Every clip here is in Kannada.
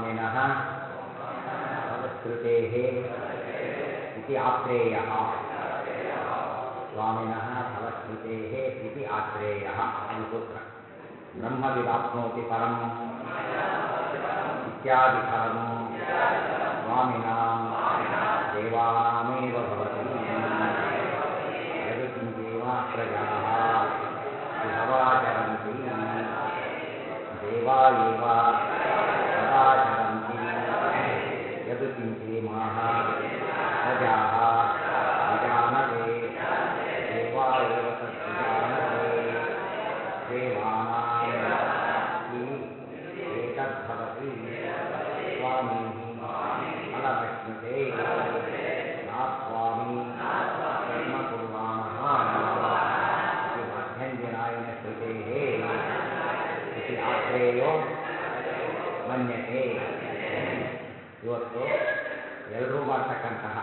स्वामिनः फलश्रुतेः इति आत्रेयः स्वामिनः फलश्रुतेः इति आत्रेयः ಅದು ಸೂತ್ರ ಬ್ರಹ್ಮವಿದಾಪ್ನೋತಿ ಪರಂ ಇತ್ಯಾದಿ ಫಲಂ ಸ್ವಾಮಿನಾಂ ದೇವಾನಾಮೇವ ಭವತಿ ಯದು ಕಿಂಚೇವ ಪ್ರಜಾಃ ಶುಭವಾಚರಂತಿ ದೇವಾ ಏವ ಸದಾಚರಂತಿ ಯದು ಕಿಂಚೇಮಾಹ ಪ್ರಜಾಃ ವಿಜಾನತೆ ದೇವಾ ಏವ ತದ್ವಿಜಾನತೆ ದೇವಾನಾಂ ಹಿ ಏತದ್ಭವತಿ ಸ್ವಾಮೀ ಫಲಮಶ್ನುತೆ ನಾ ಸ್ವಾಮಿ ಕರ್ಮ ಕುರ್ವಾಣಃ इति माध्यन्दिनायन श्रुतेः इति ಆತ್ರೇಯೋ ಮನ್ಯತೆ ಇವತ್ತು ಎಲ್ಲರೂ ಮಾಡ್ತಕ್ಕಂತಹ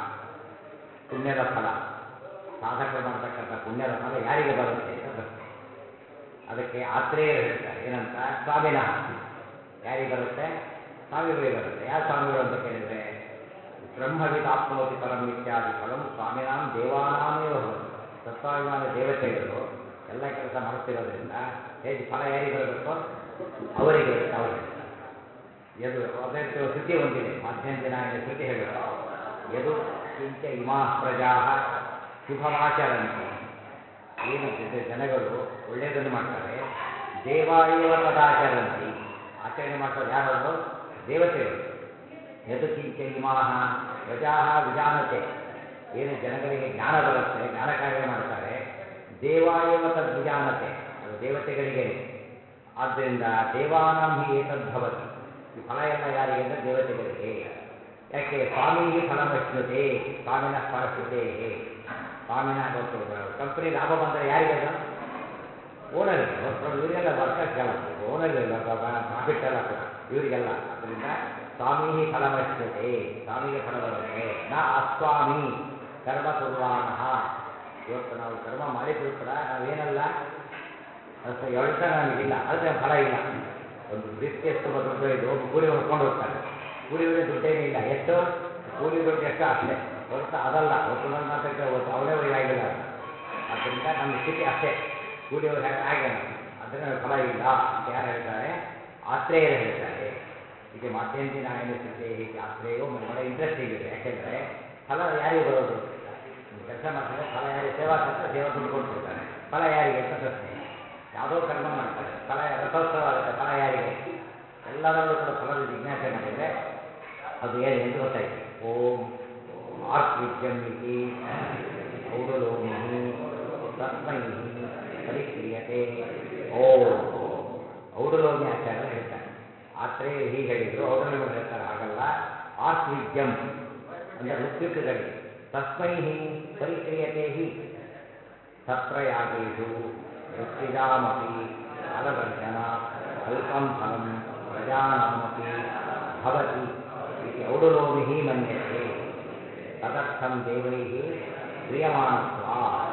ಪುಣ್ಯದ ಫಲ ಸಾಧಕರು ಮಾಡ್ತಕ್ಕಂಥ ಪುಣ್ಯದ ಫಲ ಯಾರಿಗೆ ಬರುತ್ತೆ ಅಂತ ಪ್ರಶ್ನೆ ಅದಕ್ಕೆ ಆತ್ರೇಯರು ಹೇಳ್ತಾರೆ ಏನಂತ ಸ್ವಾಮಿನಃ ಯಾರಿಗೆ ಬರುತ್ತೆ ಸ್ವಾಮಿಗಳಿಗೆ ಬರುತ್ತೆ ಯಾರು ಸ್ವಾಮಿಗಳು ಅಂತ ಕೇಳಿದರೆ ಬ್ರಹ್ಮವಿದಾಪ್ನೋತಿ ಪರಂ ಇತ್ಯಾದಿ ಫಲಂ ಸ್ವಾಮಿನಾಂ ದೇವಾನಾಮೇವ ಭವತಿ ತತ್ವಾಭಿಮಾನ ದೇವತೆಗಳು ಎಲ್ಲ ಕೆಲಸ ಮಾಡುತ್ತಿರೋದ್ರಿಂದ ಹೇಗೆ ಫಲ ಯಾರಿಗೆ ಬರಬೇಕು ಅವರಿಗೆ ಅಂತ ಅವರು ಹೇಳ್ತಾರೆ ಯದು ಅದೇ ರೀತಿ ಒಂದು ಶ್ರುತಿ ಒಂದಿದೆ ಮಾಧ್ಯಂತಿನಾಯನ ಶ್ರುತಿ ಹೇಳುತ್ತೆ ಯದು ಕಿಂಚ ಇಮಾ ಪ್ರಜಾ ಶುಭಮಾಚರಂತಿ ಏನು ಜನ- ಜನಗಳು ಒಳ್ಳೆಯದನ್ನು ಮಾಡ್ತಾರೆ ದೇವಾಯೇವ ತದಾಚರಂತಿ ಆಚರಣೆ ಮಾಡ್ತಾರೆ ಯಾರವರು ದೇವತೆಗಳು ಯದು ಕಿಂಚ ಇಮಾಹ ಪ್ರಜಾ ವಿಜಾನತೆ ಏನು ಜನಗಳಿಗೆ ಜ್ಞಾನ ಬರುತ್ತೆ ಜ್ಞಾನ ಕಾರ್ಯ ಮಾಡ್ತಾರೆ ದೇವಾಯೇವ ತದ್ವಿಜಾನತೆ ಅದು ದೇವತೆಗಳಿಗೇನೆ ಆದ್ದರಿಂದ ದೇವಾನಾಂ ಹಿ ಏತದ್ಭವತಿ ಈ ಫಲ ಎಲ್ಲ ಯಾರಿಗೆ ಅಂದರೆ ದೇವತೆಗಳಿಗೆ ಯಾಕೆ ಸ್ವಾಮಿ ಫಲಮಶ್ನುತೆ ಸ್ವಾಮಿನ ಫಲಶ್ರುತೆ ಸ್ವಾಮಿನ ಗೊತ್ತು ಕಂಪನಿ ಲಾಭ ಬಂದರೆ ಯಾರಿಗದು ಓನರ್ಗೆ ಇವರಿಗೆಲ್ಲ ವರ್ಕರ್ಸ್ಗೆಲ್ಲ ಓನರ್ಗೆ ಪ್ರಾಫಿಟ್ ಎಲ್ಲ ಕೂಡ ಇವರಿಗೆಲ್ಲ ಅದರಿಂದ ಸ್ವಾಮಿ ಫಲಮಶ್ನುತೆ ಸ್ವಾಮಿಗೆ ಫಲ ಬರುತ್ತೆ ನಾ ಅಸ್ವಾಮಿ ಕರ್ಮ ಕುರ್ವಾಣಃ ಇವತ್ತು ನಾವು ಕರ್ಮ ಮಾಡಿದ್ರು ಕೂಡ ನಾವೇನಲ್ಲ ಅದು ಎರಡು ಸಹ ನಮಗಿಲ್ಲ ಅದಕ್ಕೆ ಫಲ ಇಲ್ಲ ಒಂದು ಬ್ರೀಫ್ ಕೇಸ್ ತುಂಬ ದುಡ್ಡು ಇದು ಒಬ್ಬ ಕೂಲಿ ಹೊಡ್ಕೊಂಡು ಹೋಗ್ತಾನೆ ಕೂಲಿಯವರಿಗೆ ದುಡ್ಡೇನಿಲ್ಲ ಎಷ್ಟು ಕೂಲಿ ದುಡ್ಡು ಎಷ್ಟು ಅಷ್ಟೇ ಹೊರತು ಅದಲ್ಲ ಒಬ್ಬನಲ್ಲಿ ಮಾತ್ರಕ್ಕೆ ಅವನೇ ಒಯ್ಯಾಗಿಲ್ಲ ಅಂತ ಆದ್ದರಿಂದ ನಮ್ಮ ಸ್ಥಿತಿ ಅಷ್ಟೇ ಕೂಲಿಯವರು ಹೇಗೆ ಹಾಗೆ ನಾವು ಅದರಿಂದ ನಮಗೆ ಫಲ ಇಲ್ಲ ಅಂತ ಯಾರು ಹೇಳ್ತಾರೆ ಆತ್ರೇಯರು ಹೇಳ್ತಾರೆ ಇದು ಮಾಧ್ಯಂತಿನ ಆಯನ ಸ್ಥಿತಿ ಹೀಗೆ ಆತ್ರೇಯೋ ಬಹಳ ಇಂಟ್ರೆಸ್ಟಿಂಗ್ ಇದೆ ಯಾಕೆಂದರೆ ಫಲ ಯಾರಿಗೆ ಬರೋದು ಕೆಲಸ ಮಾಡ್ತಾರೆ ಫಲ ಯಾರಿಗೆ ಸೇವಾ ಕೆಲಸ ಸೇವಾ ದುಡ್ಡು ಕೊಟ್ಬಿಡ್ತಾರೆ ಫಲ ಯಾರಿಗೆ ಅಂತ ಪ್ರಶ್ನೆ ಯಾವುದೋ ಕರ್ಮ ಮಾಡ್ತಾರೆ ಫಲ ರಥೋತ್ಸವ ಆಗುತ್ತೆ ಫಲ ಯಾರಿಗೆ ಎಲ್ಲದರಲ್ಲೂ ಕೂಡ ಫಲದ ಜಿಜ್ಞಾಸೆ ಮಾಡಿದರೆ ಅದು ಏನು ಎಂದು ಗೊತ್ತಾಯ್ತು ಓಂ ಆರ್ಕ್ ವಿದ್ಯಂ ಇತಿ ಔಡುಲೋಮಿ ತಸ್ಮೈ ಪರಿಕ್ರಿಯತೆ ಓಂ ಔಡುಲೋಮಿ ಆಚಾರ್ಯರು ಹೇಳ್ತಾರೆ ಆತ್ರೇಯರು ಹೀಗೆ ಹೇಳಿದರು ಔಡುಲೋಮಿ ಹೇಳ್ತಾರೆ ಹಾಗಲ್ಲ ಆರ್ಕ್ ವಿದ್ಯಂ ಅಂದರೆ ಋತ್ವಿಕಗಳಿಗೆ ತಸ್ಮೈ ಪರಿಕ್ರಿಯತೆ ಹಿ ತತ್ರ ಯಾಗೇಶು ಋತ್ವಿಜಾಮಪಿ ಫಲದರ್ಶನ ಅಲ್ಪಂ ಫಲಂ ಪ್ರಜಾನಾಮಪಿ ಭವತಿ ಇತಿ ಔಡುಲೋಮಿ ಮನ್ಯತೆ ತದರ್ಥಂ ದೇವೈ ಕ್ರಿಯಮಾಣತ್ವ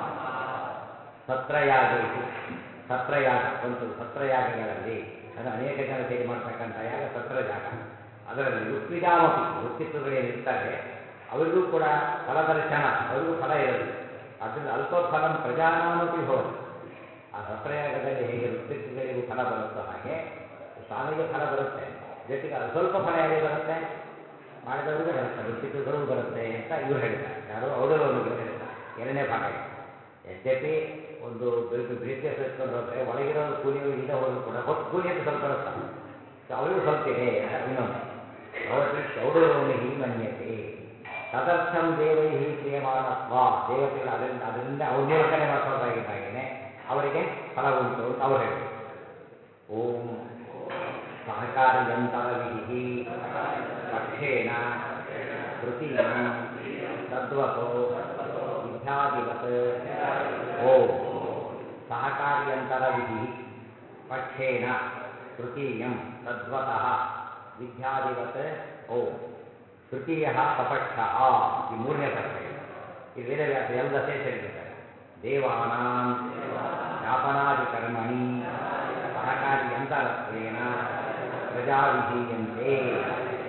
ಸತ್ರಯಾಗೇಶು ಸತ್ರಯಾಗ ಬಂತು ಸತ್ರಯಾಗಗಳಲ್ಲಿ ಅದು ಅನೇಕ ಜನ ಸೇರಿ ಮಾಡ್ತಕ್ಕಂಥ ಯಾಗ ಸತ್ರಯಾಗ ಅದರಲ್ಲಿ ಋತ್ವಿಜಾಮಪಿ ಋತ್ವಿತ್ವಗಳೇನಿರ್ತಾರೆ ಅವರಿಗೂ ಕೂಡ ಫಲದರ್ಶನ ಅವರಿಗೂ ಫಲ ಇರೋದಿಲ್ಲ ಅದರಿಂದ ಅಲ್ಪ ಫಲಂ ಪ್ರಜಾನಾಮಪಿ ಭವತಿ ಆ ಸತ್ರಯಾಗದಲ್ಲಿ ಹೇಗೆ ಋತ್ವಿಕ್ಗಳಿಗೂ ಫಲ ಬರುತ್ತೋ ಹಾಗೆ ಸ್ವಾಮಿಗೆ ಫಲ ಬರುತ್ತೆ ಜೊತೆಗೆ ಅದು ಸ್ವಲ್ಪ ಫಲ ಯಾರಿಗೆ ಬರುತ್ತೆ ಮಾಡಿದವರಿಗೂ ಬರುತ್ತೆ ಋತ್ವಿಕ್ಗಳಿಗೂ ಬರುತ್ತೆ ಅಂತ ಇವ್ರು ಹೇಳ್ತಾರೆ ಯಾರು ಔಡಲೋಮಿಗೆ ಹೇಳ್ತಾರೆ ಎರಡನೇ ಭಾಗ ಇದೆ ಯದ್ಯಪಿ ಒಂದು ಬ್ರೀಫ್ಕೇಸ್ ಎತ್ಕೊಂಡು ಹೋದ್ರೆ ಒಳಗಿರೋ ಕೂಲಿಯವರಿಗೆ ಇದೇ ಹೋದ್ರು ಕೂಡ ಹೊತ್ತು ಕೂಲಿ ಅಂತ ಸ್ವಲ್ಪ ಇರುತ್ತಲ್ಲ ಸೊ ಅವರಿಗೂ ಸ್ವಲ್ಪ ಇದೆ ಅಂತ ಇನ್ನೊಂದು ಭವತಿ ಚೌಡಲೋಮಿ ಮನ್ಯತೆ ತದರ್ಥಂ ದೇವೈ ಕ್ರಿಯಮಾಣತ್ವ ದೇವತೆಗಳು ಅದರಿಂದ ಅದರಿಂದ ಅವ್ರ ಮೂಲಕನೇ ಮಾಡಿಸೋದಾಗಿದ್ದಾಗೇನೆ ಅವರಿಗೆ ಫಲ ಉಂಟು ಅಂತ ಅವ್ರು ಹೇಳಿದರು ಓಂ ಸಹಕಾರ್ಯಂತರ ವಿಧಿ ಪಕ್ಷೇಣ ತೃತೀಯಂ ತದ್ವತೋ ವಿದ್ಯಾದಿವತ್ ಓಂ ಸಹಕಾರ್ಯಂತರ ವಿಧಿ ಪಕ್ಷೇಣ ತೃತೀಯಂ ತದ್ವತಃ ವಿದ್ಯಾದಿವತ್ ಓಂ ತೃತೀಯ ಪಪಕ್ಷ ಈ ಮೂರನೇ ಪಕ್ಷ ಇದು ಇದು ವೇದವ್ಯಾಸ ಎಲ್ಲ ಸೇರಿಸಿ ಹೇಳಿಬಿಡ್ತಾರೆ ದೇವಾನಾಂ ವ್ಯಾಪನಾದಿ ಕರ್ಮಣಿ ಸಹಕಾರ್ಯಂತರತ್ವೇನ ಪ್ರಜಾವಿಧೀಯಂತೆ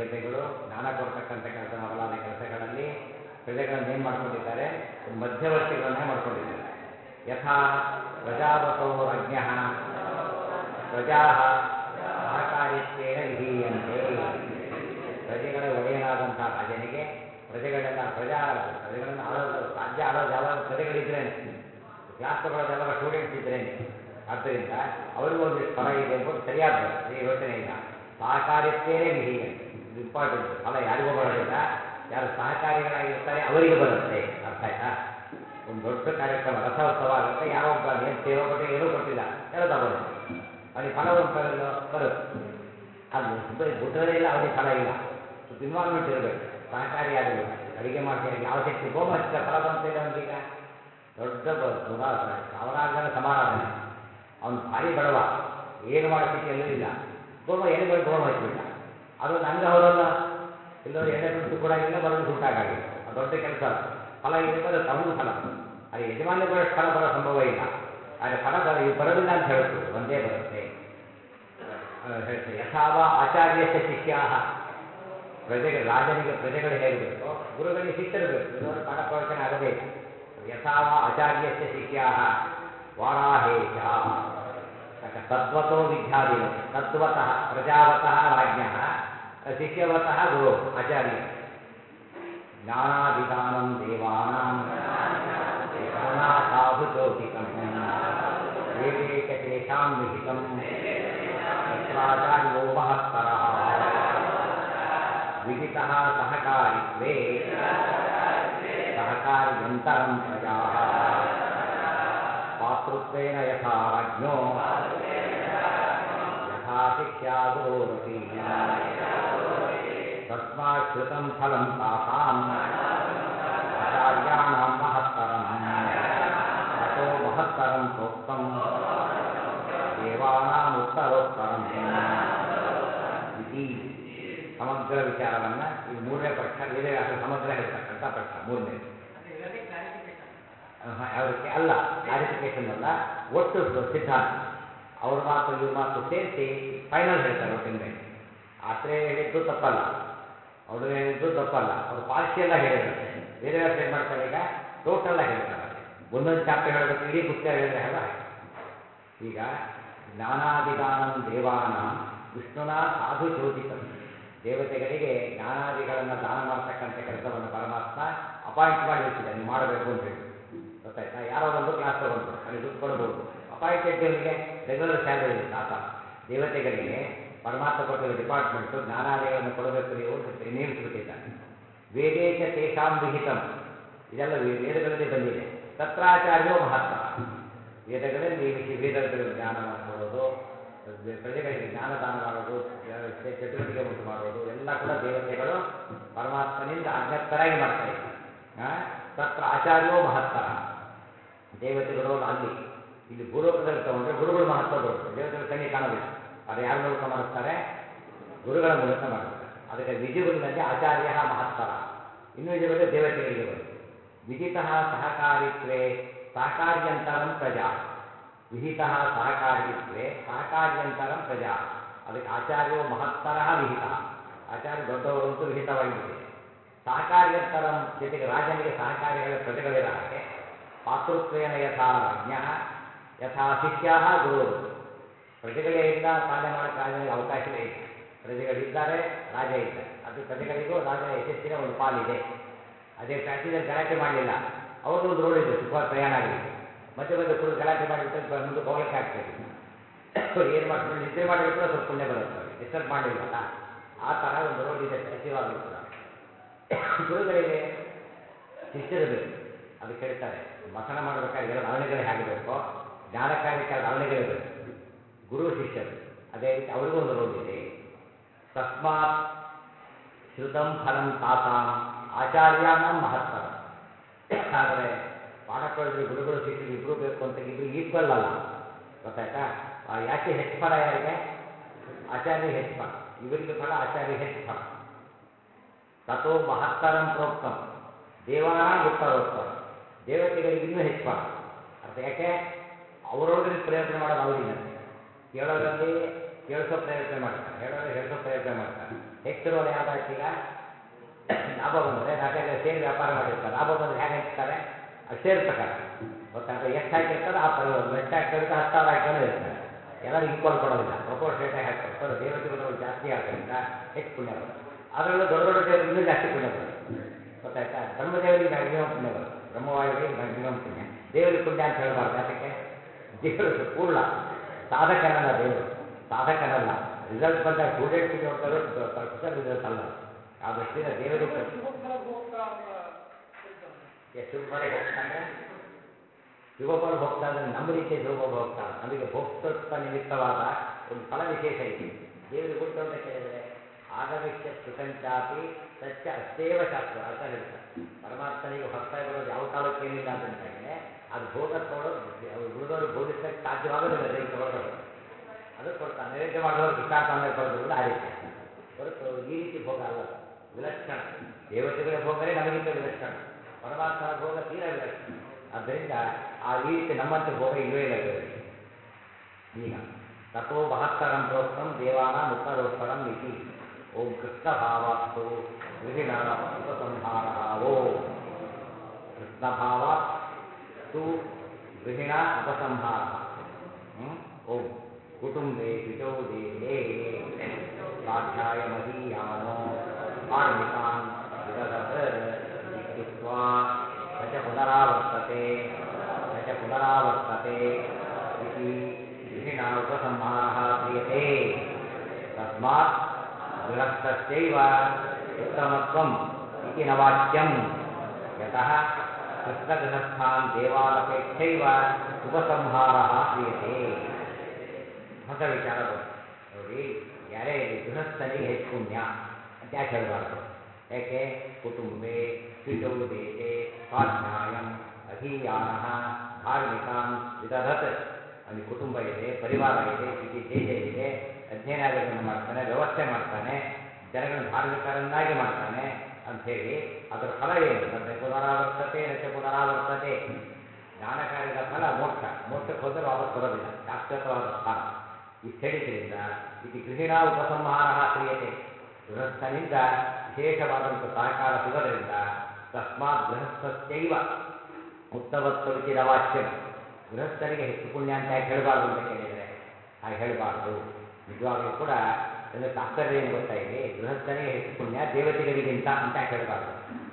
ದೇವತೆಗಳು ಜ್ಞಾನ ಕೊಡ್ತಕ್ಕಂಥ ಕೆಲಸ ಮೊದಲಾದ ಕೆಲಸಗಳಲ್ಲಿ ಪ್ರಜೆಗಳನ್ನು ಏನು ಮಾಡ್ಕೊಂಡಿದ್ದಾರೆ ಒಂದು ಮಧ್ಯವರ್ತಿಗಳನ್ನೇ ಮಾಡ್ಕೊಂಡಿದ್ದಾರೆ ಯಥಾ ಪ್ರಜಾವತೋ ರಜ್ಞ ಪ್ರಜಾ ಸಹಕಾರಿತ್ವೇನ ವಿಧೀಯಂತೆ ಪ್ರಜೆಗಳ ಒಡೆಯನಾದಂಥ ರಾಜನಿಗೆ ಪ್ರಜೆಗಳೆಲ್ಲ ಪ್ರಜಾ ಪ್ರಜೆಗಳನ್ನು ಆಳೋದು ರಾಜ್ಯ ಆಳೋದು ಯಾವಾಗ ಪ್ರಜೆಗಳಿದ್ರೇನೆ ಕ್ಲಾಸ್ ತಗೊಳ್ಳೋದು ಯಾವಾಗ ಸ್ಟೂಡೆಂಟ್ಸ್ ಇದ್ರೇನೆ ಆದ್ದರಿಂದ ಅವರಿಗೂ ಒಂದಿಷ್ಟು ಫಲ ಇದೆ ಎಂಬುದು ಸರಿಯಾದ ಈ ಯೋಚನೆ ಇಲ್ಲ ಸಹಕಾರಿತ್ವೇನೇ ವಿಧೀಯಂತೆ ಇದು ಇಂಪಾರ್ಟೆಂಟ್ ಫಲ ಯಾರಿಗೂ ಬರೋದಿಲ್ಲ ಯಾರು ಸಹಕಾರಿಗಳಾಗಿರ್ತಾರೆ ಅವರಿಗೆ ಬರುತ್ತೆ ಅರ್ಥ ಆಯ್ತಾ ಒಂದು ದೊಡ್ಡ ಕಾರ್ಯಕ್ರಮ ರಥೋತ್ಸವ ಆಗುತ್ತೆ ಯಾರೋ ಒಬ್ಬ ಏನು ಸೇವೆ ಕೊಟ್ಟು ಏನೂ ಕೊಟ್ಟಿಲ್ಲ ಹೇಳ್ತಾ ಬರುತ್ತೆ ಅವನಿಗೆ ಫಲ ಉಂಟಾಗಲ್ಲ ಬರುತ್ತೆ ಅದು ಸುಮ್ಮನೆ ಗುಡ್ಡದೇ ಇಲ್ಲ ಅವನಿಗೆ ಫಲ ಇಲ್ಲ ಸ್ವಲ್ಪ ಇನ್ವಾಲ್ವ್ಮೆಂಟ್ ಇರಬೇಕು ಸಹಕಾರಿ ಆಗಬೇಕು ಅಡಿಗೆ ಮಾಡ್ತಾರೆ ಯಾವ ಶಕ್ತಿ ಹೋಮ ಹಚ್ಚಿದ ಫಲ ಬಂತಿಲ್ಲ ಅವನಿಗೀಗ ದೊಡ್ಡ ಬ- ಗುಣ ಸಾವಿರಾರು ಸಮಾರಾಧನೆ ಅವನು ಭಾರಿ ಬಡವ ಏನು ಮಾಡೋ ಸ್ಥಿತಿಯಲ್ಲೂ ಇಲ್ಲ ಗೋಮ ಎಲೆ ಮೇಲೆ ಗೋಮ ಹಚ್ಚಿಬಿಟ್ಟ ಅದು ನನಗೆ ಅವರಲ್ಲ ಇಲ್ಲವರು ಎಣ್ಣೆ ದುಡ್ಡು ಕೂಡ ಇಲ್ಲ ಬರೋದು ದುಡ್ಡಾಗಿಲ್ಲ ಅದು ದೊಡ್ಡ ಕೆಲಸ ಅದು ಫಲ ಇದೆ ಬರುತ್ತೆ ಅವನಿಗೂ ಫಲ ಆದರೆ ಯಜಮಾನಿಗೆ ಬರೋಷ್ಟು ಫಲ ಬರೋ ಸಂಭವ ಇಲ್ಲ ಆದರೆ ಫಲ ಬರ ಇವು ಬರೋದಿಲ್ಲ ಅಂತ ಹೇಳುತ್ತೆ ಒಂದೇ ಬರುತ್ತೆ ಆ, ಹೇಳ್ತಾರೆ ಯಥಾವ ಆಚಾರ್ಯಸ್ಯ ಶಿಷ್ಯಾ ಪ್ರಜೆಗಳು ರಾಜನಿಗೆ ಪ್ರಜೆಗಳು ಹೇಗಬೇಕು ಗುರುಗಳಿಗೆ ಶಿಷ್ಯರು ಬೇಕು ಇಲ್ಲವರು ಪಾಠ ಪ್ರವಚನ ಆಗದೇ ಇಲ್ಲ ಯಥಾವ ಆಚಾರ್ಯಸ್ಯ ಶಿಷ್ಯಾ ವಾರಾಹೇಶ ಯಾಕೆ ತದ್ವತೋ ವಿದ್ಯಾಧೀನ ತದ್ವತಃ ಪ್ರಜಾವತಃ ರಾಜ್ಞ ಶಿಷ್ಯವತಃ ಗುರು ಆಚಾರ್ಯ ಜ್ಞಾನಾದಿದಾನಂ ದೇವಾನಾಂ ಸಾಧುಚೋದಿತಂ ವೇದೇ ಚ ತೇಷಾಂ ವಿಹಿತಂ ತತ್ರಾಚಾರ್ಯೋ ಮಹತ್ತರಃ ವಿದಿತಃ ಸಹಕಾರಿತ್ವೇ ಸಹಕಾರ್ಯಂತರಂ ಪ್ರಜಾಃ ಪಾತೃತ್ವೇನ ಯಥಾ ರಾಜ್ಞೋ ಯಥಾ ಶಿಷ್ಯಾ ಗುರೋರಪಿ ತಸ್ಮಾತ್ ಶ್ರುತಂ ಫಲಂ ತಾಸಾಂ ಆಚಾರ್ಯಾಣಾಂ ಮಹತ್ತರಂ ಅತೋ ಮಹತ್ತರಂ ಪ್ರೋಕ್ತಂ ದೇವಾನಾಂ ಉತ್ತರೋತ್ತರಂ ಇತಿ ಸಮಗ್ರ ವಿಚಾರವನ್ನ ಇದು ಮೂರನೇ ಪಕ್ಷ ವೇದವ್ಯಾಸರ ಸಮಗ್ರ ಹೇಳ್ತಕ್ಕಂಥ ಪಕ್ಷ ಮೂರನೇ ಯಾವುದಕ್ಕೆ ಅಲ್ಲ ಕ್ಲಾರಿಫಿಕೇಶನ್ ಅಲ್ಲ ಒಟ್ಟು ಸಿದ್ಧಾಂತ ಅವ್ರ ಮಾತು ಇವ್ರ ಮಾತು ಸೇರಿಸಿ ಫೈನಲ್ ಹೇಳ್ತಾರೆ ಒಟ್ಟಿನ ಮೇಲೆ ಆತ್ರೇಯ ಹೇಳಿದ್ದು ತಪ್ಪಲ್ಲ ಅವರು ಹೇಳಿದ್ದು ತಪ್ಪಲ್ಲ ಅವ್ರು ಪಾರ್ಷಿಯಲ್ಲ ಹೇಳಿದ್ರು ಅಷ್ಟೇ ವೇದವ್ಯಾಸ ಏನು ಮಾಡ್ತಾರೆ ಈಗ ಟೋಟಲ್ ಆಗಿ ಹೇಳ್ತಾರೆ ಅಷ್ಟೇ ಒಂದೊಂದು ಚಾಪ್ಟರ್ ಹೇಳಬೇಕು ಇಡೀ ಪುಸ್ತಕ ಹೇಳಿದ್ರೆ ಹೇಗೋ ಹಾಗೆ ಈಗ ಜ್ಞಾನಾದಿದಾನಂ ದೇವಾನಾಂ ವಿಷ್ಣುನ ಸಾಧು ಚೋದಿತಂ ದೇವತೆಗಳಿಗೆ ಜ್ಞಾನಾದಿಗಳನ್ನು ದಾನ ಮಾಡ್ತಕ್ಕಂಥ ಕೆಲಸವನ್ನು ಪರಮಾತ್ಮ ಅಪಾಯಿಂಟ್ ಮಾಡಿರ್ತಿದ್ದ ನೀವು ಮಾಡಬೇಕು ಅಂತ ಹೇಳಿ ಗೊತ್ತಾಯ್ತಾ ಯಾರೋ ಬಂದು ಕ್ಲಾಸ್ ತಗೊಂಡ್ರು ಅಲ್ಲಿ ದುಡ್ಡು ಕೊಡಬಹುದು ಅಪಾಯಿಂಟೆಡ್ ದೇವರಿಗೆ ರೆಗ್ಯುಲರ್ ಸ್ಯಾಲರಿ ಇರುತ್ತೆ ಆ ಥರ ದೇವತೆಗಳಿಗೆ ಪರಮಾತ್ಮ ಕೊಟ್ಟಿರೋ ಡಿಪಾರ್ಟ್ಮೆಂಟು ಜ್ಞಾನಾದಿಗಳನ್ನು ಕೊಡಬೇಕು ನೀವು ಅಂತ ನೇಮಿಸಿಬಿಟ್ಟಿದ್ದಾರೆ ವೇದೇಶ ತೇಷಾಂ ವಿಹಿತಂ ಇದೆಲ್ಲ ವೇ- ವೇದಗಳಲ್ಲಿ ಬಂದಿದೆ ತತ್ರಾಚಾರ್ಯೋ ಮಹತ್ತರ ವೇದಗಳಲ್ಲಿ ವಿಷಯ ವೇದಗಳ ಜ್ಞಾನವನ್ನು ಕೊಡೋದು ಪ್ರಜೆಗಳಿಗೆ ಜ್ಞಾನದಾನ ಮಾಡೋದು ಚ- ಚಟುವಟಿಕೆ ಉಂಟು ಮಾಡೋದು ಎಲ್ಲ ಕೂಡ ದೇವತೆಗಳು ಪರಮಾತ್ಮನಿಂದ ಅಜ್ಞತ್ತರಾಗಿ ಮಾಡ್ತಾ ಇದ್ದಾರೆ ಆ? ತತ್ರ ಆಚಾರ್ಯೋ ಮಹತ್ತರ ದೇವತೆಗಳು ಅಲ್ಲಿ ಇಲ್ಲಿ ಭೂಲೋಕದಲ್ಲಿ ತಗೊಂಡ್ರೆ ಗುರುಗಳು ಮಹತ್ವ ದೊಡ್ಡದು ದೇವತೆಗಳು ಕಣ್ಣಿಗೆ ಕಾಣೋದಿಲ್ಲ ಅದು ಯಾರ ಮೂಲಕ ಮಾಡಿಸ್ತಾರೆ ಗುರುಗಳ ಮೂಲಕ ಮಾಡಿಸ್ತಾರೆ ಅದಕ್ಕೆ ವಿಜಿಬಲ್ನಲ್ಲಿ ಆಚಾರ್ಯ ಮಹತ್ತರ ಇನ್ವಿಜಿಬಲ್ ದೇವತೆಗಳಿಗೆ ಬರುತ್ತೆ ವಿದಿತಃ ಸಹಕಾರಿತ್ವೇ ಸಹಕಾರ್ಯಂತರಂ ಪ್ರಜಾ ವಿಹಿತಃ ಸಹಕಾರಿತ್ವೇ ಸಹಕಾರ್ಯಂತರಂ ಪ್ರಜಾ ಅದಕ್ಕೆ ಆಚಾರ್ಯೋ ಮಹತ್ತರ ವಿಹಿತ ಆಚಾರ್ಯ ದೊಡ್ಡವರು ಅಂತೂ ವಿಹಿತವಾಗಿಬಿಟ್ಟಿದೆ ಸಹಕಾರ್ಯಂತರಂ ಜೊತೆಗೆ ರಾಜನಿಗೆ ಸಹಕಾರಿಗಳ ಪ್ರಜೆಗಳಿರೋ ಹಾಗೆ ಪಾತೃತ್ವೇನ ಯಥಾ ರಾಜ್ಞ ಯಥಾ ಶಿಷ್ಯಾ ಗುರುರು ಪ್ರಜೆಗಳೇ ಇಲ್ಲ ಪಾಲನೆ ಮಾಡೋಕ್ಕೆ ರಾಜನಿಗೆ ಅವಕಾಶವೇ ಇಲ್ಲ ಪ್ರಜೆಗಳಿದ್ದಾರೆ ರಾಜ ಇದ್ದಾರೆ ಅದು ಪ್ರಜೆಗಳಿಗೂ ರಾಜನ ಯಶಸ್ಸಿನ ಒಂದು ಪಾಲಿದೆ ಅದೇ ಪ್ಯಾಸೆಂಜರ್ ಗಲಾಟೆ ಮಾಡಲಿಲ್ಲ ಅವ್ರದ್ದು ಒಂದು ರೋಡ್ ಇದೆ ಸುಖವಾದ ಪ್ರಯಾಣ ಆಗಲಿಕ್ಕೆ ಮಧ್ಯೆ ಮಧ್ಯೆ ಕುಡಿದು ಗಲಾಟೆ ಮಾಡಿಬಿಟ್ರೆ ಮುಂದಕ್ಕೆ ಹೋಗ್ಲಿಕ್ಕೆ ಆಗ್ತದೆ ಅವ್ರು ಏನು ಮಾಡ್ತಾರೆ ನಿದ್ರೆ ಮಾಡಿಬಿಟ್ರೆ ಸ್ವಲ್ಪ ಪುಣ್ಯ ಬರುತ್ತೆ ಅವ್ರಿಗೆ ಡಿಸ್ಟರ್ಬ್ ಮಾಡಲಿಲ್ವಲ್ಲ ಆ ಥರ ಒಂದು ರೋಡ್ ಇದೆ ಪ್ಯಾಸಿವಾಗಲೂ ಕೂಡ ಗುರುಗಳಿಗೆ ಶಿಷ್ಯರು ಬೇಕು ಅದಕ್ಕೆ ಹೇಳ್ತಾರೆ ಮಥನ ಮಾಡಬೇಕಾದ್ರೆ ಎರಡು ಅರಣ್ಯಗಳು ಹೇಗೆ ಬೇಕೋ ಜ್ಞಾನ ಕಾರ್ಯಕ್ಕೆ ಎರಡು ಅರಣ್ಯಗಳೇ ಬೇಕು ಗುರು ಶಿಷ್ಯರು ಅದೇ ರೀತಿ ಅವರಿಗೂ ಒಂದು ರೋಲ್ ಇದೆ ತಸ್ಮಾತ್ ಶ್ರುತಂ ಫಲಂ ತಾಸಾಂ ಆಚಾರ್ಯಾಣಂ ಮಹತ್ತರ ಆದರೆ ಪಾಠ ಪ್ರಯೋಜನ ಗುರುಗಳು ಶಿಷ್ಯರು ಇಬ್ಬರು ಬೇಕು ಅಂತ ಇಬ್ಬರು ಈಕ್ವಲ್ ಅಲ್ಲ ಗೊತ್ತಾಯ್ತಾ ಆ ಯಾಕೆ ಹೆಚ್ಚು ಫಲ ಯಾರಿಗೆ ಆಚಾರ್ಯ ಹೆಚ್ಚು ಫಲ ಇವರಿಗೆ ಫಲ ಆಚಾರ್ಯ ಹೆಚ್ಚು ಫಲ ತಥೋ ಮಹತ್ತರಂ ಪ್ರೋಕ್ತಂ ದೇವಾನ ಉತ್ತರೋತ್ತರ ದೇವತೆಗಳಿಗೆ ಇನ್ನೂ ಹೆಚ್ಚು ಫಲ ಅರ್ಥ ಯಾಕೆ ಅವರೊಳಗಡೆ ಪ್ರಯೋಜನ ಮಾಡೋದು ಅವರಿಗಂತೆ ಕೇಳೋರಲ್ಲಿ ಕೇಳಿಸೋ ಪ್ರಯತ್ನ ಮಾಡ್ತಾರೆ ಹೇಳೋರು ಹೇಳಿಸೋ ಪ್ರಯತ್ನ ಮಾಡ್ತಾರೆ ಹೆಚ್ಚಿರೋರು ಯಾವ್ದಾಯ್ತು ಈಗ ಲಾಭ ಬಂದರೆ ನಾಲ್ಕೈದು ಸೇರಿ ವ್ಯಾಪಾರ ಮಾಡಿರ್ತಾರೆ ಲಾಭ ಬಂದರೆ ಹೇಗೆ ಹಂಚ್ತಾರೆ ಅದು ಸೇರ್ ಪ್ರಕಾರ ಗೊತ್ತಾಗ ಎಷ್ಟು ಹಾಕಿರ್ತಾರೆ ಆ ಥರ ಎಷ್ಟು ಹಾಕ್ತಾರೆ ಹತ್ತು ಸಾವಿರ ಹಾಕ್ತಾನೆ ಇರ್ತಾರೆ ಎಲ್ಲರೂ ಈಕ್ವಲ್ ಕೊಡೋದಿಲ್ಲ ಪ್ರಪೋರ್ಷನೇಟಾಗಿ ಹಾಕಿ ಕೊಡ್ತಾರೆ ದೇವತೆಗಳು ಜಾಸ್ತಿ ಆದ್ದರಿಂದ ಹೆಚ್ಚು ಪುಣ್ಯ ಬರುತ್ತೆ ಅದರಲ್ಲೂ ದೊಡ್ಡ ದೊಡ್ಡ ದೇವರಿಗೆ ಇನ್ನೂ ಜಾಸ್ತಿ ಪುಣ್ಯ ಬರುತ್ತೆ ಗೊತ್ತಾಯ್ತಾ ಬ್ರಹ್ಮದೇವರಿಗೆ ಮ್ಯಾಕ್ಸಿಮಮ್ ಪುಣ್ಯ ಬರುತ್ತೆ ಬ್ರಹ್ಮವಾಯುಗಳಿಗೆ ಮ್ಯಾಕ್ಸಿಮಮ್ ಪುಣ್ಯ ದೇವರಿಗೆ ಪುಣ್ಯ ಅಂತ ಹೇಳಬಾರ್ದು ಯಾತಕ್ಕೆ ದೇವರು ಪೂರ್ಣ ಸಾಧಕನಲ್ಲ ದೇವರು ಸಾಧಕನಲ್ಲ ರಿಸಲ್ಟ್ ಬಂದಾಗ ಸ್ಟೂಡೆಂಟ್ಸಿಗೆ ನೋಡ್ತಾರೆ ಪ್ರೊಫೆಸರ್ ರಿಸಲ್ಟ್ ಅಲ್ಲ ಅದು. ಆ ದೃಷ್ಟಿಯಿಂದ ದೇವರಿಗೆ ಶುಭಫಲದ ಹೋಗ್ತಾ ಅಂತ ಹೇಳ್ತಾರೆ. ಎಷ್ಟು ಶುಭಫಲ ಭೋಕ್ತ ಅಂದರೆ ಶುಭಫಲ ಭೋಕ್ತ ಅಂದರೆ ನಮ್ಮ ರೀತಿಯ ಶುಭ ಭೋಕ್ತ ಅಲ್ಲ. ನಮಗೆ ಭೋಕ್ತೃತ್ವ ನಿಮಿತ್ತವಾದ ಒಂದು ಫಲ ವಿಶೇಷ ಇದೆ ದೇವರಿಗೆ ಉಂಟು ಅಂತ ಕೇಳಿದರೆ ಆಗಮಿಷ್ಯ ಸುಖಂಚಾಪಿ ಸತ್ಯ ಅಷ್ಟೇವ ಶಾಸ್ತ್ರ ಅಂತ ಹೇಳ್ತಾರೆ ಪರಮಾತ್ಮನಿಗೆ ಹೊಸದಾಗಿ ಬರೋದು ಯಾವ ಕಾಲಕ್ಕೇನಿಲ್ಲ ಅದರಿಂದಾಗೇ ಅದು ಭೋಗ ತಗೊಳ್ಳೋದು ಅವ್ರು ಉಳಿದವ್ರಿಗೆ ಭೋಗಿಸಕ್ಕೆ ಸಾಧ್ಯವಾಗೋದಿಲ್ಲ ದೇವ್ರು ತಗೊಳ್ಳೋದು ಅದು ಕೊಡ್ತಾನೆ ನೈವೇದ್ಯ ಮಾಡಿದವರು ಕೃಷ್ಣಾರ್ಥಾನ ಬರೋದಿಲ್ಲ ಆ ರೀತಿ ಹೊರತು ಈ ರೀತಿ ಭೋಗ ಅಲ್ಲ ಅದು. ವಿಲಕ್ಷಣ ದೇವತೆಗಳ ಭೋಗನೇ ನಮಗಿಂತ ವಿಲಕ್ಷಣ ಪರಮಾತ್ಮನ ಭೋಗ ತೀರಾ ವಿಲಕ್ಷಣ ಆದ್ದರಿಂದ ಆ ಈ ರೀತಿ ನಮ್ಮಂತೆ ಭೋಗ ಇಲ್ಲವೇ ಇಲ್ಲ ದೇವರಿಗೆ ಈಗ ತಥೋ ಮಹತ್ತರಂ ಪ್ರೋಕ್ತಂ ದೇವಾನಾಂ ಉತ್ತರೋತ್ತರಂ ಇತಿ ಓಂ ಕೃಷ್ಣ ಭಾವಾತ್ತು ಗೃಹಿಣ ಉಪಸಂಹಾರ ಓಂ ಕೃಷ್ಣ ಭಾವಾತ್ ತು ಗೃಹಿಣ ಉಪಸಂಹಾರ ಓಂ ಕುಟುಂಬೆ ಶುಚೌ ದೇವೇ ಸ್ವಾಧ್ಯಾಯ ಮಹೀಯಾನೋ ಕಾರ್ಮಿಕಾನ್ ವಿದಧತ್ ಇತ್ಯುಕ್ತ್ವಾ ನ ಚ ಪುನರಾವರ್ತತೆ ನ ಚ ಪುನರಾವರ್ತತೆ ಇತಿ ಗೃಹಿಣ ಉಪಸಂಹಾರः ಕ್ರಿಯತೆ ತಸ್ಮಾತ್ ಗೃಹಸ್ಥಸ್ಯೈವ ಉತ್ತಮತ್ವಂ ಇತಿ ನ ವಾಕ್ಯಂ ಯತಃ ಕೃಷ್ಣಗೃಹಸ್ಥಾನ್ ದೇವಾನಪೇಕ್ಷೈವ ಉಪಸಂಹಾರः ಕ್ರಿಯತೆ ಹೊಸ ವಿಚಾರ ಬಂತು ನೋಡಿ ಯಾರೇ ಇರಲಿ ಗೃಹಸ್ಥನಿಗೆ ಹೆಚ್ಚು ಪುಣ್ಯ ಅಂತ ಯಾಕೆ ಹೇಳಬಾರ್ದು ಯಾಕೆ ಕುಟುಂಬೆ ಶುಚೌ ದೇಶೆ ಸ್ವಾಧ್ಯಾಯಂ ಅಧೀಯಾನ ಧಾರ್ಮಿಕಾನ್ ವಿದಧತ್ ಅವನಿಗೆ ಕುಟುಂಬ ಇದೆ ಪರಿವಾರ ಇದೆ ಶುಚಿ ದೇಶ ಇದೆ ಅಧ್ಯಯನಾದಿಗಳನ್ನು ಮಾಡ್ತಾನೆ ವ್ಯವಸ್ಥೆ ಮಾಡ್ತಾನೆ ಜನಗಳನ್ನು ಧಾರ್ಮಿಕರನ್ನಾಗಿ ಮಾಡ್ತಾನೆ ಅಂಥೇಳಿ ಅದರ ಫಲ ಏನು ನಚ ಪುನರಾವರ್ತತೆ ನಚ ಪುನರಾವರ್ತತೆ ಜ್ಞಾನ ಕಾರ್ಯದ ಫಲ ಮೋಕ್ಷ ಮೋಕ್ಷಕ್ಕೆ ಹೋದರೆ ವಾಪಸ್ ಬರೋದಿಲ್ಲ ಶಾಶ್ವತವಾದ ಸ್ಥಾನ ಇಷ್ಟು ಹೇಳಿದ್ರಿಂದ ಇದು ಗೃಹಿಣ ಉಪಸಂಹಾರ ಕ್ರಿಯತೆ ಗೃಹಸ್ಥನಿಂದ ವಿಶೇಷವಾದಂಥ ಸಹಕಾರ ಸಿಗೋದ್ರಿಂದ ತಸ್ಮಾತ್ ಗೃಹಸ್ಥಸ್ಯೈವ ಉತ್ತಮತ್ವವಿತಿ ವಾಕ್ಯಂ ಗೃಹಸ್ಥರಿಗೆ ಹೆಚ್ಚು ಪುಣ್ಯ ಅಂತ ಯಾಕೆ ಹೇಳಬಾರ್ದು ಅಂತ ಕೇಳಿದರೆ ಹಾಗೆ ಹೇಳಬಾರ್ದು ನಿಜವಾಗ್ಲೂ ಕೂಡ ಇದಕ್ಕೆ ತಾತ್ಪರ್ಯ ಏನು ಗೊತ್ತಾ ಇಲ್ಲಿ ಗೃಹಸ್ಥನಿಗೆ ಹೆಚ್ಚು ಪುಣ್ಯ ದೇವತೆಗಳಿಗಿಂತ ಅಂತ ಯಾಕೆ ಹೇಳಬಾರ್ದು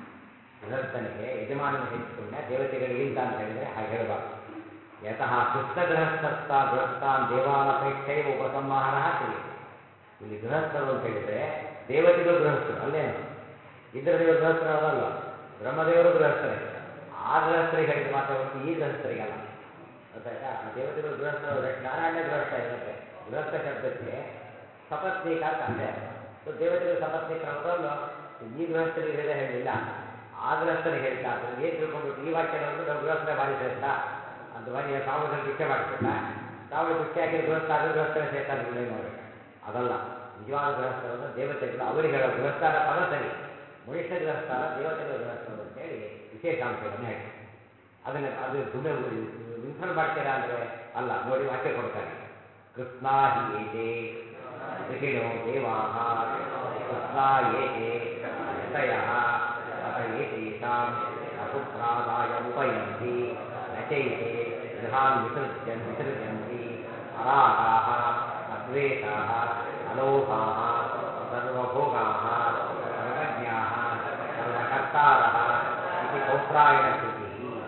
ಗೃಹಸ್ಥನಿಗೆ ಯಜಮಾನನಿಗೆ ಹೆಚ್ಚು ಪುಣ್ಯ ದೇವತೆಗಳಿಗಿಂತ ಅಂತ ಹೇಳಿದರೆ ಹಾಗೆ ಹೇಳಬಾರ್ದು ಯತಃ ಕೃಷ್ಣ ಗೃಹಸ್ಥಸ್ಥ ಗೃಹಸ್ಥಾನ್ ದೇವಾನಪೇಕ್ಷೆಯ ಉಪಸಂಹಾರ ಕ್ರಿಯತೆ ಇಲ್ಲಿ ಗೃಹಸ್ಥರು ಅಂತ ಹೇಳಿದರೆ ದೇವತೆಗಳು ಗೃಹಸ್ಥರು ಅಲ್ಲೇನು ಇಂದ್ರದೇವರು ಗೃಹಸ್ಥರು ಅದಲ್ಲ ಬ್ರಹ್ಮದೇವರು ಗೃಹಸ್ಥರೇ ಆ ಗೃಹಸ್ಥರಿಗೆ ಹೇಳಿದ ಮಾತೆ ಹೊರತು ಈ ಗೃಹಸ್ಥರಿಗಲ್ಲ ಗೊತ್ತಾಯ್ತಾ ಆ ದೇವತೆಗಳು ಗೃಹಸ್ಥರು ನಾರಾಯಣ ಗೃಹಸ್ಥ ಇರುತ್ತೆ ಗೃಹಸ್ಥ ಶಬ್ದಕ್ಕೆ ಸಪತ್ನೀಕ ಅಂತ ಅಷ್ಟೇ ಸೊ ದೇವತೆಗಳು ಸಪತ್ನೀಕರ ಹೌದಲ್ಲೋ ಈ ಗೃಹಸ್ಥರಿಗೆ ಹೇಳಿದ ಹೇಳಲಿಲ್ಲ ಆ ಗೃಹಸ್ಥರಿಗೆ ಹೇಳಿದ್ದ ಆದ್ದರಿಂದ ಏನು ತಿಳ್ಕೊಂಡ್ಬಿಟ್ಟು ಈ ವಾಕ್ಯದವರು ನಾವು ಗೃಹಸ್ಥರೇ ಭಾರಿ ಶ್ರೇಷ್ಠ ಅಂತ ಮಾಡಿ ಸಾವಳಿ ಭಿಕ್ಷೆ ಮಾಡಿಬಿಟ್ಟ ಸಾವಳಿ ಭಿಕ್ಷೆ ಹಾಕಿದ ಗೃಹಸ್ಥ ಆದ್ರೆ ಗೃಹಸ್ಥರೇ ಶ್ರೇಷ್ಠ ಅಂತ ನಿರ್ಣಯ ಮಾಡಬೇಕು ಅದಲ್ಲ ನಿಜವಾದ ಗೃಹಸ್ಥರು ಅಂದ್ರೆ ದೇವತೆಗಳು ಅವರಿಗೆ ಹೇಳೋ ಗೃಹಸ್ಥಾನ ಪದ ಸರಿ ಮನುಷ್ಯ ಗೃಹಸ್ಥಾನ ದೇವತೆಗಳ ಗೃಹಸ್ಥರು ಅಂತೇಳಿ ವಿಶೇಷಾಂಶವನ್ನು ಹೇಳಿ ಅದನ್ನು ಅದು ಸುಮ್ಮನೆ ಇನ್ಫಾರ್ಮ್ ಮಾಡ್ತೀರಾ ಅಂದರೆ ಅಲ್ಲ ನೋಡಿ ವಾಕ್ಯ ಕೊಡ್ತಾರೆ ಕೃಷ್ಣ ಹಿ ಏತೆ ಋಷಿಣೋ ದೇವಾಹ ಕೃಷ್ಣ ಏತೆ ಯತಯ ಅತ ಏತೇಷಾಂ ಅಪುತ್ರಾದಾಯ ಉಪಯಂತಿ ನಚೈತೆ ಗೃಹಾನ್ ವಿಸೃಜ್ಯನ್ ವಿಸೃಜಂತಿ ಅರಾಗಾಹ ಅದ್ವೇಷಾಹ ಅಲೋಭಾಹ ಸರ್ವಭೋಗಾಹ ಸರ್ವಜ್ಞಾಹ ಸರ್ವಕರ್ತಾರಃ ಇತಿ ಪೌತ್ರಾಯಣ ಶ್ರುತಿ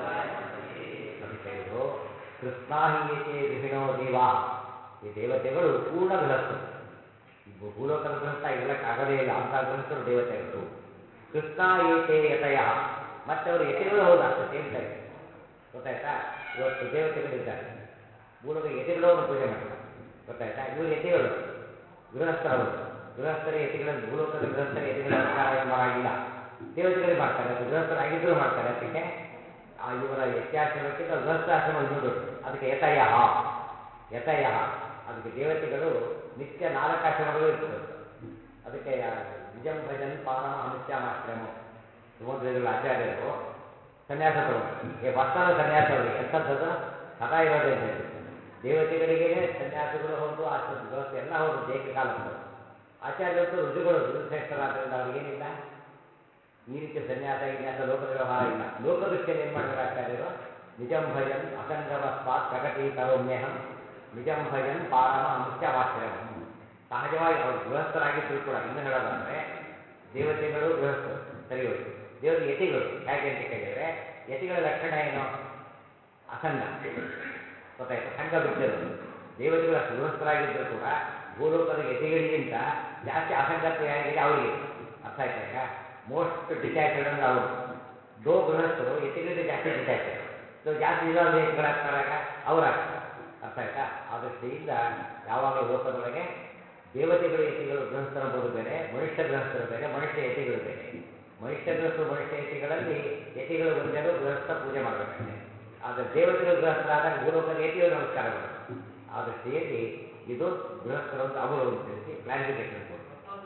ಅದಕ್ಕೆ ಹೇಳಿದ್ರು ಕೃಷ್ಣ ಹೀಯತೆ ಗೃಹಿಣೋ ದೇವಾ ಈ ದೇವತೆಗಳು ಪೂರ್ಣ ಗೃಹಸ್ಥರು ಈ ಭೂ- ಭೂಲೋಕದ ಗೃಹಸ್ಥ ಇರಲಿಕ್ಕಾಗದೇ ಇಲ್ಲ ಅಂಥ ಗೃಹಸ್ಥರು ದೇವತೆಗಳು ಕೃಷ್ಣ ಏತೆ ಯತಯ ಮತ್ತೆ ಅವರು ಯತಿಗಳು ಹೌದು ಅಷ್ಟು ಸೇಮ್ ಟೈಮ್ ಗೊತ್ತಾಯ್ತಾ ಇವತ್ತು ದೇವತೆಗಳಿದ್ದಾರೆ ಭೂಲೋಕ ಯತಿಗಳವರು ಪೂಜೆ ಮಾಡ್ತಾರೆ ಗೊತ್ತಾಯ್ತಾ ಇವರು ಯತಿಗಳು ಗೃಹಸ್ಥರವರು ಗೃಹಸ್ಥರ ಯತಿಗಳ ಭೂಲೋಕದ ಗೃಹಸ್ಥರ ಯತಿಗಳ ನಮಸ್ಕಾರ ಏನು ಮಾಡಾಗಿಲ್ಲ ದೇವತೆಗಳಿಗೆ ಮಾಡ್ತಾರೆ ಅದು ಗೃಹಸ್ಥರು ಆಗಿದ್ದರೂ ಮಾಡ್ತಾರೆ ಅದಕ್ಕೆ ಆ ಇವರ ಯತ್ಯಾಶ್ರಮಕ್ಕಿಂತ ಗೃಹಸ್ಥಾಶ್ರಮ ಇನ್ನೂ ದೊಡ್ಡದು ಅದಕ್ಕೆ ಯತಯ ಯತಯ ಅದಕ್ಕೆ ದೇವತೆಗಳು ನಿತ್ಯ ನಾಲ್ಕಾಶ್ರಮಗಳು ಇರ್ತದೆ ಅದಕ್ಕೆ ಆ ನಿಜಂ ಭಜನ್ ಪಾರಮ ಹಂಸ್ಯಾಮಾಶ್ರಮ ಸುಮಧ್ವಗಳ ಆಚಾರ್ಯರು ಸನ್ಯಾಸ ತಗೊಂಡ್ರು ಏ ಬರ್ತಾನೆ ಸನ್ಯಾಸ ಅವರಿಗೆ ಎಂಥದ್ದು ಸದಾ ಇರೋದೇ ಅಂತ ಹೇಳಿದ್ರು ದೇವತೆಗಳಿಗೇನೆ ಸನ್ಯಾಸಿಗಳು ಹೌದು ಆಶ್ರಮ ವ್ಯವಸ್ಥೆ ಎಲ್ಲ ಹೌದು ಏಕಕಾಲಕ್ಕೂ ಆಚಾರ್ಯರಂತೂ ರುಜುಗಳು ಋತುಶ್ರೇಷ್ಠರಾದ್ರಿಂದ ಅವ್ರಿಗೇನಿಲ್ಲ ಈ ರೀತಿ ಸನ್ಯಾಸ ವಿನ್ಯಾಸ ಲೋಕದ ವ್ಯವಹಾರ ಇಲ್ಲ ಲೋಕದೃಷ್ಟಿಯಲ್ಲಿ ಏನು ಮಾಡಿದ್ರು ಆಚಾರ್ಯರು ನಿಜಂ ಭಜನ್ ಅಸಂಗಮಸ್ವಾತ್ ಪ್ರಕಟೀಕರೋಮ್ಯಹಂ ನಿಜಂ ಭಜನ್ ಪಾರಮ ಅಂಶವಾಶ್ರಮಂ ಸಹಜವಾಗಿ ಅವರು ಗೃಹಸ್ಥರಾಗಿದ್ದರೂ ಕೂಡ ಇನ್ನು ಹೇಳೋದಾದ್ರೆ ದೇವತೆಗಳು ಗೃಹಸ್ಥರು ಸರಿ ಹೋಯ್ತು ದೇವತೆ ಯತಿಗಳು ಹೇಗೆ ಅಂತ ಕೇಳಿದರೆ ಯತಿಗಳ ಲಕ್ಷಣ ಏನು ಅಸಂಗ ಗೊತ್ತಾಯ್ತು ಸಂಘ ಬಿಟ್ಟಿರೋದು ದೇವತೆಗಳು ಅಷ್ಟು ಗೃಹಸ್ಥರಾಗಿದ್ದರೂ ಕೂಡ ಭೂಲೋಕದ ಯತಿಗಳಿಗಿಂತ ಜಾಸ್ತಿ ಅಸಂಗತ್ವ ಯಾರಿಗಿದೆ ಅವರಿಗೆ ಅರ್ಥ ಆಯ್ತಾ ಈಗ ಮೋಸ್ಟ್ ಡಿಟ್ಯಾಚೆಡ್ ಅಂದ್ರೆ ಅವರು ದೋ ಗೃಹಸ್ಥರು ಯತಿಗಳಿಂದ ಜಾಸ್ತಿ ಡಿಟ್ಯಾಚೆಡ್ ಸೊ ಜಾಸ್ತಿ ಇರೋದು ಯತಿಗಳಾಗ್ತಾರಾಗ ಅವರಾಗ್ತಾರೆ ಅರ್ಥ ಆಯ್ತಾ ಆ ದೃಷ್ಟಿಯಿಂದ ಯಾವಾಗಲೂ ಲೋಕದೊಳಗೆ ದೇವತೆಗಳು ಯತಿಗಳು ಗೃಹಸ್ಥರ ಎಂಬುದು ಬೇರೆ ಮನುಷ್ಯ ಗೃಹಸ್ಥರು ಬೇರೆ ಮನುಷ್ಯ ಯತಿಗಳು ಬೇರೆ ಮನುಷ್ಯ ಗೃಹಸ್ಥರು ಮನುಷ್ಯ ಯತಿಗಳಲ್ಲಿ ಯತಿಗಳು ಒಂದೇನು ಗೃಹಸ್ಥ ಪೂಜೆ ಮಾಡಬೇಕಷ್ಟೇ ಆದರೆ ದೇವತೆಗಳು ಗೃಹಸ್ಥರಾದಾಗ ಭೂಲೋಕದ ಯತಿಗಳು ನಮಸ್ಕಾರ ಮಾಡಬೇಕು ಆ ದೃಷ್ಟಿಯಲ್ಲಿ ಇದು ಗೃಹಸ್ಥರು ಅಂತ ಅವರು ಅಂತ ತಿಳಿಸಿ ಕ್ಲಾರಿಫಿಕೇಶನ್ ಕೊಡು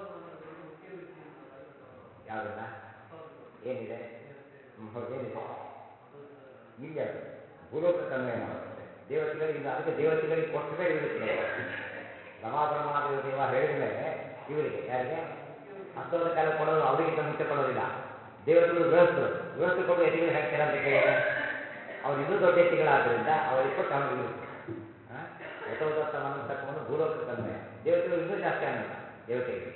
ಯಾವುದನ್ನ ಏನಿದೆ ಹ್ಮ್, ಹೌದು ಏನಿದೆ ಇಲ್ಲಿ ಅದು ಭೂಲೋಕಕ್ಕೆ ಅನ್ವಯ ಮಾಡೋದಷ್ಟೇ ದೇವತೆಗಳಿಗೆ ಇದು ಅದಕ್ಕೆ ದೇವತೆಗಳಿಗೆ ಕೊಟ್ಟ ಮೇಲೆ ಇವರಿಗೆ ಕೊಡಬೇಕು ರಮಾಪರಮಾದೇವ ದೇವ ಹೇಳಿದ ಮೇಲೆ ಇವರಿಗೆ ಯಾರಿಗೆ ಹಸ್ತೋದ ಕಾಲ ಕೊಡೋದು ಅವರಿಗಿಂತ ಮುಂಚೆ ಕೊಡೋದಿಲ್ಲ ದೇವತೆಗಳು ಗೃಹಸ್ಥರು ಗೃಹಸ್ಥರು ಕೊಟ್ಟು ಯತಿಗಳು ಹೇಳ್ತೀರಾ ಅಂತ ಕೇಳಿದ್ರೆ ಅವ್ರು ಇನ್ನೂ ದೊಡ್ಡ ಯತಿಗಳಾದ್ದರಿಂದ ಅವರಿಗೆ ಕೊಟ್ಟು ಅವರಿಗೆ ಇವರು ಯಥೋದತ್ತ ಮನಂತಕ್ಕವನ್ನು ಭೂಲೋಕಕ್ಕೆ ಅನ್ವಯ ದೇವತೆಗಳು ಇನ್ನೂ ಜಾಸ್ತಿ ಅನ್ವಯ ದೇವತೆಗಳಿಗೆ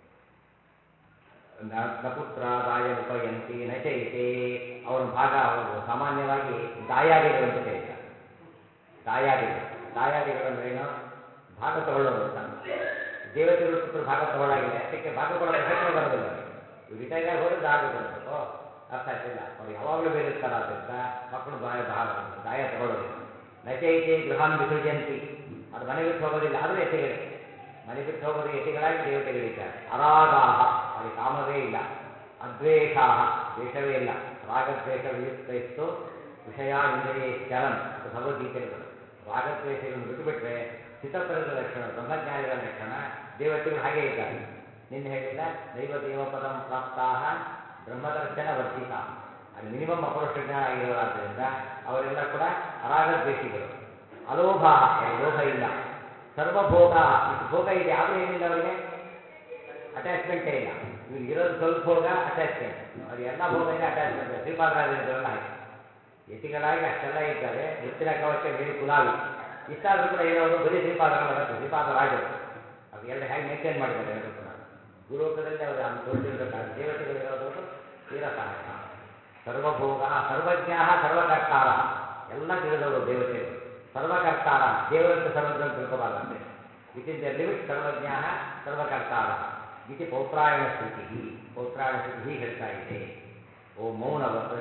ನ- ನಪುತ್ರಾದಾಯ ಉಪಯಂತಿ ನಚಯಿತೆ ಅವರ ಭಾಗ ಅವರು ಸಾಮಾನ್ಯವಾಗಿ ದಾಯಾದಿಗಳು ಅಂತ ಕರೀತಾರೆ ದಾಯಾದಿಗಳು ದಾಯಾದಿಗಳು ಅಂದ್ರೆ ಏನು ಭಾಗ ತಗೊಳ್ಳೋರು ಅಂತ ದೇವತೆಗಳು ಪುತ್ರರು ಭಾಗ ತಗೊಳ್ಳಾಗಿಲ್ಲ ಯಾಕೆ ಭಾಗ ಕೊಡೋ ಪ್ರಸಕ್ತಿ ಬರೋದಿಲ್ಲ ಅವರಿಗೆ ಇವ್ರು ರಿಟೈರ್ ಆಗಿ ಹೋದ್ರೆ ಭಾಗ ಕೊಡಬೇಕು ಅರ್ಥ ಆಯ್ತಿಲ್ಲ ಅವ್ರು ಯಾವಾಗಲೂ ಬೇರೆ ಇರ್ತಾರೆ ಆದ್ದರಿಂದ ಮಕ್ಕಳು ದಾಯ ಭಾಗ- ದಾಯ ತಗೊಳ್ಳೋದಿಲ್ಲ ನಚೈತೆ ಗೃಹಾನ್ ವಿಸರ್ಜಂತಿ ಅದು ಮನೆ ಬಿಟ್ಟು ಹೋಗೋದಿಲ್ಲ ಆದರೂ ಎತ್ತಿಗಳೇ ಮನೆ ಬಿಟ್ಟು ಹೋಗೋದು ಯತಿಗಳಾಗಿ ದೇವತೆಗಳಿದ್ದಾರೆ ಅರಾಗಾಹ ಅವರಿಗೆ ಕಾಮವೇ ಇಲ್ಲ ಅದ್ವೇಷಾಹ ದ್ವೇಷವೇ ಇಲ್ಲ ರಾಗದ್ವೇಷ ವಿಯುಕ್ತ ಇತ್ತು ವಿಷಯ ಇಂದ್ರಿಯ ಚರನ್ ಅದು ಭಗವದ್ಗೀತೆಯಲ್ಲಿ ಬರುತ್ತೆ ರಾಗದ್ವೇಷಗಳನ್ನು ಬಿಟ್ಟುಬಿಟ್ರೆ ಸ್ಥಿತಪ್ರದ ಲಕ್ಷಣ ಬ್ರಹ್ಮಜ್ಞಾನಿಗಳ ಲಕ್ಷಣ ದೇವತೆಗಳು ಹಾಗೇ ಇದ್ದಾರೆ ನಿನ್ನೆ ಹೇಳಿಲ್ಲ ನೈವ ದೇವಪದಂ ಪ್ರಾಪ್ತಾಹ ಬ್ರಹ್ಮದರ್ಶನ ವರ್ಜಿತ ಅದು ಮಿನಿಮಮ್ ಅಪರೋಕ್ಷ ಜ್ಞಾನ ಆಗಿರೋರಾದ್ದರಿಂದ ಅವರೆಲ್ಲ ಕೂಡ ಅರಾಗದ್ವೇಷಿಗಳು ಅಲೋಭಾಹ ಅವರಿಗೆ ಲೋಭ ಇಲ್ಲ ಸರ್ವಭೋಗ ಇಷ್ಟು ಭೋಗ ಇದೆ ಆದರೂ ಏನಿಲ್ಲ ಅವರಿಗೆ ಅಟ್ಯಾಚ್ಮೆಂಟೇ ಇಲ್ಲ ಇವ್ರಿಗೆ ಇರೋದು ಸ್ವಲ್ಪ ಭೋಗ ಅಟ್ಯಾಚ್ಮೆಂಟ್ ಅವ್ರಿಗೆ ಎಲ್ಲ ಭೋಗ ಇದೆ ಅಟ್ಯಾಚ್ಮೆಂಟ್ ಶ್ರೀಪಾದರಾಜರಿದ್ದರೆಲ್ಲ ಹಾಗೆ ಯತಿಗಳಾಗಿ ಅಷ್ಟೆಲ್ಲ ಇದ್ದಾರೆ ಮುತ್ತಿನ ಕವಚ ಮೇರಿ ಕುಲಾವಿ ಇಷ್ಟಾದರೂ ಕೂಡ ಏನವರು ಬರೀ ಶ್ರೀಪಾದರಲ್ಲ ಮತ್ತು ಶ್ರೀಪಾದರಾಜರು ಅದು ಎಲ್ಲ ಹೇಗೆ ಮೇಂಟೈನ್ ಮಾಡಿದ್ದಾರೆ ಎಲ್ಲರೂ ಕೂಡ ಭೂಲೋಕದಲ್ಲಿ ಅವರು ಅದನ್ನು ತೋರಿಸಿರ್ಬೇಕಾದ್ರೆ ದೇವತೆಗಳಿರೋದು ತೀರ ಸಹಜ ಸರ್ವಭೋಗ ಸರ್ವಜ್ಞ ಸರ್ವಕರ್ತಾರ ಎಲ್ಲ ತಿಳಿದವರು ದೇವತೆಗಳು ಸರ್ವಕರ್ತಾರ ದೇವರಂತೆ ಸರ್ವಜ್ಞ ಅಂತ ತಿಳ್ಕೋಬಾರ್ದಂತೆ ವಿತ್ ಇನ್ ದರ್ ಲಿಮಿಟ್ ಸರ್ವಜ್ಞ ಸರ್ವಕರ್ತಾರ ಇತಿ ಪೌತ್ರಾಯಣ ಶ್ರುತಿ ಪೌತ್ರಾಯಣ ಶ್ರುತಿ ಹೀಗೆ ಹೇಳ್ತಾ ಇದೆ ಓ ಮೌನವತ್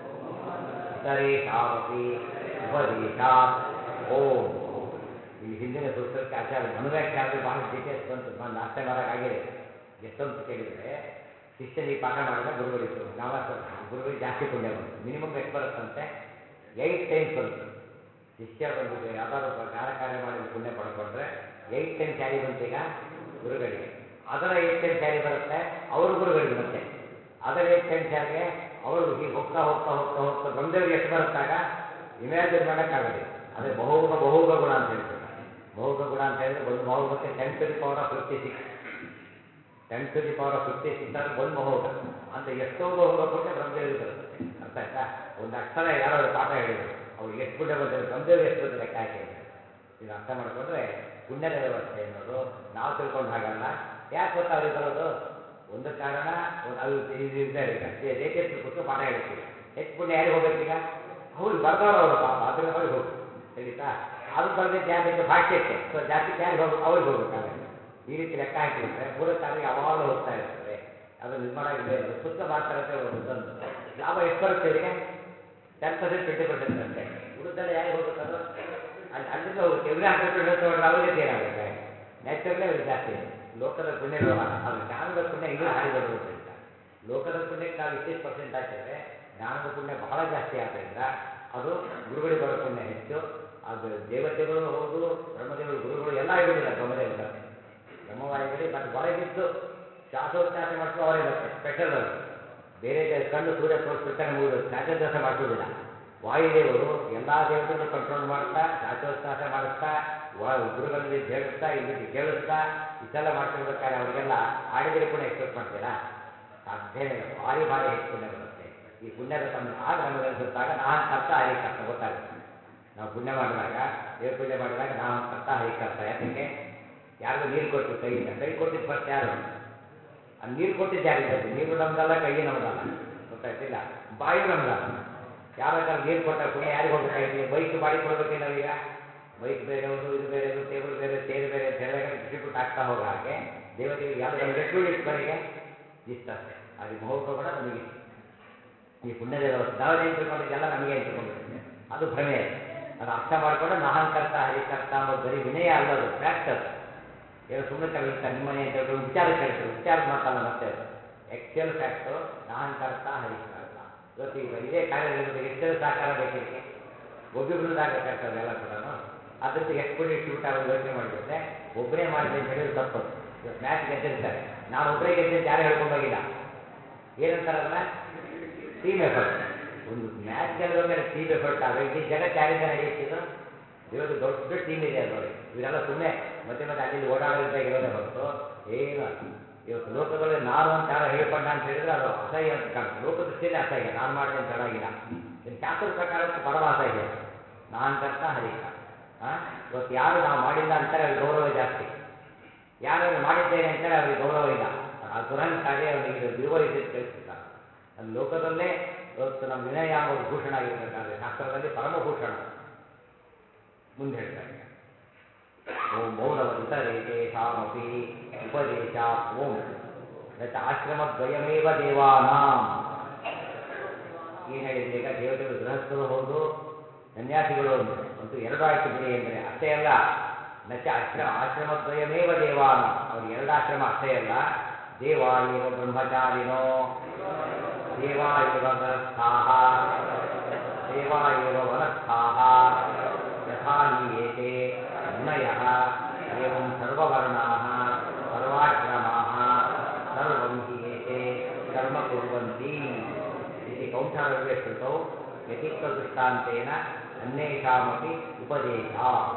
ಇತರೇಷಾಮಪಿ ಉಪದೇಶಾತ್ ಓಂ ಇಲ್ಲಿ ಹಿಂದಿನ ಸೂತ್ರಕ್ಕೆ ಆಚಾರ್ಯ ಮನುವ್ಯಾಖ್ಯಾನದಲ್ಲಿ ಬಹಳ ಡೀಟೇಲ್ಸ್ ಬಂತು ಬಂದು ಲಾಸ್ಟ್ ಟೈಮ್ ಆಗಿದೆ ಎಷ್ಟೊಂದು ಕೇಳಿದರೆ ಶಿಷ್ಯನಿಗೆ ಪಾಠ ಮಾಡಿದ ಗುರುಗಳಿತ್ತು ನಾವಾಸ ಗುರುಗಳಿಗೆ ಜಾಸ್ತಿ ಪುಣ್ಯ ಬಂತು ಮಿನಿಮಮ್ ಎಷ್ಟು ಬರುತ್ತಂತೆ ಏಯ್ಟ್ ಟೈಮ್ಸ್ ಬರುತ್ತೆ ಶಿಷ್ಯ ಒಂದು ಯಾವ್ದಾದ್ರು ಒಬ್ಬ ಜ್ಞಾನ ಕಾರ್ಯ ಮಾಡಿದ ಪುಣ್ಯ ಪಡ್ಕೊಂಡ್ರೆ ಏಯ್ಟ್ ಟೈಮ್ಸ್ ಯಾರಿಗೆ ಬಂತೀಗ ಗುರುಗಳಿಗೆ ಅದರ ಏಯ್ಟ್ ಟೈಮ್ಸ್ ಯಾರಿಗೆ ಬರುತ್ತೆ ಅವ್ರ ಗುರುಗಳಿಗೆ ಮತ್ತೆ ಅದರ ಏಯ್ಟ್ ಟೈಮ್ಸ್ ಯಾರಿಗೆ ಅವ್ರಿಗೂ ಹೀಗೆ ಹೋಗ್ತಾ ಹೋಗ್ತಾ ಹೋಗ್ತಾ ಹೋಗ್ತಾ ಬ್ರಹ್ಮದೇವ್ರಿಗೆ ಎಷ್ಟು ಬರುತ್ತಾಗ ಇಮ್ಯಾಜಿನ್ ಮಾಡೋಕ್ಕಾಗೋದಿಲ್ಲ ಅದೇ ಬಹುಗ ಬಹುಗ ಗುಣ ಅಂತ ಹೇಳ್ಬಿಡ್ತಾರೆ ಬಹುಗ ಗುಣ ಅಂತ ಹೇಳಿದ್ರೆ ಒಂದು ಬಹುಗಕ್ಕೆ ten to the power of fifty six ten to the power of fifty six ಆದರೆ ಒಂದು ಬಹುಗ ಅಂತ ಎಷ್ಟೋ ಬಹುಗ ಪುಣ್ಯ ಬ್ರಹ್ಮದೇವರಿಗೆ ಬರುತ್ತೆ ಅರ್ಥ ಆಯ್ತಾ ಒಂದು ಅಕ್ಷರ ಯಾರೋ ಅವ್ರು ಪಾಠ ಹೇಳಿದರು ಅವ್ರಿಗೆ ಎಷ್ಟು ಪುಣ್ಯ ಬಂದಿದೆ ಬ್ರಹ್ಮದೇವ್ರಿಗೆ ಎಷ್ಟು ಬಂದಿದೆ ಲೆಕ್ಕ ಹಾಕಿ ಅಂತ ಹೇಳ್ತಾರೆ ಇದು ಅರ್ಥ ಮಾಡಿಕೊಂಡ್ರೆ ಪುಣ್ಯದ ವ್ಯವಸ್ಥೆ ಅನ್ನೋದು ನಾವು ತಿಳ್ಕೊಂಡು ಹಾಗಲ್ಲ ಯಾಕೆ ಗೊತ್ತಾ ಅವ್ರಿಗೆ ಬರೋದು ಒಂದು ಕಾರಣ ಒಂದು ಅದು ಇದು ಇದ್ದಾರೆ ಈಗ ಜಯತೀರ್ಥ ಪುಸ್ತಕ ಪಾಠ ಹೇಳ್ತೀವಿ ಹೆಚ್ಚು ಪುಣ್ಯ ಯಾರಿಗೆ ಹೋಗ್ಬೇಕೀಗ ಅವ್ರಿಗೆ ಬರ್ದವ್ರು ಅವರು ಪಾಪ ಆದ್ರಿಂದ ಅವ್ರಿಗೆ ಹೋಗ್ಬೇಕು ತಿಳಿತಾ ಅದು ಬರೆದಿದ್ದು ಯಾರಿಗೆ ಭಾಷ್ಯಕ್ಕೆ ಸೊ ಜಾಸ್ತಿ ಯಾರಿಗೆ ಹೋಗ್ಬೇಕು ಅವ್ರಿಗೆ ಹೋಗ್ಬೇಕು ಆಮೇಲೆ ಈ ರೀತಿ ಲೆಕ್ಕ ಹಾಕಿಬಿಟ್ರೆ ಮೂಲ ಕಾರ್ಯ ಯಾವಾಗಲೂ ಹೋಗ್ತಾ ಇರ್ತದೆ ಅದನ್ನು ಇದು ಮಾಡೋದಿಲ್ಲ ಅದು ಪುಸ್ತಕ ಮಾಡ್ತಾರೆ ಅಂತ ಹೇಳ್ಬೋದು ತಂದು ಲಾಭ ಎಷ್ಟು ಬರುತ್ತೆ ಇವರಿಗೆ ಟೆನ್ ಪರ್ಸೆಂಟ್ ಟ್ವೆಂಟಿ ಪರ್ಸೆಂಟ್ ಅಷ್ಟೇ ಉಳಿದೆಲ್ಲ ಯಾರಿಗೆ ಹೋಗುತ್ತೆ ಅದು ಅಲ್ಲಿ ಅಲ್ಲಿಂದ ಹೋಗುತ್ತೆ ಎವ್ರಿ ಹಂಡ್ರೆಡ್ ಪರ್ಸೆಂಟ್ ತೊಗೊಂಡ್ರೆ ಅವ್ರಿಗೆ ಏನಾಗುತ್ತೆ ನ್ಯಾಚುರಲಿ ಅವ್ರಿಗೆ ಜಾಸ್ತಿ ಇದೆ ಲೋಕದ ಪುಣ್ಯ ವ್ಯವಹಾರ ಆದರೆ ಜ್ಞಾನದ ಪುಣ್ಯ ಇನ್ನೂ ಭಾರಿ ದೊಡ್ಡದು ಅಂತ ಹೇಳ್ತಾರೆ ಲೋಕದ ಪುಣ್ಯಕ್ಕೆ ನಾವು ಇಷ್ಟಿಷ್ಟು ಪರ್ಸೆಂಟ್ ಹಾಕಿದರೆ ಜ್ಞಾನದ ಪುಣ್ಯ ಬಹಳ ಜಾಸ್ತಿ ಆದ್ದರಿಂದ ಅದು ಗುರುಗಳಿಗೆ ಬರೋ ಪುಣ್ಯ ಹೆಚ್ಚು ಅದು ದೇವತೆಗಳು ಹೌದು ಬ್ರಹ್ಮದೇವರು ಗುರುಗಳು ಎಲ್ಲ ಆಗಿಬಿಟ್ಟಿಲ್ಲ ಬ್ರಹ್ಮದೇವರು ಮತ್ತೆ ಬ್ರಹ್ಮವಾಯುಗಳಿಗೆ ಮತ್ತೆ ಒಳಗಿದ್ದು ಶ್ವಾಸೋಚ್ಛ್ವಾಸ ಮಾಡಿಸೋ ಅವರೇ ಮತ್ತೆ ಸ್ಪೆಷಲ್ ಅವರು ಬೇರೆ ದೇ- ಕಣ್ಣು ಸೂರ್ಯ ತೋರಿಸ್ಬಿಡ್ತಾನೆ ಮುಗಿದು ಶ್ರಾದ್ದ ದೋಷ ಮಾಡಿಸೋದಿಲ್ಲ ವಾಯುದೇವರು ಎಲ್ಲ ದೇವತೆಗಳು ಕಂಟ್ರೋಲ್ ಮಾಡ್ತಾ ಶಾಶ್ವತಾಶ ಮಾಡಿಸ್ತಾ ವ- ಗುರುಗಳಲ್ಲಿ ಹೇಳಿಸ್ತಾ ಇಲ್ಲಿ ಕೇಳಿಸ್ತಾ ಇಷ್ಟೆಲ್ಲ ಮಾಡ್ತಿರ್ಬೇಕಾದ್ರೆ ಅವರಿಗೆಲ್ಲ ಆಡಿದರೆ ಪುಣ್ಯ ಎಕ್ಸ್ಪೆಕ್ಟ್ ಮಾಡ್ತೀರಾ ಸಾಧ್ಯನೇ ಇಲ್ಲ ಭಾರಿ ಭಾರಿ ಹೆಚ್ಚು ಪುಣ್ಯ ಬರುತ್ತೆ ಈ ಪುಣ್ಯದ ತಮ್ಮ ಆಗ ನಮಗೆ ಅನಿಸುತ್ತಾಗ ನಾನ್ ಕರ್ತ ಹರಿಕರ್ತ ಗೊತ್ತಾಗುತ್ತೆ ನಾವು ಪುಣ್ಯ ಮಾಡಿದಾಗ ದೇವ್ರ ಪೂಜೆ ಮಾಡಿದಾಗ ನಾವು ಕರ್ತ ಹರಿಕರ್ತ ಯಾತಕ್ಕೆ ಯಾರಿಗೂ ನೀರು ಕೊಟ್ಟು ಕೈಯಿಂದ ಕೈ ಕೊಟ್ಟಿದ್ದು ಫಸ್ಟ್ ಯಾರು ಆ ನೀರು ಕೊಟ್ಟಿದ್ದು ಯಾರಿಲ್ಲ ನೀರು ನಮ್ದಲ್ಲ ಕೈ ನಮ್ದಲ್ಲ ಗೊತ್ತಾಯ್ತಿಲ್ಲ ಬಾಯು ನಮ್ದಲ್ಲ ಯಾರಾದ್ರೂ ನೀರು ಕೊಟ್ಟಾಗ ಪುಣ್ಯ ಯಾರಿಗೆ ಹೋಗ್ಬೇಕಾಗಿತ್ತು ಬೈಕ್ ಬಾಡಿ ಕೊಡ್ಬೇಕಿಲ್ಲ ನಾವೀಗ ಬೈಕ್ ಬೇರೆಯವರು ಇದು ಬೇರೆಯವರು ಟೇಬಲ್ ಬೇರೆ ಚೇರ್ ಬೇರೆ ಅಂತ ಹೇಳಿದಾಗ ಡಿಸ್ಟ್ರಿಬ್ಯೂಟ್ ಆಗ್ತಾ ಹೋಗ ಹಾಗೆ ದೇವತೆಗಳಿಗೆ ಯಾರು ನಮ್ಗೆ ಎಷ್ಟು ಇಷ್ಟು ಕೊನೆಗೆ ಇಷ್ಟಷ್ಟೇ ಅದು ಮಹೋಪಗುಣ ನಮಗಿಷ್ಟು ಈ ಪುಣ್ಯದ ವ್ಯವಸ್ಥೆ ನಾವೇನು ತಿಳ್ಕೊಂಡಿದ್ದೆಲ್ಲ ನಮಗೆ ಏನು ತಿಳ್ಕೊಂಡ್ಬಿಟ್ಟಿದೆ ಅದು ಭ್ರಮೆ ಅದು ಅದು ಅರ್ಥ ಮಾಡಿಕೊಂಡು ನಾಹಂಕರ್ತ ಹರಿಕರ್ತ ಅಂಬೋದು ಬರೀ ವಿನಯ ಅಲ್ಲದು ಫ್ಯಾಕ್ಟ್ ಅದು ಏನೋ ಸುಮ್ಮನೆ ಕರೆದಿರ್ತಾರೆ ನಿಮ್ಮನೆ ಅಂತ ಹೇಳ್ಕೊಂಡು ವಿಚಾರಕ್ಕೆ ಕರೀತಾರೆ ವಿಚಾರದ ಮಾತಲ್ಲ ಮತ್ತೆ ಅದು ಆ್ಯಕ್ಚುಯಲ್ ಫ್ಯಾಕ್ಟು ನಾಹಂಕರ್ತ ಹರಿಕರ್ತ ಇವತ್ತು ಈಗ ಇದೇ ಕಾರ್ಯ ನಿರ್ವಹಣೆಗೆ ಎಷ್ಟು ಜನ ಸಹಕಾರ ಬೇಕು ಇದಕ್ಕೆ ಒಬ್ಬಿಬ್ಬರಿಂದ ಆಗಬೇಕಾಗ್ತದೆ ಎಲ್ಲ ಕೂಡ ಅದರಿಂದ ಎಷ್ಟು ಪುಡಿ ಡಿಸ್ಟ್ರಿಬ್ಯೂಟ್ ಆಗೋದು ಯೋಚನೆ ಮಾಡಿಬಿಟ್ರೆ ಒಬ್ಬನೇ ಮಾಡಿದೆ ಅಂತ ಹೇಳಿದ್ರೆ ತಪ್ಪದು ಇವತ್ತು ಮ್ಯಾಚ್ ಗೆದ್ದಿರ್ತಾರೆ ನಾನು ಒಬ್ಬರೇ ಗೆದ್ದೆ ಅಂತ ಯಾರು ಹೇಳ್ಕೊಂಡೋಗಿಲ್ಲ ಏನಂತಾರೆ ಅದನ್ನ ಟೀಮ್ ಎಫರ್ಟ್ ಒಂದು ಮ್ಯಾಚ್ ಗೆಲ್ಲಬೇಕಾದ್ರೆ ಟೀಮ್ ಎಫರ್ಟ್ ಆದರೆ ಇಡೀ ಜಗತ್ತು ಯಾರಿಂದ ನಡೆಯುತ್ತಿದ್ದು ಇವತ್ತು ದೊಡ್ಡ ಟೀಮ್ ಇದೆ ಅದರೊಳಗೆ ಇವರೆಲ್ಲ ಸುಮ್ಮನೆ ಮಧ್ಯೆ ಮಧ್ಯೆ ಅಲ್ಲಿ ಇಲ್ಲಿ ಓಡಾಡೋದ್ರಾಗ ಇರೋದೇ ಹೊರತು ಏನೂ ಅಲ್ಲ ಇವತ್ತು ಲೋಕದೊಳಗೆ ನಾನು ಅಂತ ಯಾರೋ ಹೇಳ್ಕೊಂಡ ಅಂತ ಹೇಳಿದ್ರೆ ಅದು ಅಸಹ್ಯ ಅಂತ ಕಾಣುತ್ತೆ ಲೋಕದೃಷ್ಟಿಯಲ್ಲಿ ಅಸಹ್ಯ ನಾನು ಮಾಡಿದೆ ಅಂತ ಹೇಳಾಗಿಲ್ಲ ಇನ್ನು ಶಾಸ್ತ್ರದ ಪ್ರಕಾರಕ್ಕೆ ಪರಮ ಅಸಹ್ಯ ಅದು. ನಾನ್ ಕರ್ತ ಹರಿಕ ಹಾಂ ಇವತ್ತು ಯಾರು ನಾವು ಮಾಡಿಲ್ಲ ಅಂತಾರೆ ಅವ್ರಿಗೆ ಗೌರವ ಜಾಸ್ತಿ ಯಾರು ಮಾಡಿದ್ದೇನೆ ಅಂತಾರೆ ಅವ್ರಿಗೆ ಗೌರವ ಇಲ್ಲ ಅದು ದುರಹಂಕಾರಿ ಅವನಿಗೆ ಇದು ಇರುವ ರೀತಿಯಲ್ಲಿ ಕಳಿಸ್ತಾರೆ ಅದು ಲೋಕದಲ್ಲೇ ಇವತ್ತು ನಮ್ಮ ವಿನಯ ಅಂಬೋದು ಭೂಷಣ ಆಗಿರಬೇಕಾದ್ರೆ ಶಾಸ್ತ್ರದಲ್ಲಿ ಪರಮಭೂಷಣ ಮುಂದೆ ಹೇಳ್ತಾರೆ ಈಗ ಓಂ ಮೌನವದಿತರೇತೇಷಾಮಪಿ ಉಪದೇಶ ಓಂ ನಚ ಆಶ್ರಮದ್ವಯಮೇವ ದೇವಾನಾಂ ಏನು ಹೇಳಿದ್ರೆ ಈಗ ದೇವತೆಗಳು ಗೃಹಸ್ಥರು ಹೌದು ಸನ್ಯಾಸಿಗಳು ಅಂದರು ಅಂತೂ ಎರಡು ಆಯ್ತು ಬಿಡಿ ಅಂದರೆ ಅಷ್ಟೇ ಅಲ್ಲ ನಚ ಆಶ್ರಮ ಆಶ್ರಮದ್ವಯಮೇವ ದೇವಾನ ಅವ್ರಿಗೆ ಎರಡು ಆಶ್ರಮ ಅಷ್ಟೇ ಅಲ್ಲ ದೇವ ಏವ ಬ್ರಹ್ಮಚಾರಿನೋ ದೇವ ಏವ ಗೃಹಸ್ಥಾಹ ದೇವ ಏವ ವನಸ್ಥಾಹ ಯಥಾ ಹಿ ಏತೆ ಮುನಯಃ ಏವಂ ಸರ್ವವರ್ಣಾಃ ಸರ್ವಾಶ್ರಮಾಃ ಸರ್ವಂ ಹಿ ಏತೆ ಕರ್ಮ ಕುರ್ವಂತಿ ಇತಿ ಕೌಂಠರವ್ಯ ಶ್ರುತೌ ಯತಿತ್ವದೃಷ್ಟಾಂತೇನ ಅನ್ಯೇಷಾಮಪಿ ಉಪದೇಶ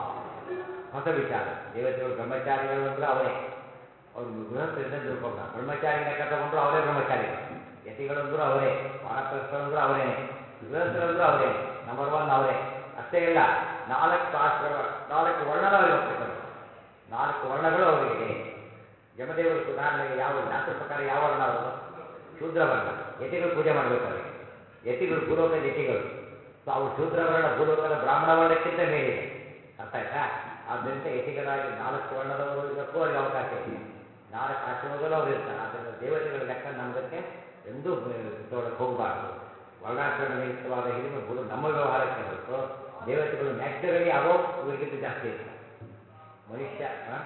ಹೊಸ ವಿಚಾರ ದೇವತೆಗಳು ಬ್ರಹ್ಮಚಾರಿಗಳು ಅಂದ್ರೆ ಅವರೇ ಅವ್ರು ಗೃಹಸ್ಥರಿಂದ ತಿಳ್ಕೊಂಡ ಬ್ರಹ್ಮಚಾರಿ ಲೆಕ್ಕ ತಗೊಂಡ್ರು ಅವರೇ ಬ್ರಹ್ಮಚಾರಿಗಳು ಯತಿಗಳಂದ್ರು ಅವರೇ ವಾನಪ್ರಸ್ಥರಂದ್ರು ಅವರೇನೆ ಗೃಹಸ್ಥರಂದ್ರು ಅವರೇನೆ ನಂಬರ್ ಒನ್ ಅವರೇ ಅಷ್ಟೇ ಇಲ್ಲ ನಾಲ್ಕು ಆಶ್ರಮ ನಾಲ್ಕು ವರ್ಣನ ಅವರಿಗೆ ಒಪ್ಪಿಕೊಂಡು ನಾಲ್ಕು ವರ್ಣಗಳು ಅವರಿಗಿದೆ ಯಮದೇವರು ಉದಾಹರಣೆಗೆ ಯಾವ ಶಾಸ್ತ್ರ ಪ್ರಕಾರ ಯಾವ ವರ್ಣ ಅವರದು ಶೂದ್ರ ವರ್ಣ ಯತಿಗಳು ಪೂಜೆ ಮಾಡಬೇಕು ಅವರಿಗೆ ಯತಿಗಳು ಭೂಲೋಕದ ಯತಿಗಳು ಸೊ ಅವ್ರು ಶೂದ್ರ ವರ್ಣ ಭೂಲೋಕದ ಬ್ರಾಹ್ಮಣ ವರ್ಣಕ್ಕಿಂತ ಮೇಲಿದೆ ಅರ್ಥ ಆಯ್ತಾ ಆದ್ದರಿಂದ ಯತಿಗಳಾಗಿ ನಾಲ್ಕು ವರ್ಣದವರು ಇರಬೇಕು ಅವರಿಗೆ ಅವಕಾಶ ಇದೆ ನಾಲ್ಕು ಆಶ್ರಮದಲ್ಲೂ ಅವ್ರು ಇರ್ತಾರೆ ಆದ್ದರಿಂದ ದೇವತೆಗಳ ಲೆಕ್ಕ ನಂಬಕ್ಕೆ ಎಂದೂ ತೊಗೊಳಕ್ಕೆ ಹೋಗಬಾರ್ದು ವರ್ಣಾಶ್ರಮ ನಿಮಿತ್ತವಾದ ಹಿರಿಮೆ ಭೂಲು ನಮ್ಮ ವ್ಯವಹಾರಕ್ಕೆ ಹೊರತು ದೇವತೆಗಳು ನ್ಯಾಚುರಲಿ ಅವೋ ಇವರಿಗಿಂತ ಜಾಸ್ತಿ ಇರ್ತಾರೆ ಮನುಷ್ಯ ಆ?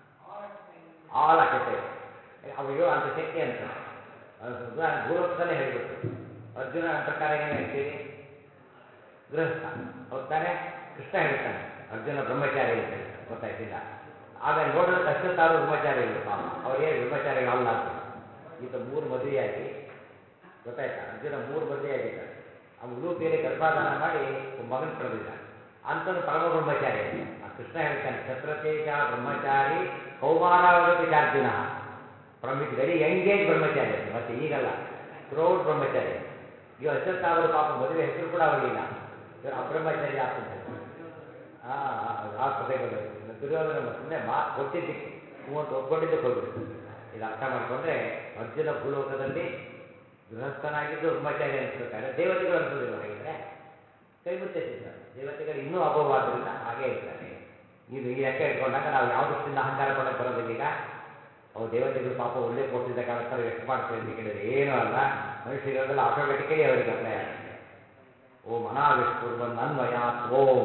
ಆಲ್ ಕೆಪಾಸಿಟಿ ಅವರಿಗೂ ಅಂತ ಶಕ್ತಿ ಅಂತ ಉದಾಹರಣೆ ಭೂಲೋಕದಲ್ಲೇ ಹೇಳಿಬಿಟ್ರು ಅರ್ಜುನ ನಮ್ಮ ಪ್ರಕಾರ ಏನು ಆ್ಯಕ್ಚುಲಿ ಗೃಹಸ್ಥ ಹೌದ್ ತಾನೆ ಕೃಷ್ಣ ಹೇಳ್ತಾನೆ ಅರ್ಜುನ ಬ್ರಹ್ಮಚಾರಿ ಅಂತ ಹೇಳ್ತಾನೆ ಗೊತ್ತಾಯ್ತಿಲ್ಲ ಆಮೇಲೆ ನೋಡಿದ್ರೆ ಅಶ್ವತ್ಥಾರು ಬ್ರಹ್ಮಚಾರಿಗಳು ಪಾಪ ಅವ್ರೇನು ಬ್ರಹ್ಮಚಾರಿಗಳಲ್ಲ ಅಂತ ಈತ ಮೂರು ಮದುವೆಯಾಗಿ ಗೊತ್ತಾಯ್ತಾ ಅರ್ಜುನ ಮೂರು ಮದುವೆಯಾಗಿದ್ದಾನೆ ಅವ್ನು ಉಲೂಪಿಯಲ್ಲಿ ಗರ್ಭಾಧಾನ ಮಾಡಿ ಒಬ್ಬ ಮಗನ ಪಡೆದಿದ್ದಾನೆ ಅಂತನು ಪರಮ ಬ್ರಹ್ಮಚಾರಿ ಅಂತ ಆ ಕೃಷ್ಣ ಹೇಳ್ತಾನೆ ಕ್ಷತ್ರತೇಜ ಬ್ರಹ್ಮಚಾರಿ ಕೌಮಾರಾವಗತಿ ಚಾರ್ಜುನ ಫ್ರಮ್ ಇಟ್ ವೆರಿ ಯಂಗೇಜ್ ಬ್ರಹ್ಮಚಾರಿ ಅಂತ ಮತ್ತೆ ಈಗಲ್ಲ ಥ್ರೂಔಟ್ ಬ್ರಹ್ಮಚಾರಿ ಅಂತ ಈಗ ಅಶ್ವತ್ಥಾವರು ಪಾಪ ಮದುವೆ ಹೆಸರು ಕೂಡ ಅವರಿಗಿಲ್ಲ ಇವರು ಅಬ್ರಹ್ಮಚಾರಿ ಆತ ಅಂತ ಹೇಳ್ತಾರೆ ಆ ಆ, ಆ ಪ್ರಸಂಗ ಬಂದಿದೆ ದುರ್ಯೋಧನ ಸುಮ್ಮನೆ ಮಾತು ಕೊಟ್ಟಿದ್ದಕ್ಕೆ ಹ್ಞೂ ಅಂತ ಒಪ್ಕೊಂಡಿದ್ದಕ್ಕೆ ಹೋಗ್ಬಿಡ್ತು ಇದು ಅರ್ಥ ಮಾಡಿಕೊಂಡ್ರೆ ಅರ್ಜುನ ಭೂಲೋಕದಲ್ಲಿ ಗೃಹಸ್ಥನಾಗಿದ್ದು ಬ್ರಹ್ಮಚಾರಿ ಅನಿಸ್ಬೇಕಾದ್ರೆ ದೇವತೆಗಳು ಅನಿಸೋದಿಲ್ಲ ಹಾಗಿದ್ರೆ ಕೈ ಮುಚ್ಚೆತ್ತಿದ್ದಾರೆ ದೇವತೆಗಳು ಇನ್ನೂ ಅಭವವಾದ್ದರಿಂದ ಹಾಗೇ ಇರ್ತಾರೆ ಇದು ಈ ಲೆಕ್ಕ ಇಟ್ಕೊಂಡಾಗ ನಾವು ಯಾವ ದೃಷ್ಟಿಯಿಂದ ಅಹಂಕಾರ ಪಡಕ್ಕೆ ಬರೋದಿಲ್ಲ ಈಗ ಅವು ದೇವತೆಗಳು ಪಾಪ ಒಳ್ಳೆ ಪೋಸ್ಟಿಂದ ಕಾಣಿಸ್ತಾರೆ ಎಷ್ಟು ಮಾಡ್ತಾರೆ ಅಂತ ಕೇಳಿದ್ರೆ ಏನೂ ಅಲ್ಲ ಮನುಷ್ಯರಿರೋದೆಲ್ಲ ಆಟೋಮೆಟಿಕಲಿ ಅವರಿಗೆ ಅಪ್ಲೈ ಆಗುತ್ತೆ ಓಂ ಅನಾವಿಷ್ಕುರ್ವನ್ ಅನ್ವಯಾತ್ ಓಂ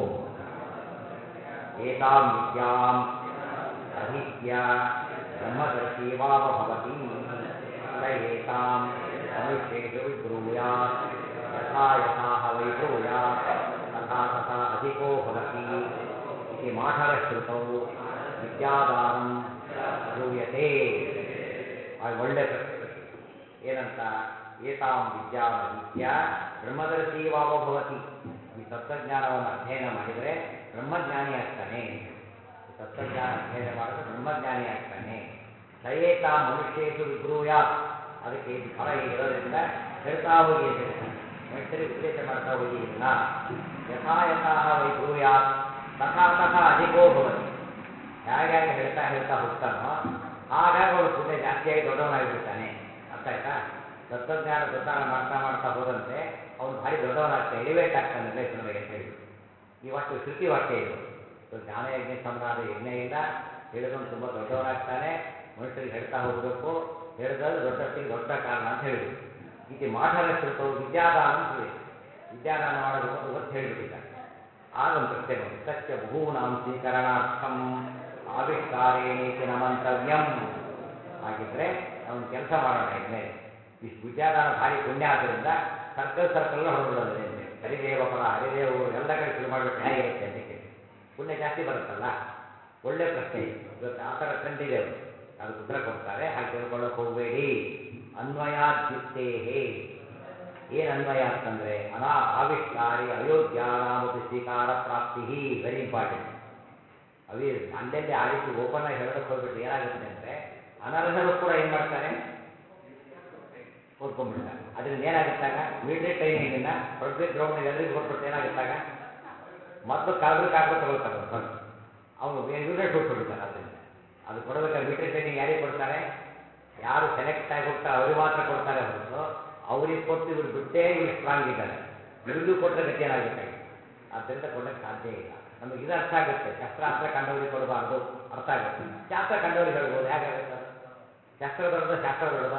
ಏತಾಂ ವಿದ್ಯಾಂ ಅಧೀತ್ಯ ಬ್ರಹ್ಮದರ್ಶಿ ವಾಮ ಭವತಿ ಸ ಏತಾಂ ಮನುಷ್ಯೇಷು ವಿಬ್ರೂಯಾತ್ ಯಥಾ ಯಥಾಹ ವೈ ಬ್ರೂಯಾತ್ ತಥಾ ತಥಾ ಅಧಿಕೋ ಭವತಿ ಇತಿ ಮಾಠರಶ್ರುತೌ ವಿದ್ಯಾದಾನಂ ಬ್ರೂಯತೆ ಆ ಒಳ್ಳೆ ಪ್ರಶ್ನೆ ಪ್ರಶ್ನೆ ಏನಂತ ಏತಾಂ ವಿದ್ಯಾಮಧೀತ್ಯ ಬ್ರಹ್ಮದರ್ಶಿ ವಾವ ಭವತಿ ತತ್ವಜ್ಞಾನವನ್ನು ಅಧ್ಯಯನ ಮಾಡಿದರೆ ಬ್ರಹ್ಮಜ್ಞಾನಿ ಆಗ್ತಾನೆ ಅಂತ ಹೇಳಿ. ಈ ತತ್ವಜ್ಞಾನ ಅಧ್ಯಯನ ಮಾಡಿದ್ರೆ ಬ್ರಹ್ಮಜ್ಞಾನಿ ಆಗ್ತಾನೆ ಸಯೇತ ಮನುಷ್ಯೇಶು ವಿಬ್ರೂಯಾತ್ ಅದಕ್ಕೆ ಇದು ಫಲ ಹೀಗಿರೋದ್ರಿಂದ ಹೇಳ್ತಾ ಹೋಗಿ ಅಂತ ಹೇಳ್ತಾರೆ ಮನುಷ್ಯರಿಗೆ ಉಪದೇಶ ಮಾಡ್ತಾ ಹೋಗಿ ಇದನ್ನ ಯಥಾ ಯಥಾ ವೈ ಬ್ರೂಯಾತ್ ತಥಾ ತಥಾ ಅಧಿಕೋ ಭವತಿ ಹೇಗೆ ಹೇಗೆ ಹೇಳ್ತಾ ಹೇಳ್ತಾ ಹೋಗ್ತಾನೋ ಹಾಗಾಗಿ ಅವನು ಪುಣ್ಯ ಜಾಸ್ತಿಯಾಗಿ ದೊಡ್ಡವನಾಗಿಬಿಡ್ತಾನೆ ಅರ್ಥ ಆಯ್ತಾ ತತ್ವಜ್ಞಾನ ಪ್ರಸಾರ ಮಾಡ್ತಾ ಮಾಡ್ತಾ ಹೋದಂತೆ ಅವನು ಭಾರಿ ದೊಡ್ಡವನಾಗ್ತಾನೆ ಎಲಿವೇಟ್ ಆಗ್ತಾನೆ ಲೈಫ್ನೊಳಗೆ ಅಂತ ಹೇಳಿಬಿಟ್ಟು ಈ ವಾಕ್ಯ ಶ್ರುತಿ ವಾಕ್ಯ ಇದು ಸೊ ಜ್ಞಾನಯಜ್ಞ ಸಮನಾದ ಯಜ್ಞ ಇಲ್ಲ ಹೇಳಿದವನು ತುಂಬ ದೊಡ್ಡವನಾಗ್ತಾನೆ ಮನುಷ್ಯರಿಗೆ ಹೇಳ್ತಾ ಹೋಗಬೇಕು ಹೇಳಿದ್ರೆ ದೊಡ್ಡಷ್ಟಿಗೆ ದೊಡ್ಡ ಕಾರಣ ಅಂತ ಹೇಳಿದ್ರು ಇದು ಮಾಠರ ಶ್ರುತವು ವಿದ್ಯಾದಾನ ಶ್ರೂಯತೆ ವಿದ್ಯಾದಾನ ಮಾಡೋದಕ್ಕೆ ಒಂದು ಒತ್ತು ಹೇಳಿಬಿಟ್ಟಿದ್ದಾರೆ ಆಗ ಒಂದು ಪ್ರಶ್ನೆ ಬಂತು ಸತ್ಯ ಬಹೂನಾಂ ಸ್ವೀಕರಣಾರ್ಥಂ ಆವಿಷ್ಕಾರೇಣೇತಿ ನ ಮಂತವ್ಯಂ ಹಾಗಿದ್ರೆ ನಾವು ಕೆಲಸ ಮಾಡೋಣ ಇನ್ಮೇಲೆ ಇಷ್ಟು ವಿದ್ಯಾದಾನ ಭಾರಿ ಪುಣ್ಯ ಆದ್ದರಿಂದ ಸರ್ಕಲ್ ಸರ್ಕಲ್ ಹೊಡೆದ್ಬಿಡೋದಿದೆ ಅಂತ ಹೇಳಿ ಹರಿದೇವ ಪರ ಹರಿದೇವ ಗುರು ಎಲ್ಲ ಕಡೆ ಶುರು ಮಾಡಿಬಿಟ್ರೆ ಹೇಗಿರುತ್ತೆ ಅಂತ ಕೇಳಿ ಪುಣ್ಯ ಜಾಸ್ತಿ ಬರುತ್ತಲ್ಲ ಒಳ್ಳೆ ಪ್ರಶ್ನೆ ಇದು. ಇವತ್ತು ಆ ಥರ ಟ್ರೆಂಡ್ ಇದೆ ಅವರು ಅದಕ್ಕೆ ಉತ್ತರ ಕೊಡ್ತಾರೆ ಹಾಗೆ ತಿಳ್ಕೊಳ್ಳೋಕೆ ಹೋಗಬೇಡಿ ಅನ್ವಯಾದ್ಯುಕ್ತೇಹೇ ಏನು ಅನ್ವಯ ಅಂತಂದ್ರೆ ಅನಾ ಆವಿಷ್ಕಾರಿ ಅಯೋಗ್ಯಾನಾಮಪಿ ಸ್ವೀಕಾರ ಪ್ರಾಪ್ತಿ ವೆರಿ ಇಂಪಾರ್ಟೆಂಟ್ ಅವಿ ಅಲ್ಲೆಲ್ಲಿ ಆ ರೀತಿ ಓಪನ್ ಆಗಿ ಹೇಳೋದಕ್ಕೆ ಹೋಗ್ಬಿಟ್ಟು ಏನಾಗುತ್ತೆ ಅಂದ್ರೆ ಅನರ್ಹರು ಕೂಡ ಏನು ಮಾಡ್ತಾರೆ ಓದ್ಕೊಂಡ್ಬಿಡ್ತಾರೆ ಅದರಿಂದ ಏನಾಗುತ್ತಾಗ ಮಿಲಿಟರಿ ಟ್ರೈನಿಂಗನ್ನ ಪಬ್ಲಿಕ್ ಗ್ರೌಂಡ್ ಎಲ್ರಿಗೂ ಕೊಟ್ಬಿಟ್ಟು ಏನಾಗುತ್ತಾಗ ಮೊದಲು ಕಳೆದ್ರೆ ಕಾಗದ ತಗೊಳ್ತಾರೆ ಅವ್ರು ಫಸ್ಟ್ ಅವನು ಇವರೇ ಶೂಟ್ ಹೊಡಿತಾರೆ ಅದರಿಂದ ಅದು ಕೊಡಬೇಕಾದ್ರೆ ಮಿಲಿಟರಿ ಟ್ರೈನಿಂಗ್ ಯಾರಿಗೆ ಕೊಡ್ತಾರೆ ಯಾರು ಸೆಲೆಕ್ಟ್ ಆಗಿ ಹೋಗ್ತಾರೆ ಅವ್ರಿಗೆ ಮಾತ್ರ ಕೊಡ್ತಾರೆ ಹೊರತು ಅವ್ರಿಗೆ ಕೊಟ್ಟು ಇವ್ರು ಬಿಟ್ಟೇ ಇವ್ರು ಸ್ಟ್ರಾಂಗ್ ಇದ್ದಾರೆ ಇವ್ರಿಗೂ ಕೊಟ್ಟರೆ ಗತಿ ಏನಾಗಬೇಕಾಗಿತ್ತು ಆದ್ದರಿಂದ ಕೊಡೋಕ್ಕೆ ಸಾಧ್ಯ ಇಲ್ಲ ನಮಗೆ ಇದು ಅರ್ಥ ಆಗುತ್ತೆ ಶಸ್ತ್ರಾಸ್ತ್ರ ಕಂಡವರಿಗೆ ಕೊಡಬಾರ್ದು ಅರ್ಥ ಆಗುತ್ತೆ ಶಾಸ್ತ್ರ ಕಂಡವರಿಗೆ ಹೇಳ್ಬೋದು ಹೇಗಾಗುತ್ತೆ ಅದು ಶಸ್ತ್ರ ದೊಡ್ಡದ ಶಾಸ್ತ್ರ ದೊಡ್ಡದ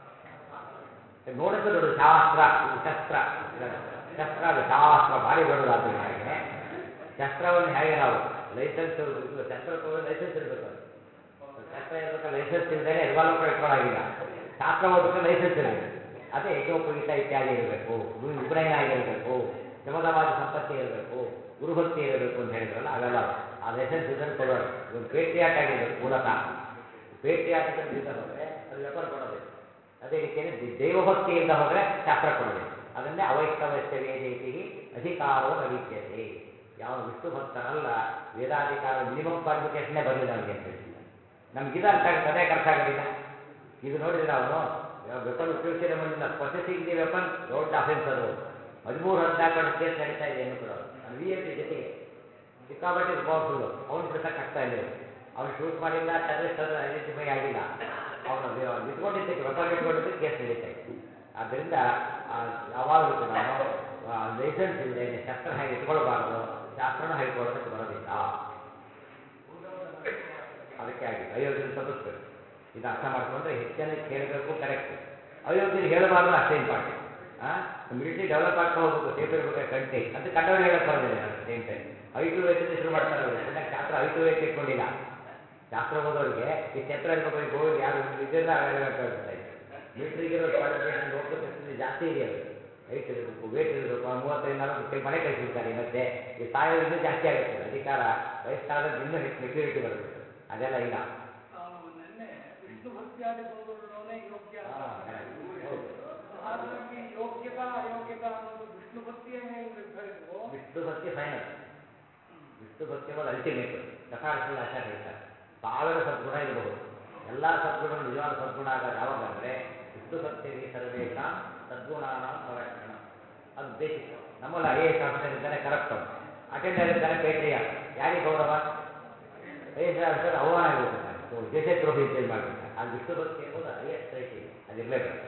ನೋಡಕ್ಕೆ ದೊಡ್ಡದು ಶಾಸ್ತ್ರ ಇದು ಶಸ್ತ್ರ ಶಸ್ತ್ರ ಅದು ಶಾಸ್ತ್ರ ಭಾರಿ ದೊಡ್ಡದಾದ್ರೆ ಹಾಗೆ ಶಸ್ತ್ರವನ್ನು ಹೇಗೆ ನಾವು ಲೈಸೆನ್ಸ್ ಶಸ್ತ್ರ ತಗೊಂಡು ಲೈಸೆನ್ಸ್ ಇರಬೇಕು ಅದು ಶಸ್ತ್ರ ಇರ್ಬೇಕಾದ್ರೆ ಲೈಸೆನ್ಸ್ ಇಲ್ಲದೇ ರಿವಾಲ್ವರ್ ಕೂಡ ಇಟ್ಕೊಳ್ಳೋಗಿಲ್ಲ ಶಾಸ್ತ್ರ ಓದಬೇಕಾದ್ರೆ ಲೈಸೆನ್ಸ್ ಇರಬೇಕು ಅದೇ ಯಜ್ಞೋಪಯುಕ್ತ ಇತ್ಯಾದಿ ಇರಬೇಕು ಉಪನಯನ ಆಗಿರಬೇಕು ಶಮದವಾದ ಸಂಪತ್ತಿ ಇರಬೇಕು ಗುರುಭಕ್ತಿ ಇರಬೇಕು ಅಂತ ಹೇಳಿದ್ರಲ್ಲ ಅವೆಲ್ಲ ಅವು. ಆ ಲೈಸೆನ್ಸ್ ಇದ್ದರೆ ಕೊಡೋದು ಒಂದು ಪೇಟ್ರಿಯಾಟ್ ಆಗಿರ್ಬೇಕು ಮೂಲತಃ ಪೇಟ್ರಿಯಾಟ್ ಇಲ್ಲದೆ ಹೋದರೆ ಅದು ವೆಪನ್ ಕೊಡೋದಿಲ್ಲ ಅದೇ ರೀತಿಯಲ್ಲಿ ದಿ- ದೈವಭಕ್ತಿಯಿಂದ ಹೋದರೆ ಶಾಸ್ತ್ರ ಕೊಡೋದಿಲ್ಲ ಅದನ್ನೇ ಅವೈಷ್ಣವಸ್ಯ ವೇದೇತಿ ಅಧಿಕಾರೋ ನ ವಿದ್ಯತೆ ಯಾವ ವಿಷ್ಣು ಭಕ್ತನಲ್ಲ ವೇದಾಧಿಕಾರ ಮಿನಿಮಮ್ ಕ್ವಾಲಿಫಿಕೇಶನ್ನೇ ಬರಲಿಲ್ಲ ಅವನಿಗೆ ಅಂತ ಹೇಳಿದ್ದಾರೆ ನಮ್ಗೆ ಇದು ಅರ್ಥ ಆಗುತ್ತೆ ಅದೇ ಅರ್ಥ ಆಗೋದಿಲ್ಲ ಇದು ನೋಡಿದ್ರೆ ಅವನು ವೆಪನ್ ಉಪಯೋಗಿಸಿದ ಮುಂದಿನ ಪ್ರೊಸೆಸಿಂಗ್ ದಿ ವೆಪನ್ ದೊಡ್ಡ ಅಫೆನ್ಸ್ ಅದು ಹದಿಮೂರು ಹದಿನಾಲ್ಕು ವರ್ಷ ಕೇಸ್ ನಡೀತಾ ಇದೆ ಏನು ಕೂಡ ಅದು ವಿ ಎಂ ಪಿ ಜೊತೆಗೆ ಸಿಕ್ಕಾಪಟ್ಟೆ ಪವರ್ಫುಲ್ಲು ಅವನು ಬಿಡ್ಸಕ್ಕೆ ಆಗ್ತಾ ಇಲ್ಲ ಇವರು ಅವ್ನು ಶೂಟ್ ಮಾಡಿಲ್ಲ ಟೆರರಿಸ್ಟ್ ಅದು ಐಡೆಂಟಿಫೈ ಆಗಿಲ್ಲ ಅವನು ಇಟ್ಕೊಂಡಿದ್ದಕ್ಕೆ ವೆಪನ್ ಇಟ್ಕೊಂಡಿದ್ದಕ್ಕೆ ಕೇಸ್ ನಡೀತಾ ಇದೆ ಆದ್ದರಿಂದ ಆ, ಯಾವಾಗಲೂ ಕೂಡ ಲೈಸೆನ್ಸ್ ಇಲ್ಲದೆ ಶಸ್ತ್ರ ಹೇಗೆ ಇಟ್ಕೊಳ್ಬಾರ್ದು ಶಾಸ್ತ್ರನೂ ಹಾಗೆ ಇಟ್ಕೊಳ್ಳೋದಕ್ಕೆ ಬರೋದಿಲ್ಲ ಅದಕ್ಕೆ ಆಗಿದೆ ಅಯೋಗ್ಯರು ತಪ್ಪಿಸ್ಬೇಕು ಇದು ಅರ್ಥ ಮಾಡ್ಕೊಂಡ್ರೆ ಹೆಚ್ಚು ಜನಕ್ಕೆ ಹೇಳಬೇಕು ಕರೆಕ್ಟ್ ಅಯೋಗ್ಯರಿಗೆ ಹೇಳಬಾರ್ದು ಅಷ್ಟೇ ಇಂಪಾರ್ಟೆಂಟ್ ಮಿಲಿಟರಿ ಡೆವಲಪ್ ಆಗ್ತಾ ಹೋಗ್ಬೇಕು ಸೇಫ್ ಇರ್ಬೇಕು ಕಂಟ್ರಿ ಅಂತ ಕಂಡವ್ರು ಹೇಳಕ್ ಬರೋದಿಲ್ಲ ಅಟ್ ಸೇಮ್ ಟೈಮ್ ಐ ಟು ವೇತಿಂದ ಶುರು ಮಾಡ್ತಾರೆ ಅವರು ಪುಣ್ಯಕ್ಕೆ ಶಾಸ್ತ್ರ ಐ ಟು ವೇತ್ ಇಟ್ಕೊಂಡಿಲ್ಲ ಶಾಸ್ತ್ರ ಓದೋರಿಗೆ ಇಷ್ಟು ಎತ್ತರ ಇರಬೇಕು ಈ ಗೋವಿಂದ ಯಾರು ಇದೆಲ್ಲ ರೆಲೆವೆಂಟ್ ಆಗಿಬಿಡ್ತಾ ಇದ್ದಾರೆ ಮಿಲಿಟ್ರಿಗಿರೋ ಕ್ವಾಲಿಫಿಕೇಶನ್ ಹೋಗ್ಬೇಕು ಎಷ್ಟು ಜಾಸ್ತಿ ಇದೆ ಅವರು ಹೈಟ್ ಇರಬೇಕು ವೇಟ್ ಇರಬೇಕು ಮೂವತ್ತೈದು ನಲವತ್ತು ಮನೆ ಕಳಿಸ್ಬಿಡ್ತಾರೆ ಈ ಮಧ್ಯೆ ಈ ಸಾಯೋದು ಇನ್ನೂ ಜಾಸ್ತಿ ಆಗುತ್ತೆ ಅಧಿಕಾರ ವಯಸ್ಸಾದ್ರೆ ಇನ್ನೂ ಹೆಚ್ಚು ಮೆಚುರಿಟಿ ಬರುತ್ತೆ ಅದೆಲ್ಲ ಇಲ್ಲ ತಾವು ನಿನ್ನೆ ವಿಷ್ಣು ಭಕ್ತಿಯಾದಿ ಗುಣವುಳ್ಳವನೇ ಯೋಗ್ಯ ಅಂತ ಹಾಂ ಹೇಳಿದ್ರು. ಹೌದು ಹಾಗಾಗಿ ಯೋಗ್ಯತಾ ಅಯೋಗ್ಯತಾ ಅನ್ನೋದು ವಿಷ್ಣು ಭಕ್ತಿಯೇ ಹೆಂಗ್ ನಿರ್ಧರಿಸುವೋ ವಿಷ್ಣು ಭಕ್ತಿ ಫೈನಲ್ ವಿಷ್ಣು ಭಕ್ತಿ ಅನ್ನೋದು ಅಲ್ಟಿಮೇಟ್ ಕಥಾರಿಸಲು ಆಚಾರ ಹೇಳ್ತಾರೆ ಸಾವಿರ ಸದ್ಗುಣ ಇರಬಹುದು ಎಲ್ಲ ಸದ್ಗುಣಗಳು ನಿಜವಾದ ಸದ್ಗುಣ ಆಗೋದು ಯಾವಾಗಂದ್ರೆ ವಿಷ್ಣು ಭಕ್ತಿಗೆ ಸರ್ವೇಶ ಸದ್ಗುಣಾನ ಸಂರಕ್ಷಣ ಅದು ಬೇಸಿಕ್ ನಮ್ಮಲ್ಲಿ ಐ ಎ ಎಸ್ ಆಫೀಸರ್ ಇದ್ದಾನೆ ಕರಪ್ಟ್ ಅಟೆಂಡರ್ ಇದ್ದಾನೆ ಪೇಟ್ರಿಯಾಟ್ ಯಾರಿಗೆ ಗೌರವ ಐ ಎಸ್ ಆಫೀಸರ್ ಅವಮಾನ ಆಗಿಬಿಟ್ಟಿರ್ತಾನೆ ಸೊ ದೇಶದ್ರೋಹಿ ಅಂತ ಇದು ಮಾಡಿಬಿಡ್ತಾನೆ ಅದು ವಿಷ್ಣು ಭಕ್ತಿ ಎಂಬುದು ಹೈಯೆಸ್ಟ್ ಕ್ರೈಟೀರಿಯಾ ಅದು ಇರಲೇಬೇಕು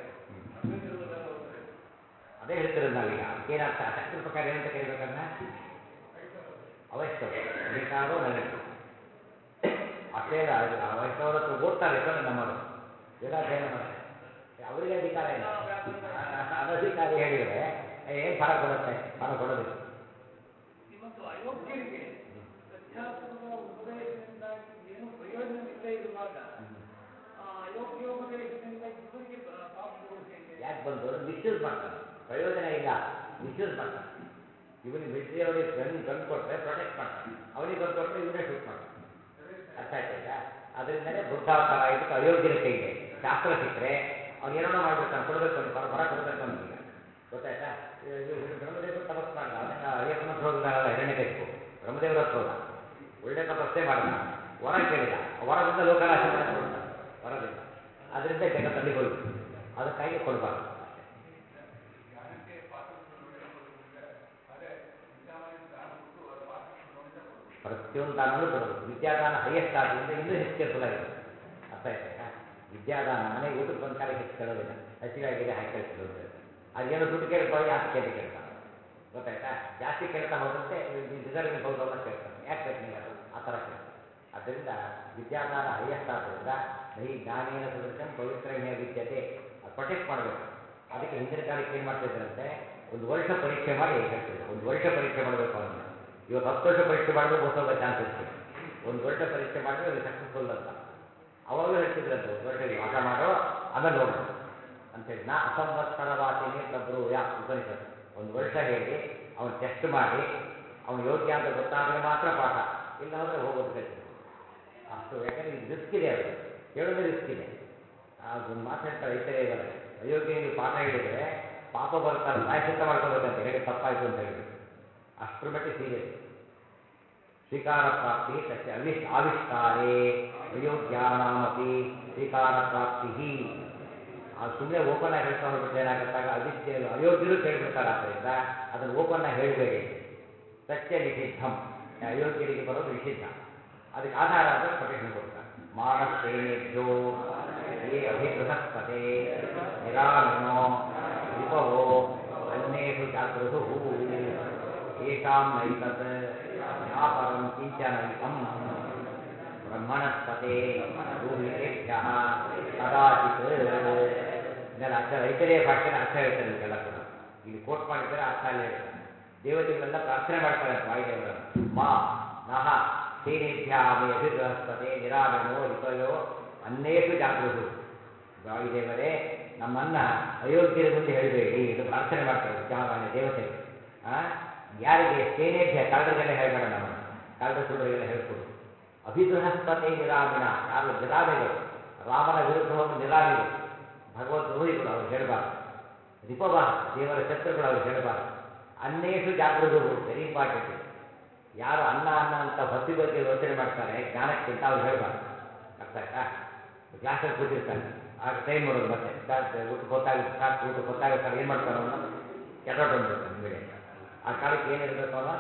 ಅದೇ ಹೇಳ್ತಿರೋದು ನಾವೀಗ ಅದಕ್ಕೇನರ್ಥ ಶಾಸ್ತ್ರ ಪ್ರಕಾರ ಏನಂತ ಕರಿಬೇಕನ್ನ ಅವೈಷ್ಣವ ಅಧಿಕಾರೋ ನನಗೆ ಅಷ್ಟೇ ಅಲ್ಲ ಅದು ಆ ವೈಷ್ಣವರ ಹತ್ರ ಓದ್ತಾರೆ ಎಷ್ಟೋ ನಮ್ಮವರು ವೇದಾಧ್ಯಯನ ಮಾಡ್ತಾರೆ ಅವರಿಗೆ ಅಧಿಕಾರ ಇಲ್ಲ ಆ- ಅನಧಿಕಾರಿ ಹೇಳಿದರೆ ಏನು ಫಲ ಕೊಡುತ್ತೆ ಫಲ ಕೊಡೋದಿಲ್ಲ ಮತ್ತು ಅಯೋಗ್ಯರಿಗೆ ಅಧ್ಯಾತ್ಮದ ಉಪದೇಶದಿಂದಾಗಿ ಏನು ಪ್ರಯೋಜನವಿಲ್ಲದೆ ಇರುವಾಗ ಆ ಅಯೋಗ್ಯೋಪದೇಶದಿಂದ ಇವರಿಗೆ ಬ- ಪಾಪ ಬರುವುದು ಹೇಗೆ ಯಾಕೆ ಬಂದು ಮಿಸ್ಯೂಸ್ ಮಾಡ್ತಾನೆ ಪ್ರಯೋಜನ ಇಲ್ಲ ಮಿಸ್ಯೂಸ್ ಮಾಡ್ತಾನೆ ಇವನಿಗೆ ಮಿಲಿಟರಿ ಅವರಿಗೆ ಗನ್ ಗನ್ ಕೊಟ್ಟರೆ ಪ್ರೊಟೆಕ್ಟ್ ಮಾಡ್ತಾನೆ ಅವನಿಗೆ ಗನ್ ಕೊಟ್ಟರೆ ಇವನೇ ಶೂಟ್ ಮಾಡ್ತಾನೆ ಅರ್ಥ ಆಯ್ತಾ ಈಗ ಅದರಿಂದನೇ ಬುದ್ಧಾವತಾರ ಆಗಿಬಿಟ್ಟು ಅಯೋಗ್ಯರ ಕೈಗೆ ಶಾಸ್ತ್ರ ಸಿಕ್ಕರೆ ಅವ್ನು ಏನೋ ಮಾಡ್ಬಿಡ್ತಾನೆ ಕೊಡಬೇಕು ಅಂತ ಹೊರ ಹೊರ ಕೊಡಬೇಕು ಅಂತ ಈಗ ಗೊತ್ತಾಯ್ತಾ ಇದು- ಇದು- ಇದು ಬ್ರಹ್ಮದೇವರು ತಪಸ್ ಮಾಡಿದ ಅವನಿಗೆ ಅಯ್ಯಪ್ಪನ ಹತ್ರ ಹೋಗಿದ್ದಾನಲ್ಲ ಹಿರಣ್ಯಕಶಿಪು ಬ್ರಹ್ಮದೇವರ ಹತ್ರ ಹೋದ ಒಳ್ಳೆ ತಪಸ್ಸೇ ಮಾಡಿದ ವರ ಕೇಳಿದ ಆ ವರದಿಂದ ಲೋಕನಾಶ ಮಾಡಕ್ಕೆ ಕೊಡ್ತಾನೆ ವರದಿಂದ ಅದರಿಂದ ಜಗತ್ತಲ್ಲಿ ಹೋಯ್ತು ಅದಕ್ಕಾಗಿ ಕೊಡಬಾರ್ದು ಅಷ್ಟೇ ಪ್ರತಿಯೊಂದು ದಾನನೂ ಕೊಡಬೇಕು ವಿದ್ಯಾದಾನ ಹೈಯೆಸ್ಟ್ ಆದ್ದರಿಂದ ಇನ್ನೂ ಹೆಚ್ಚು ಕೇರ್ಫುಲ್ ಆಗಿರುತ್ತೆ ಅರ್ಥ ಆಯ್ತಾ ವಿದ್ಯಾದಾನ ಮನೆಗೆ ಊಟಕ್ಕೆ ಬಂದ ಕಾಲಕ್ಕೆ ಹೆಚ್ಚು ಕೇಳೋದಿಲ್ಲ ಹಸಿವಾಗಿದೆ ಹಾಕಿ ಕಳಿಸಿದ್ರು ಅಂತ ಹೇಳ್ತಾರೆ ಅದೇನೋ ದುಡ್ಡು ಕೇಳ್ಕೊಳ್ಳಿ ಯಾಕೆ ಅಂತ ಕೇಳ್ತಾನೆ ಗೊತ್ತಾಯ್ತಾ ಜಾಸ್ತಿ ಕೇಳ್ತಾ ಹೋದಂತೆ ರಿಸರ್ವಿಂಗ್ ಹೌದು ಅಂತ ಕೇಳ್ತಾನೆ ಯಾಕೆ ಬೇಕು ನಿಂಗೆ ಅದು ಆ ಥರ ಕೇಳ್ತಾನೆ ಆದ್ದರಿಂದ ವಿದ್ಯಾದಾನ ಹೈಯೆಸ್ಟ್ ಆದ್ದರಿಂದ ನಹಿ ಜ್ಞಾನೇನ ಸದೃಶಂ ಪವಿತ್ರಣ್ಯ ವಿದ್ಯತೆ ಅದು ಪ್ರೊಟೆಕ್ಟ್ ಮಾಡಬೇಕು ಅದಕ್ಕೆ ಹಿಂದಿನ ಕಾಲಕ್ಕೆ ಏನು ಮಾಡ್ತಿದ್ರಂತೆ ಒಂದು ವರ್ಷ ಪರೀಕ್ಷೆ ಮಾಡಿ ಹೇಳ್ತಿದ್ರು ಒಂದು ವರ್ಷ ಪರೀಕ್ಷೆ ಮಾಡಬೇಕು ಅವನನ್ನು ಇವತ್ತು ಹತ್ತು ವರ್ಷ ಪರೀಕ್ಷೆ ಮಾಡಿದ್ರೆ ಮೋಸ ಹೋಗೋ ಚಾನ್ಸ್ ಇರ್ತದೆ ಒಂದು ವರ್ಷ ಪರೀಕ್ಷೆ ಮಾಡಿದ್ರೆ ಅದು ಸಕ್ಸಸ್ಫುಲ್ ಅಂತ ಅವಾಗಲೂ ಹೇಳ್ತಿದ್ರಂತೆ ಒಂದು ವರ್ಷ ವಾಸ ಮಾಡೋ ಆಮೇಲೆ ನೋಡೋಣ ಅಂತೇಳಿ ನಾ ಅಸಂವತ್ಸರ ವಾಸಿನಿ ಪ್ರಭು ಯಾ ಉಪನಿಷತ್ ಒಂದು ವರ್ಷ ಹೇಳಿ ಅವನು ಟೆಸ್ಟ್ ಮಾಡಿ ಅವನು ಯೋಗ್ಯ ಅಂತ ಗೊತ್ತಾದರೆ ಮಾತ್ರ ಪಾಠ ಇಲ್ಲ ಹೋದರೆ ಹೋಗೋದು ಕಲಿತು ಅಷ್ಟು ಯಾಕಂದ್ರೆ ಇದು ರಿಸ್ಕ್ ಇದೆ ಅದು ಹೇಳೋದೇ ರಿಸ್ಕ್ ಇದೆ ಅದೊಂದು ಮಾತು ಹೇಳ್ತಾರೆ ರೈತರೇ ಇದ್ದಾರೆ ಅಯೋಗ್ಯ ನೀವು ಪಾಠ ಹೇಳಿದರೆ ಪಾಪ ಬರ್ತಾರೆ ಪ್ರಾಯಶ್ಚಿತ್ತ ಮಾಡ್ಕೋಬೇಕಂತ ಹೇಳಿ ತಪ್ಪಾಯಿತು ಅಂತ ಹೇಳಿಬಿಟ್ಟು ಅಷ್ಟರ ಮಟ್ಟಿಗೆ ಸೀರಿಯಸ್ ಸ್ವೀಕಾರ ಪ್ರಾಪ್ತಿ ತಸ್ಯ ಅವಿಶ್ ಆವಿಷ್ಕಾರೇ ಅಯೋಗ್ಯಾನಾಮಪಿ ಸ್ವೀಕಾರ ಪ್ರಾಪ್ತಿ ಅದು ಸುಮ್ಮನೆ ಓಪನ್ ಆಗಿ ಹೇಳ್ತಾ ಹೋಗ್ಬಿಟ್ರೆ ಏನಾಗುತ್ತಾಗ ಅವಿದ್ಯೆ ಅಯೋಗ್ಯರು ಕೇಳಿಬಿಡ್ತಾರೆ ಆದ್ದರಿಂದ ಅದನ್ನು ಓಪನ್ ಆಗಿ ಹೇಳಬೇಡಿ ಸತ್ಯ ನಿಷಿದ್ಧಂ ಅಯೋಗ್ಯರಿಗೆ ಬರೋದು ನಿಷಿದ್ಧ ಅದಕ್ಕೆ ಆಧಾರ ಅಂದರೆ ಪ್ರೊಟೆಕ್ಷನ್ ಕೊಡ್ತಾರೆ ಮಾನಸ್ತೇನೇಭ್ಯೋ ಯೇ ಅಭಿಬೃಹಸ್ಪತೆ ನಿರಾಮಿಣೋ ವಿಪವೋ ಅನ್ಯೇಷು ಜಾಗೃತು ಯೇಷಾಂ ನೈತತ್ ಜ್ಞಾಪರಂ ಕಿಂಚನೈಕಂ ಬ್ರಹ್ಮಣಸ್ಪತೆ ಭೂಮಿಕೇಭ್ಯ ಕದಾಚಿತ್ ಇದೆಲ್ಲ ಅರ್ಥ ರೈತರಿಯ ಭಾಷೆನ ಅರ್ಥ ಹೇಳ್ತಾರೆ ಇದಕ್ಕೆಲ್ಲ ಕೂಡ ಇಲ್ಲಿ ಕೋಟ್ ಮಾಡಿದ್ದಾರೆ ಅರ್ಥ ಅಲ್ಲಿ ಹೇಳ್ತಾರೆ ದೇವತೆಗಳೆಲ್ಲ ಪ್ರಾರ್ಥನೆ ಮಾಡ್ತಾರೆ ಅಂತ ವಾಯುದೇವರನ್ನು ಮಾ ನಹ ಸೇನೇಭ್ಯ ಮೇ ಅಭಿಬೃಹಸ್ಪತೆ ನಿರಾಮಿಣೋ ರಿಪಯೋ ಅನ್ನೇಷು ಜಾಗೃತು ವಾಯುದೇವರೇ ನಮ್ಮನ್ನ ಅಯೋಗ್ಯರ ಮುಂದೆ ಹೇಳಬೇಡಿ ಎಂದು ಪ್ರಾರ್ಥನೆ ಮಾಡ್ತಾರೆ ವಿದ್ಯಾಮಾನ್ಯ ದೇವತೆಗಳು ಆ? ಯಾರಿಗೆ ಸೇನೇಭ್ಯ ಕಳ್ಳರಿಗೆಲ್ಲ ಹೇಳಬೇಡ ನಮ್ಮನ್ನು ಕಳ್ಳರ ಸುಳ್ಳರಿಗೆಲ್ಲ ಹೇಳ್ಕೊಡು ಅಭಿಬೃಹಸ್ಪತಿ ನಿರಾಮಿಣ ಯಾರು ನಿರಾಮಿಗಳು ರಾಮನ ವಿರುದ್ಧ ಹೋಗಿ ನಿರಾಮಿಗಳು ಭಗವದ್ರೋಹಿಗಳು ಅವ್ರು ಹೇಳಬಾರ್ದು ರಿಪವ ದೇವರ ಶತ್ರುಗಳು ಅವ್ರು ಹೇಳಬಾರ್ದು ಅನ್ನೇಷು ಜಾಗೃತರು ವೆರಿ ಇಂಪಾರ್ಟೆಂಟ್ ಇದು ಯಾರು ಅನ್ನ ಅನ್ನ ಅಂತ ಹೊತ್ತಿ ಬಗ್ಗೆ ಯೋಚನೆ ಮಾಡ್ತಾರೆ ಜ್ಞಾನಕ್ಕಿಂತ ಅವ್ರು ಹೇಳಬಾರ್ದು ಅರ್ಥ ಆಯ್ತಾ ಕ್ಲಾಸಲ್ಲಿ ಕೂತಿರ್ತಾನೆ ಆಗ ಟೈಮ್ ನೋಡೋದು ಮತ್ತೆ ಸರ್ ಊಟಕ್ಕೆ ಹೊತ್ತಾಗುತ್ತೆ ಸರ್ ಊಟಕ್ಕೆ ಹೊತ್ತಾಗುತ್ತೆ ಸರ್ ಏನು ಮಾಡ್ತಾನೆ ಅವನು ಕೆಟ್ಟೋಟ್ ಬಂದ್ಬಿಡ್ತಾನೆ ಇಮಿಡಿಯೇಟ್ ಆ ಕಾಲಕ್ಕೆ ಏನಿರಬೇಕು ಅವನು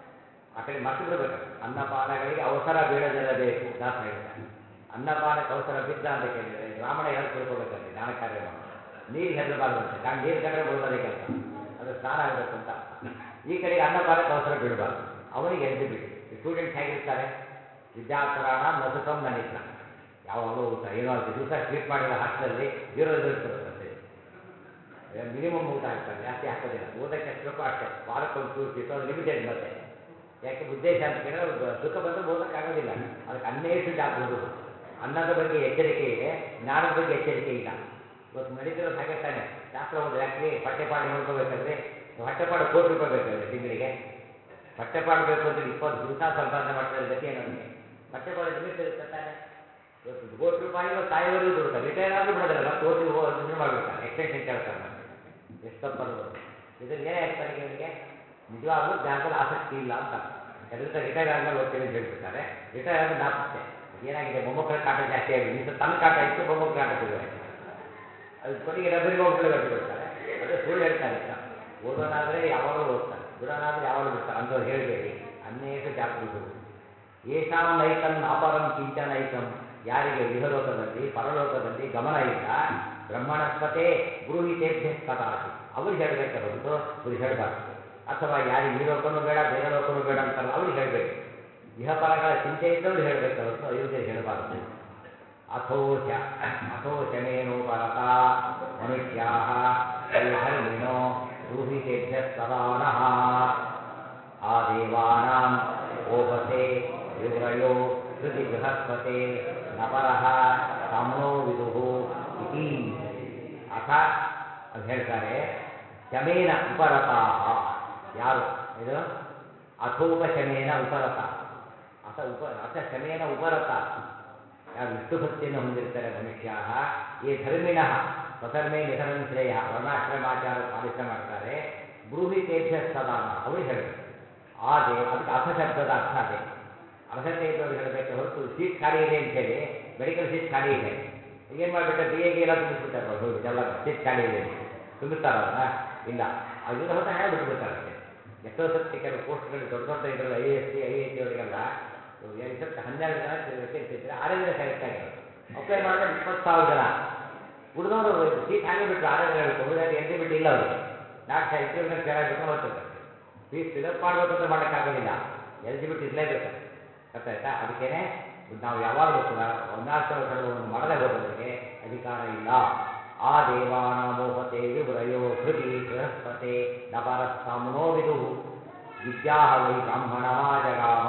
ಆ ಕಡೆ ಮರ್ತು ಬಿಡ್ಬೇಕು ಅನ್ನಪಾನಗಳಿಗೆ ಅವಸರ ಬೀಳದಿರಬೇಕು ದಾಸ ಹೇಳ್ತಾನೆ ಅನ್ನಪಾನಕ್ಕೆ ಅವಸರ ಬಿದ್ದ ಅಂತ ಕೇಳಿದರೆ ಬ್ರಾಹ್ಮಣ ಯಾರು ತಿಳ್ಕೊಬೇಕಂತೆ ದಾನ ಕಾರ್ಯ ಮಾಡೋದು ನೀರಿಗೆ ಹೆದರಬಾರ್ದಂತೆ ಕಾರಣ ನೀರು ಕಂಡ್ರೆ ಮುಳುಗೋದೇ ಕೆಲಸ ಅದು ಸ್ನಾನ ಆಗಬೇಕು ಅಂತ ಅರ್ಥ ಈ ಕಡೆಗೆ ಅನ್ನಪಾನಕ್ಕೆ ಅವಸರ ಬೀಳಬಾರ್ದು ಅವನಿಗೆ ಎದ್ದು ಬಿಡಿ ಸ್ಟೂಡೆಂಟ್ಸ್ ಹೇಗಿರ್ತಾರೆ ವಿದ್ಯಾಪುರಾಣ ನಸುಕಂ ನನಿದ್ರ ಯಾವಾಗಲೂ ಊಟ ಏನೋ ಅದು ದಿವಸ ಸ್ವೀಟ್ ಮಾಡಿದ ಹಾಸ್ಟೆಲಲ್ಲಿ ಜೀರೋ ರಿಸಲ್ಟ್ ಬರುತ್ತಂತೆ ಮಿನಿಮಮ್ ಊಟ ಹಾಕ್ತಾರೆ ಜಾಸ್ತಿ ಹಾಕೋದಿಲ್ಲ ಓದಕ್ಕೆ ಎಷ್ಟು ಬೇಕೋ ಅಷ್ಟೇ ವಾರಕ್ಕೊಂದು ಚೂರು ಸಿಟ್ಟು ಅದು ಲಿಮಿಟೆಡ್ ಮತ್ತೆ ಯಾಕೆ ಉದ್ದೇಶ ಅಂತ ಕೇಳಿದ್ರೆ ಅದು ಸುಖ ಬಂದರೆ ಓದಕ್ಕಾಗೋದಿಲ್ಲ ಅದಕ್ಕೆ ಅನ್ನೇಷ್ಟು ಜಾಗೃತ ಅನ್ನದ ಬಗ್ಗೆ ಎಚ್ಚರಿಕೆ ಇದೆ ಜ್ಞಾನದ ಬಗ್ಗೆ ಎಚ್ಚರಿಕೆ ಇಲ್ಲ ಇವತ್ತು ನಡೀತಿರೋದು ಹಾಗೆ ತಾನೆ ಶಾಸ್ತ್ರ ಓದಿ ಯಾಕೆ ಹೊಟ್ಟೆಪಾಡು ನೋಡ್ಕೋಬೇಕಂದ್ರೆ ಹೊಟ್ಟೆಪಾಡು ಕೋಟಿ ರೂಪಾಯಿ ಬೇಕಾದ್ರೆ ತಿಂಗಳಿಗೆ ಹೊಟ್ಟೆಪಾಡು ಬೇಕು ಅಂತ ಇಪ್ಪತ್ತು ದಿವಸ ಸಂಪಾದನೆ ಮಾಡ್ತಾರೆ ಗತಿ ಏನಂತೆ ಹೊಟ್ಟೆಪಾಡು ಲಿಮಿಟ್ ಇರುತ್ತೆ ತಾನೆ ಇವತ್ತು ಕೋಟಿ ರೂಪಾಯಿ ತಾಯಿಯವರೆಗೂ ದುಡ್ತಾರೆ ರಿಟೈರ್ ಆದರೂ ಬಿಡೋದಿಲ್ಲ ಮತ್ತೆ ಕೋಟಿ ಇದು ಮಾಡಿಬಿಡ್ತಾರೆ ಎಕ್ಸ್ಟೆನ್ಷನ್ ಕೇಳ್ತಾರೆ ಮತ್ತೆ ಎಷ್ಟು ತಪ್ಪದು ಇದರಲ್ಲಿ ಏನೇ ಆಗ್ತಾನೆ ಇವನಿಗೆ ನಿಜವಾಗ್ಲೂ ಜ್ಞಾನದಲ್ಲಿ ಆಸಕ್ತಿ ಇಲ್ಲ ಅಂತ ಅದರಿಂದ ರಿಟೈರ್ ಆದ್ಮೇಲೆ ಓದ್ತೀನಿ ಅಂತ ಹೇಳ್ಬಿಡ್ತಾರೆ ರಿಟೈರ್ ಆದ್ಮೇಲೆ ನಾಪತ್ತೆ ಏನಾಗಿದೆ ಮೊಮ್ಮಕ್ಕಳ ಕಾಟ ಜಾಸ್ತಿ ಆಗಿದೆ ನಿಂತು ತನ್ನ ಕಾಟ ಇತ್ತು ಮೊಮ್ಮಕ್ಕಳ ಕಾಟ ಶುರುವಾಯಿತು ಅದು ಕೊನೆಗೆ ರಬ್ಬರಿ ಮೊಮ್ಮಕ್ಕಳಿಗೆ ಹೊಟ್ಟು ಬಿಡ್ತಾರೆ ಅದೇ ಸುಳ್ಳು ಹೇಳ್ತಾನೆ ಅಂತ ಓದೋನಾದರೆ ಯಾವಾಗಲೂ ಓದ್ತಾನೆ ಬಿಡೋನಾದ್ರೆ ಯಾವಾಗಲೂ ಬಿಡ್ತಾರೆ ಅಂಥವ್ರು ಹೇಳಬೇಡಿ ಅನ್ನೇಷ ಜಾಗೃತರು ಏಷಾಂ ನೈತನ್ ಅಪರಂ ಕಿಂಚನೈಕಂ ಯಾರಿಗೆ ಇಹಲೋಕದಲ್ಲಿ ಪರಲೋಕದಲ್ಲಿ ಗಮನ ಇಲ್ಲ ಬ್ರಹ್ಮಣಸ್ಪತೆ ಬ್ರೂಹಿತೇಭ್ಯ ಕದಾಚಿ ಅವ್ರು ಹೇಳಬೇಕೆ ಹೊರತು ಇವ್ರು ಹೇಳಬಾರ್ದು ಅಥವಾ ಯಾರಿಗೆ ಈ ಲೋಕನೂ ಬೇಡ ಬೇರೆ ಲೋಕನೂ ಬೇಡ ಅಂತಾರಲ್ಲ ಅವ್ರಿಗೆ ಹೇಳಬೇಕು ಇಹಪರಗಳ ಚಿಂತೆ ಇದ್ದವ್ರು ಹೇಳಬೇಕು ಹೊರತು ಅಯೋಗ್ಯರು ಹೇಳಬಾರದು ಅಥೋಚ ಅಥೋಚಮೇನೋಪರತ ಮನುಷ್ಯಾ ಧರ್ಮಿಣೋ ಬ್ರೂಹಿತೇಭ್ಯ ಸದಾನಃ ಆ ದೇವಾನಾಂ ಓಪತೆ ವಿವ್ರಯೋ ಹೃದಿ ಬೃಹಸ್ಪತೆ ನಪರಃ ಸಾಮ್ನೋ ವಿದುಹು ಇತಿ ಅಥ ಅದು ಹೇಳ್ತಾರೆ ಶಮೇನ ಉಪರತಾಹ ಯಾರು ಇದು ಅಥೋಪಶಮೇನ ಉಪರತ ಅಥ ಉಪ ಅಥ ಶಮೇನ ಉಪರತ ಯಾರು ವಿಷ್ಣು ಭಕ್ತಿಯನ್ನು ಹೊಂದಿರ್ತಾರೆ ಮನುಷ್ಯ ಏ ಧರ್ಮಿಣ ಸ್ವಧರ್ಮೇ ನಿಧನಂ ಶ್ರೇಯ ವರ್ಣಾಶ್ರಮಾಚಾರ ಪಾಲಿಸ ಮಾಡ್ತಾರೆ ಬ್ರೂಹಿತೇಭ್ಯ ಸದಾನ ಅವರಿಗೆ ಹೇಳಬೇಕು ಆದೆ ಅದಕ್ಕೆ ಅರ್ಥ ಶಬ್ದದ ಅರ್ಥ ಅದೇ ಅರ್ಹತೆ ಇದ್ದವ್ರು ಹೇಳಬೇಕು ಹೊರತು ಸೀಟ್ ಖಾಲಿ ಇದೆ ಅಂತ ಹೇಳಿ ಮೆಡಿಕಲ್ ಸೀಟ್ ಖಾಲಿ ಇದೆ ಏನು ಮಾಡಿಬಿಟ್ಟೆ ಬಿ ಎಗೆ ಎಲ್ಲ ತುಂಬಿಸ್ಬಿಟ್ಟಾರೆ ಅವ್ರು ಹೋಗ್ಬಿಟ್ಟು ಎಲ್ಲ ಸೀಟ್ ಖಾಲಿ ಇದೆ ಅಂತ ತುಂಬಿಸ್ತಾರ ಅವನ್ನ ಇಲ್ಲ ಅದರಿಂದ ಹೊಸ ಹೇಳಿ ಬಿಟ್ಬಿಡ್ತಾರೆ ಅಷ್ಟೇ ಎಷ್ಟೋ ಸತಿ ಕೆಲವು ಪೋಸ್ಟ್ಗಳು ದೊಡ್ಡ ದೊಡ್ಡ ಇದರಲ್ಲಿ I S C I I T ಅವರಿಗೆಲ್ಲ ಈ ಸತಿ ಹನ್ನೆರಡು ಜನ ವೇಕೆನ್ಸಿ ಇದ್ದರೆ ಆರೇ ಜನ ಸೆಲೆಕ್ಟ್ ಆಗಿರೋದು ಅಪ್ಲೈ ಮಾಡಿದ್ರೆ ಇಪ್ಪತ್ತು ಸಾವಿರ ಜನ ಉಳಿದವರು ಸೀಟ್ ಹಾಗೆ ಬಿಟ್ಟರು ಆರೇ ಜನ ಹೇಳ್ಬೇಕು ಉಳಿದಾದ್ರೆ ಎಲಿಜಿಬಿಲಿಟಿ ಇಲ್ಲ ಅವರಿಗೆ ನಾಲ್ಕು ಇಂಟರ್ವ್ಯೂನಲ್ಲಿ ಫೇಲ್ ಆಗಿಬಿಟ್ರೆ ಹೋಗ್ತಿರ್ತಾರೆ ಫೀಸ್ ಫಿಲಪ್ ಮಾಡಬೇಕು ಅಂತ ಮಾಡೋಕ್ಕಾಗೋದಿಲ್ಲ ಎಲಿಜಿಬಿಲಿಟಿ ಇರಲೇಬೇಕು ಅರ್ಥ ಆಯ್ತಾ ಅದಕ್ಕೇನೆ ನಾವು ಯಾವಾಗಲೂ ಕೂಡ ವರ್ಣಾಶ್ರಮ ಧರ್ಮವನ್ನು ಮಾಡದೆ ಹೋದವರಿಗೆ ಅಧಿಕಾರ ಇಲ್ಲ ಆ ದೇವಾನಾಮೋಹತೆ ವಿವ್ರಯೋ ಹೃದಿ ಬೃಹಸ್ಪತೆ ನಪರಸ್ತಾಮ್ನೋ ವಿದು ವಿದ್ಯಾ ವೈ ಬ್ರಾಹ್ಮಣ ಜಗಾಮ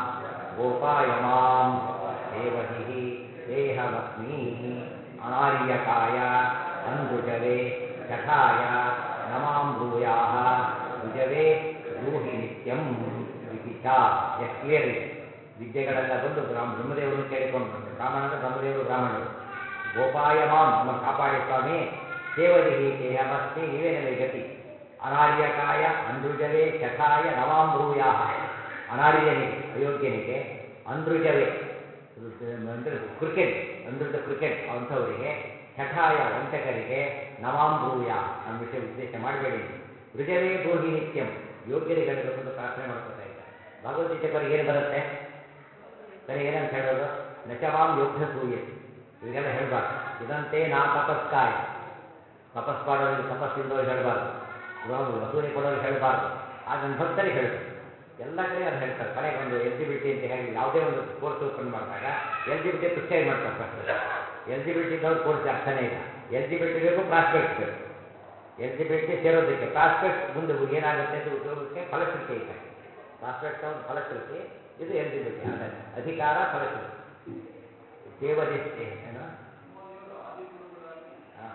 ಗೋಪಾಯ ಮಾಂ ದೇವಹಿ ದೇಹಮಸ್ಮಿ ಅನಾರ್ಯಕಾಯ ಅಂದುಜವೇ ಶಠಾಯ ನಮಾಂ ಬ್ರೂಯಾ ರುಜವೇ ಬ್ರೂಹಿ ನಿತ್ಯಂ ಇತಿ ಚ ಎಷ್ಟು ಕ್ಲಿಯರ್ ಇದೆ ವಿದ್ಯೆಗಳೆಲ್ಲ ಬಂದು ಬ್ರಾಹ್ಮ ಬ್ರಹ್ಮದೇವರನ್ನು ಕೇಳಿಕೊಂಡ್ರಂತೆ ಬ್ರಾಹ್ಮಣ ಅಂದರೆ ಬ್ರಹ್ಮದೇವರು ಬ್ರಾಹ್ಮಣರು ಗೋಪಾಯ ಮಾಂ ನಮ್ಮನ್ನು ಕಾಪಾಡಿ ಸ್ವಾಮಿ ಸೇವದಿಹಿ ದೇಹಮಸ್ಮಿ ನೀವೇ ನನಗೆ ಗತಿ ಅನಾರ್ಯಕಾಯ ಅಂದ್ರುಜವೇ ಶಠಾಯ ನವಾಂ ಬ್ರೂಯಾ ಅನಾರ್ಯನಿಗೆ ಅಯೋಗ್ಯನಿಗೆ ಅಂದ್ರುಜವೇ ಅಂದರೆ ಕ್ರಿಕೆಟ್ ಅಂದ್ರುಜ ಕ್ರಿಕೆಟ್ ಅಂಥವರಿಗೆ ಶಠಾಯ ವಂಚಕರಿಗೆ ನವಾಂ ಬ್ರೂಯ ನಮ್ಮ ವಿಷಯ ಉದ್ದೇಶ ಮಾಡಬೇಡಿ ನೀವು ರುಜವೇ ಬ್ರೂಹಿ ನಿತ್ಯಂ ಯೋಗ್ಯರಿಗೆ ಹೇಳಬೇಕು ಅಂತ ಪ್ರಾರ್ಥನೆ ಮಾಡ್ಕೊತಾ ಇದ್ದಾರೆ ಭಗವದ್ಗೀತೆ ಕೊನೆಗೆ ಏನು ಬರುತ್ತೆ ಕೊನೆಗೆ ಏನಂತ ಹೇಳೋದು ನಚಮಾಂ ಯೋಗ್ಯ ಸೂಯತಿ ಇವರಿಗೆಲ್ಲ ಹೇಳಬಾರ್ದು ಇದಂತೆ ನಾ ತಪಸ್ಕಾಯ ತಪಸ್ ಮಾಡೋರಿಗೆ ತಪಸ್ಸಿಲ್ದವ್ರಿಗೆ ಹೇಳಬಾರ್ದು ವಸೂಲಿ ಕೊಡೋರಿಗೆ ಹೇಳಬಾರ್ದು ಆಗ ನನ್ನ ಭಕ್ತರಿಗೆ ಹೇಳಬೇಕು ಎಲ್ಲ ಕಡೆ ಅದು ಹೇಳ್ತಾರೆ ಕೊನೆಗೆ ಒಂದು ಎಲ್ ಜಿ ಬಿ ಟಿ ಅಂತ ಹೇಳಿ ಯಾವುದೇ ಒಂದು ಕೋರ್ಸ್ ಓಪನ್ ಮಾಡಿದಾಗ L G B T prescribe ಮಾಡ್ತಾರೆ first L G B T ಇದ್ದವ್ರು ಕೋರ್ಸ್ ಅರ್ಥನೇ ಇಲ್ಲ ಎಲ್ ಜಿ ಬಿ ಟಿ ಬೇಕು ಪ್ರಾಸ್ಪೆಕ್ಟ್ ಬೇಕು ಎಲ್ ಜಿ ಬಿ ಟಿ ಸೇರೋದಕ್ಕೆ ಪ್ರಾಸ್ಪೆಕ್ಟ್ ಮುಂದೆ ಏನಾಗುತ್ತೆ ಅಂತ ಉಪಯೋಗಕ್ಕೆ ಫಲಶ್ರುತಿ ಇದೆ ಪ್ರಾಸ್ಪೆಕ್ಟ್ ಒಂದು ಫಲಶ್ರುತಿ ಇದು ಎಲ್ ಜಿ ಬಿ ಟಿ ಅದೇ ಅಧಿಕಾರ ಫಲಶ್ರುತಿ ದೇವದಿಷ್ಟೇ ಏನು ಹಾಂ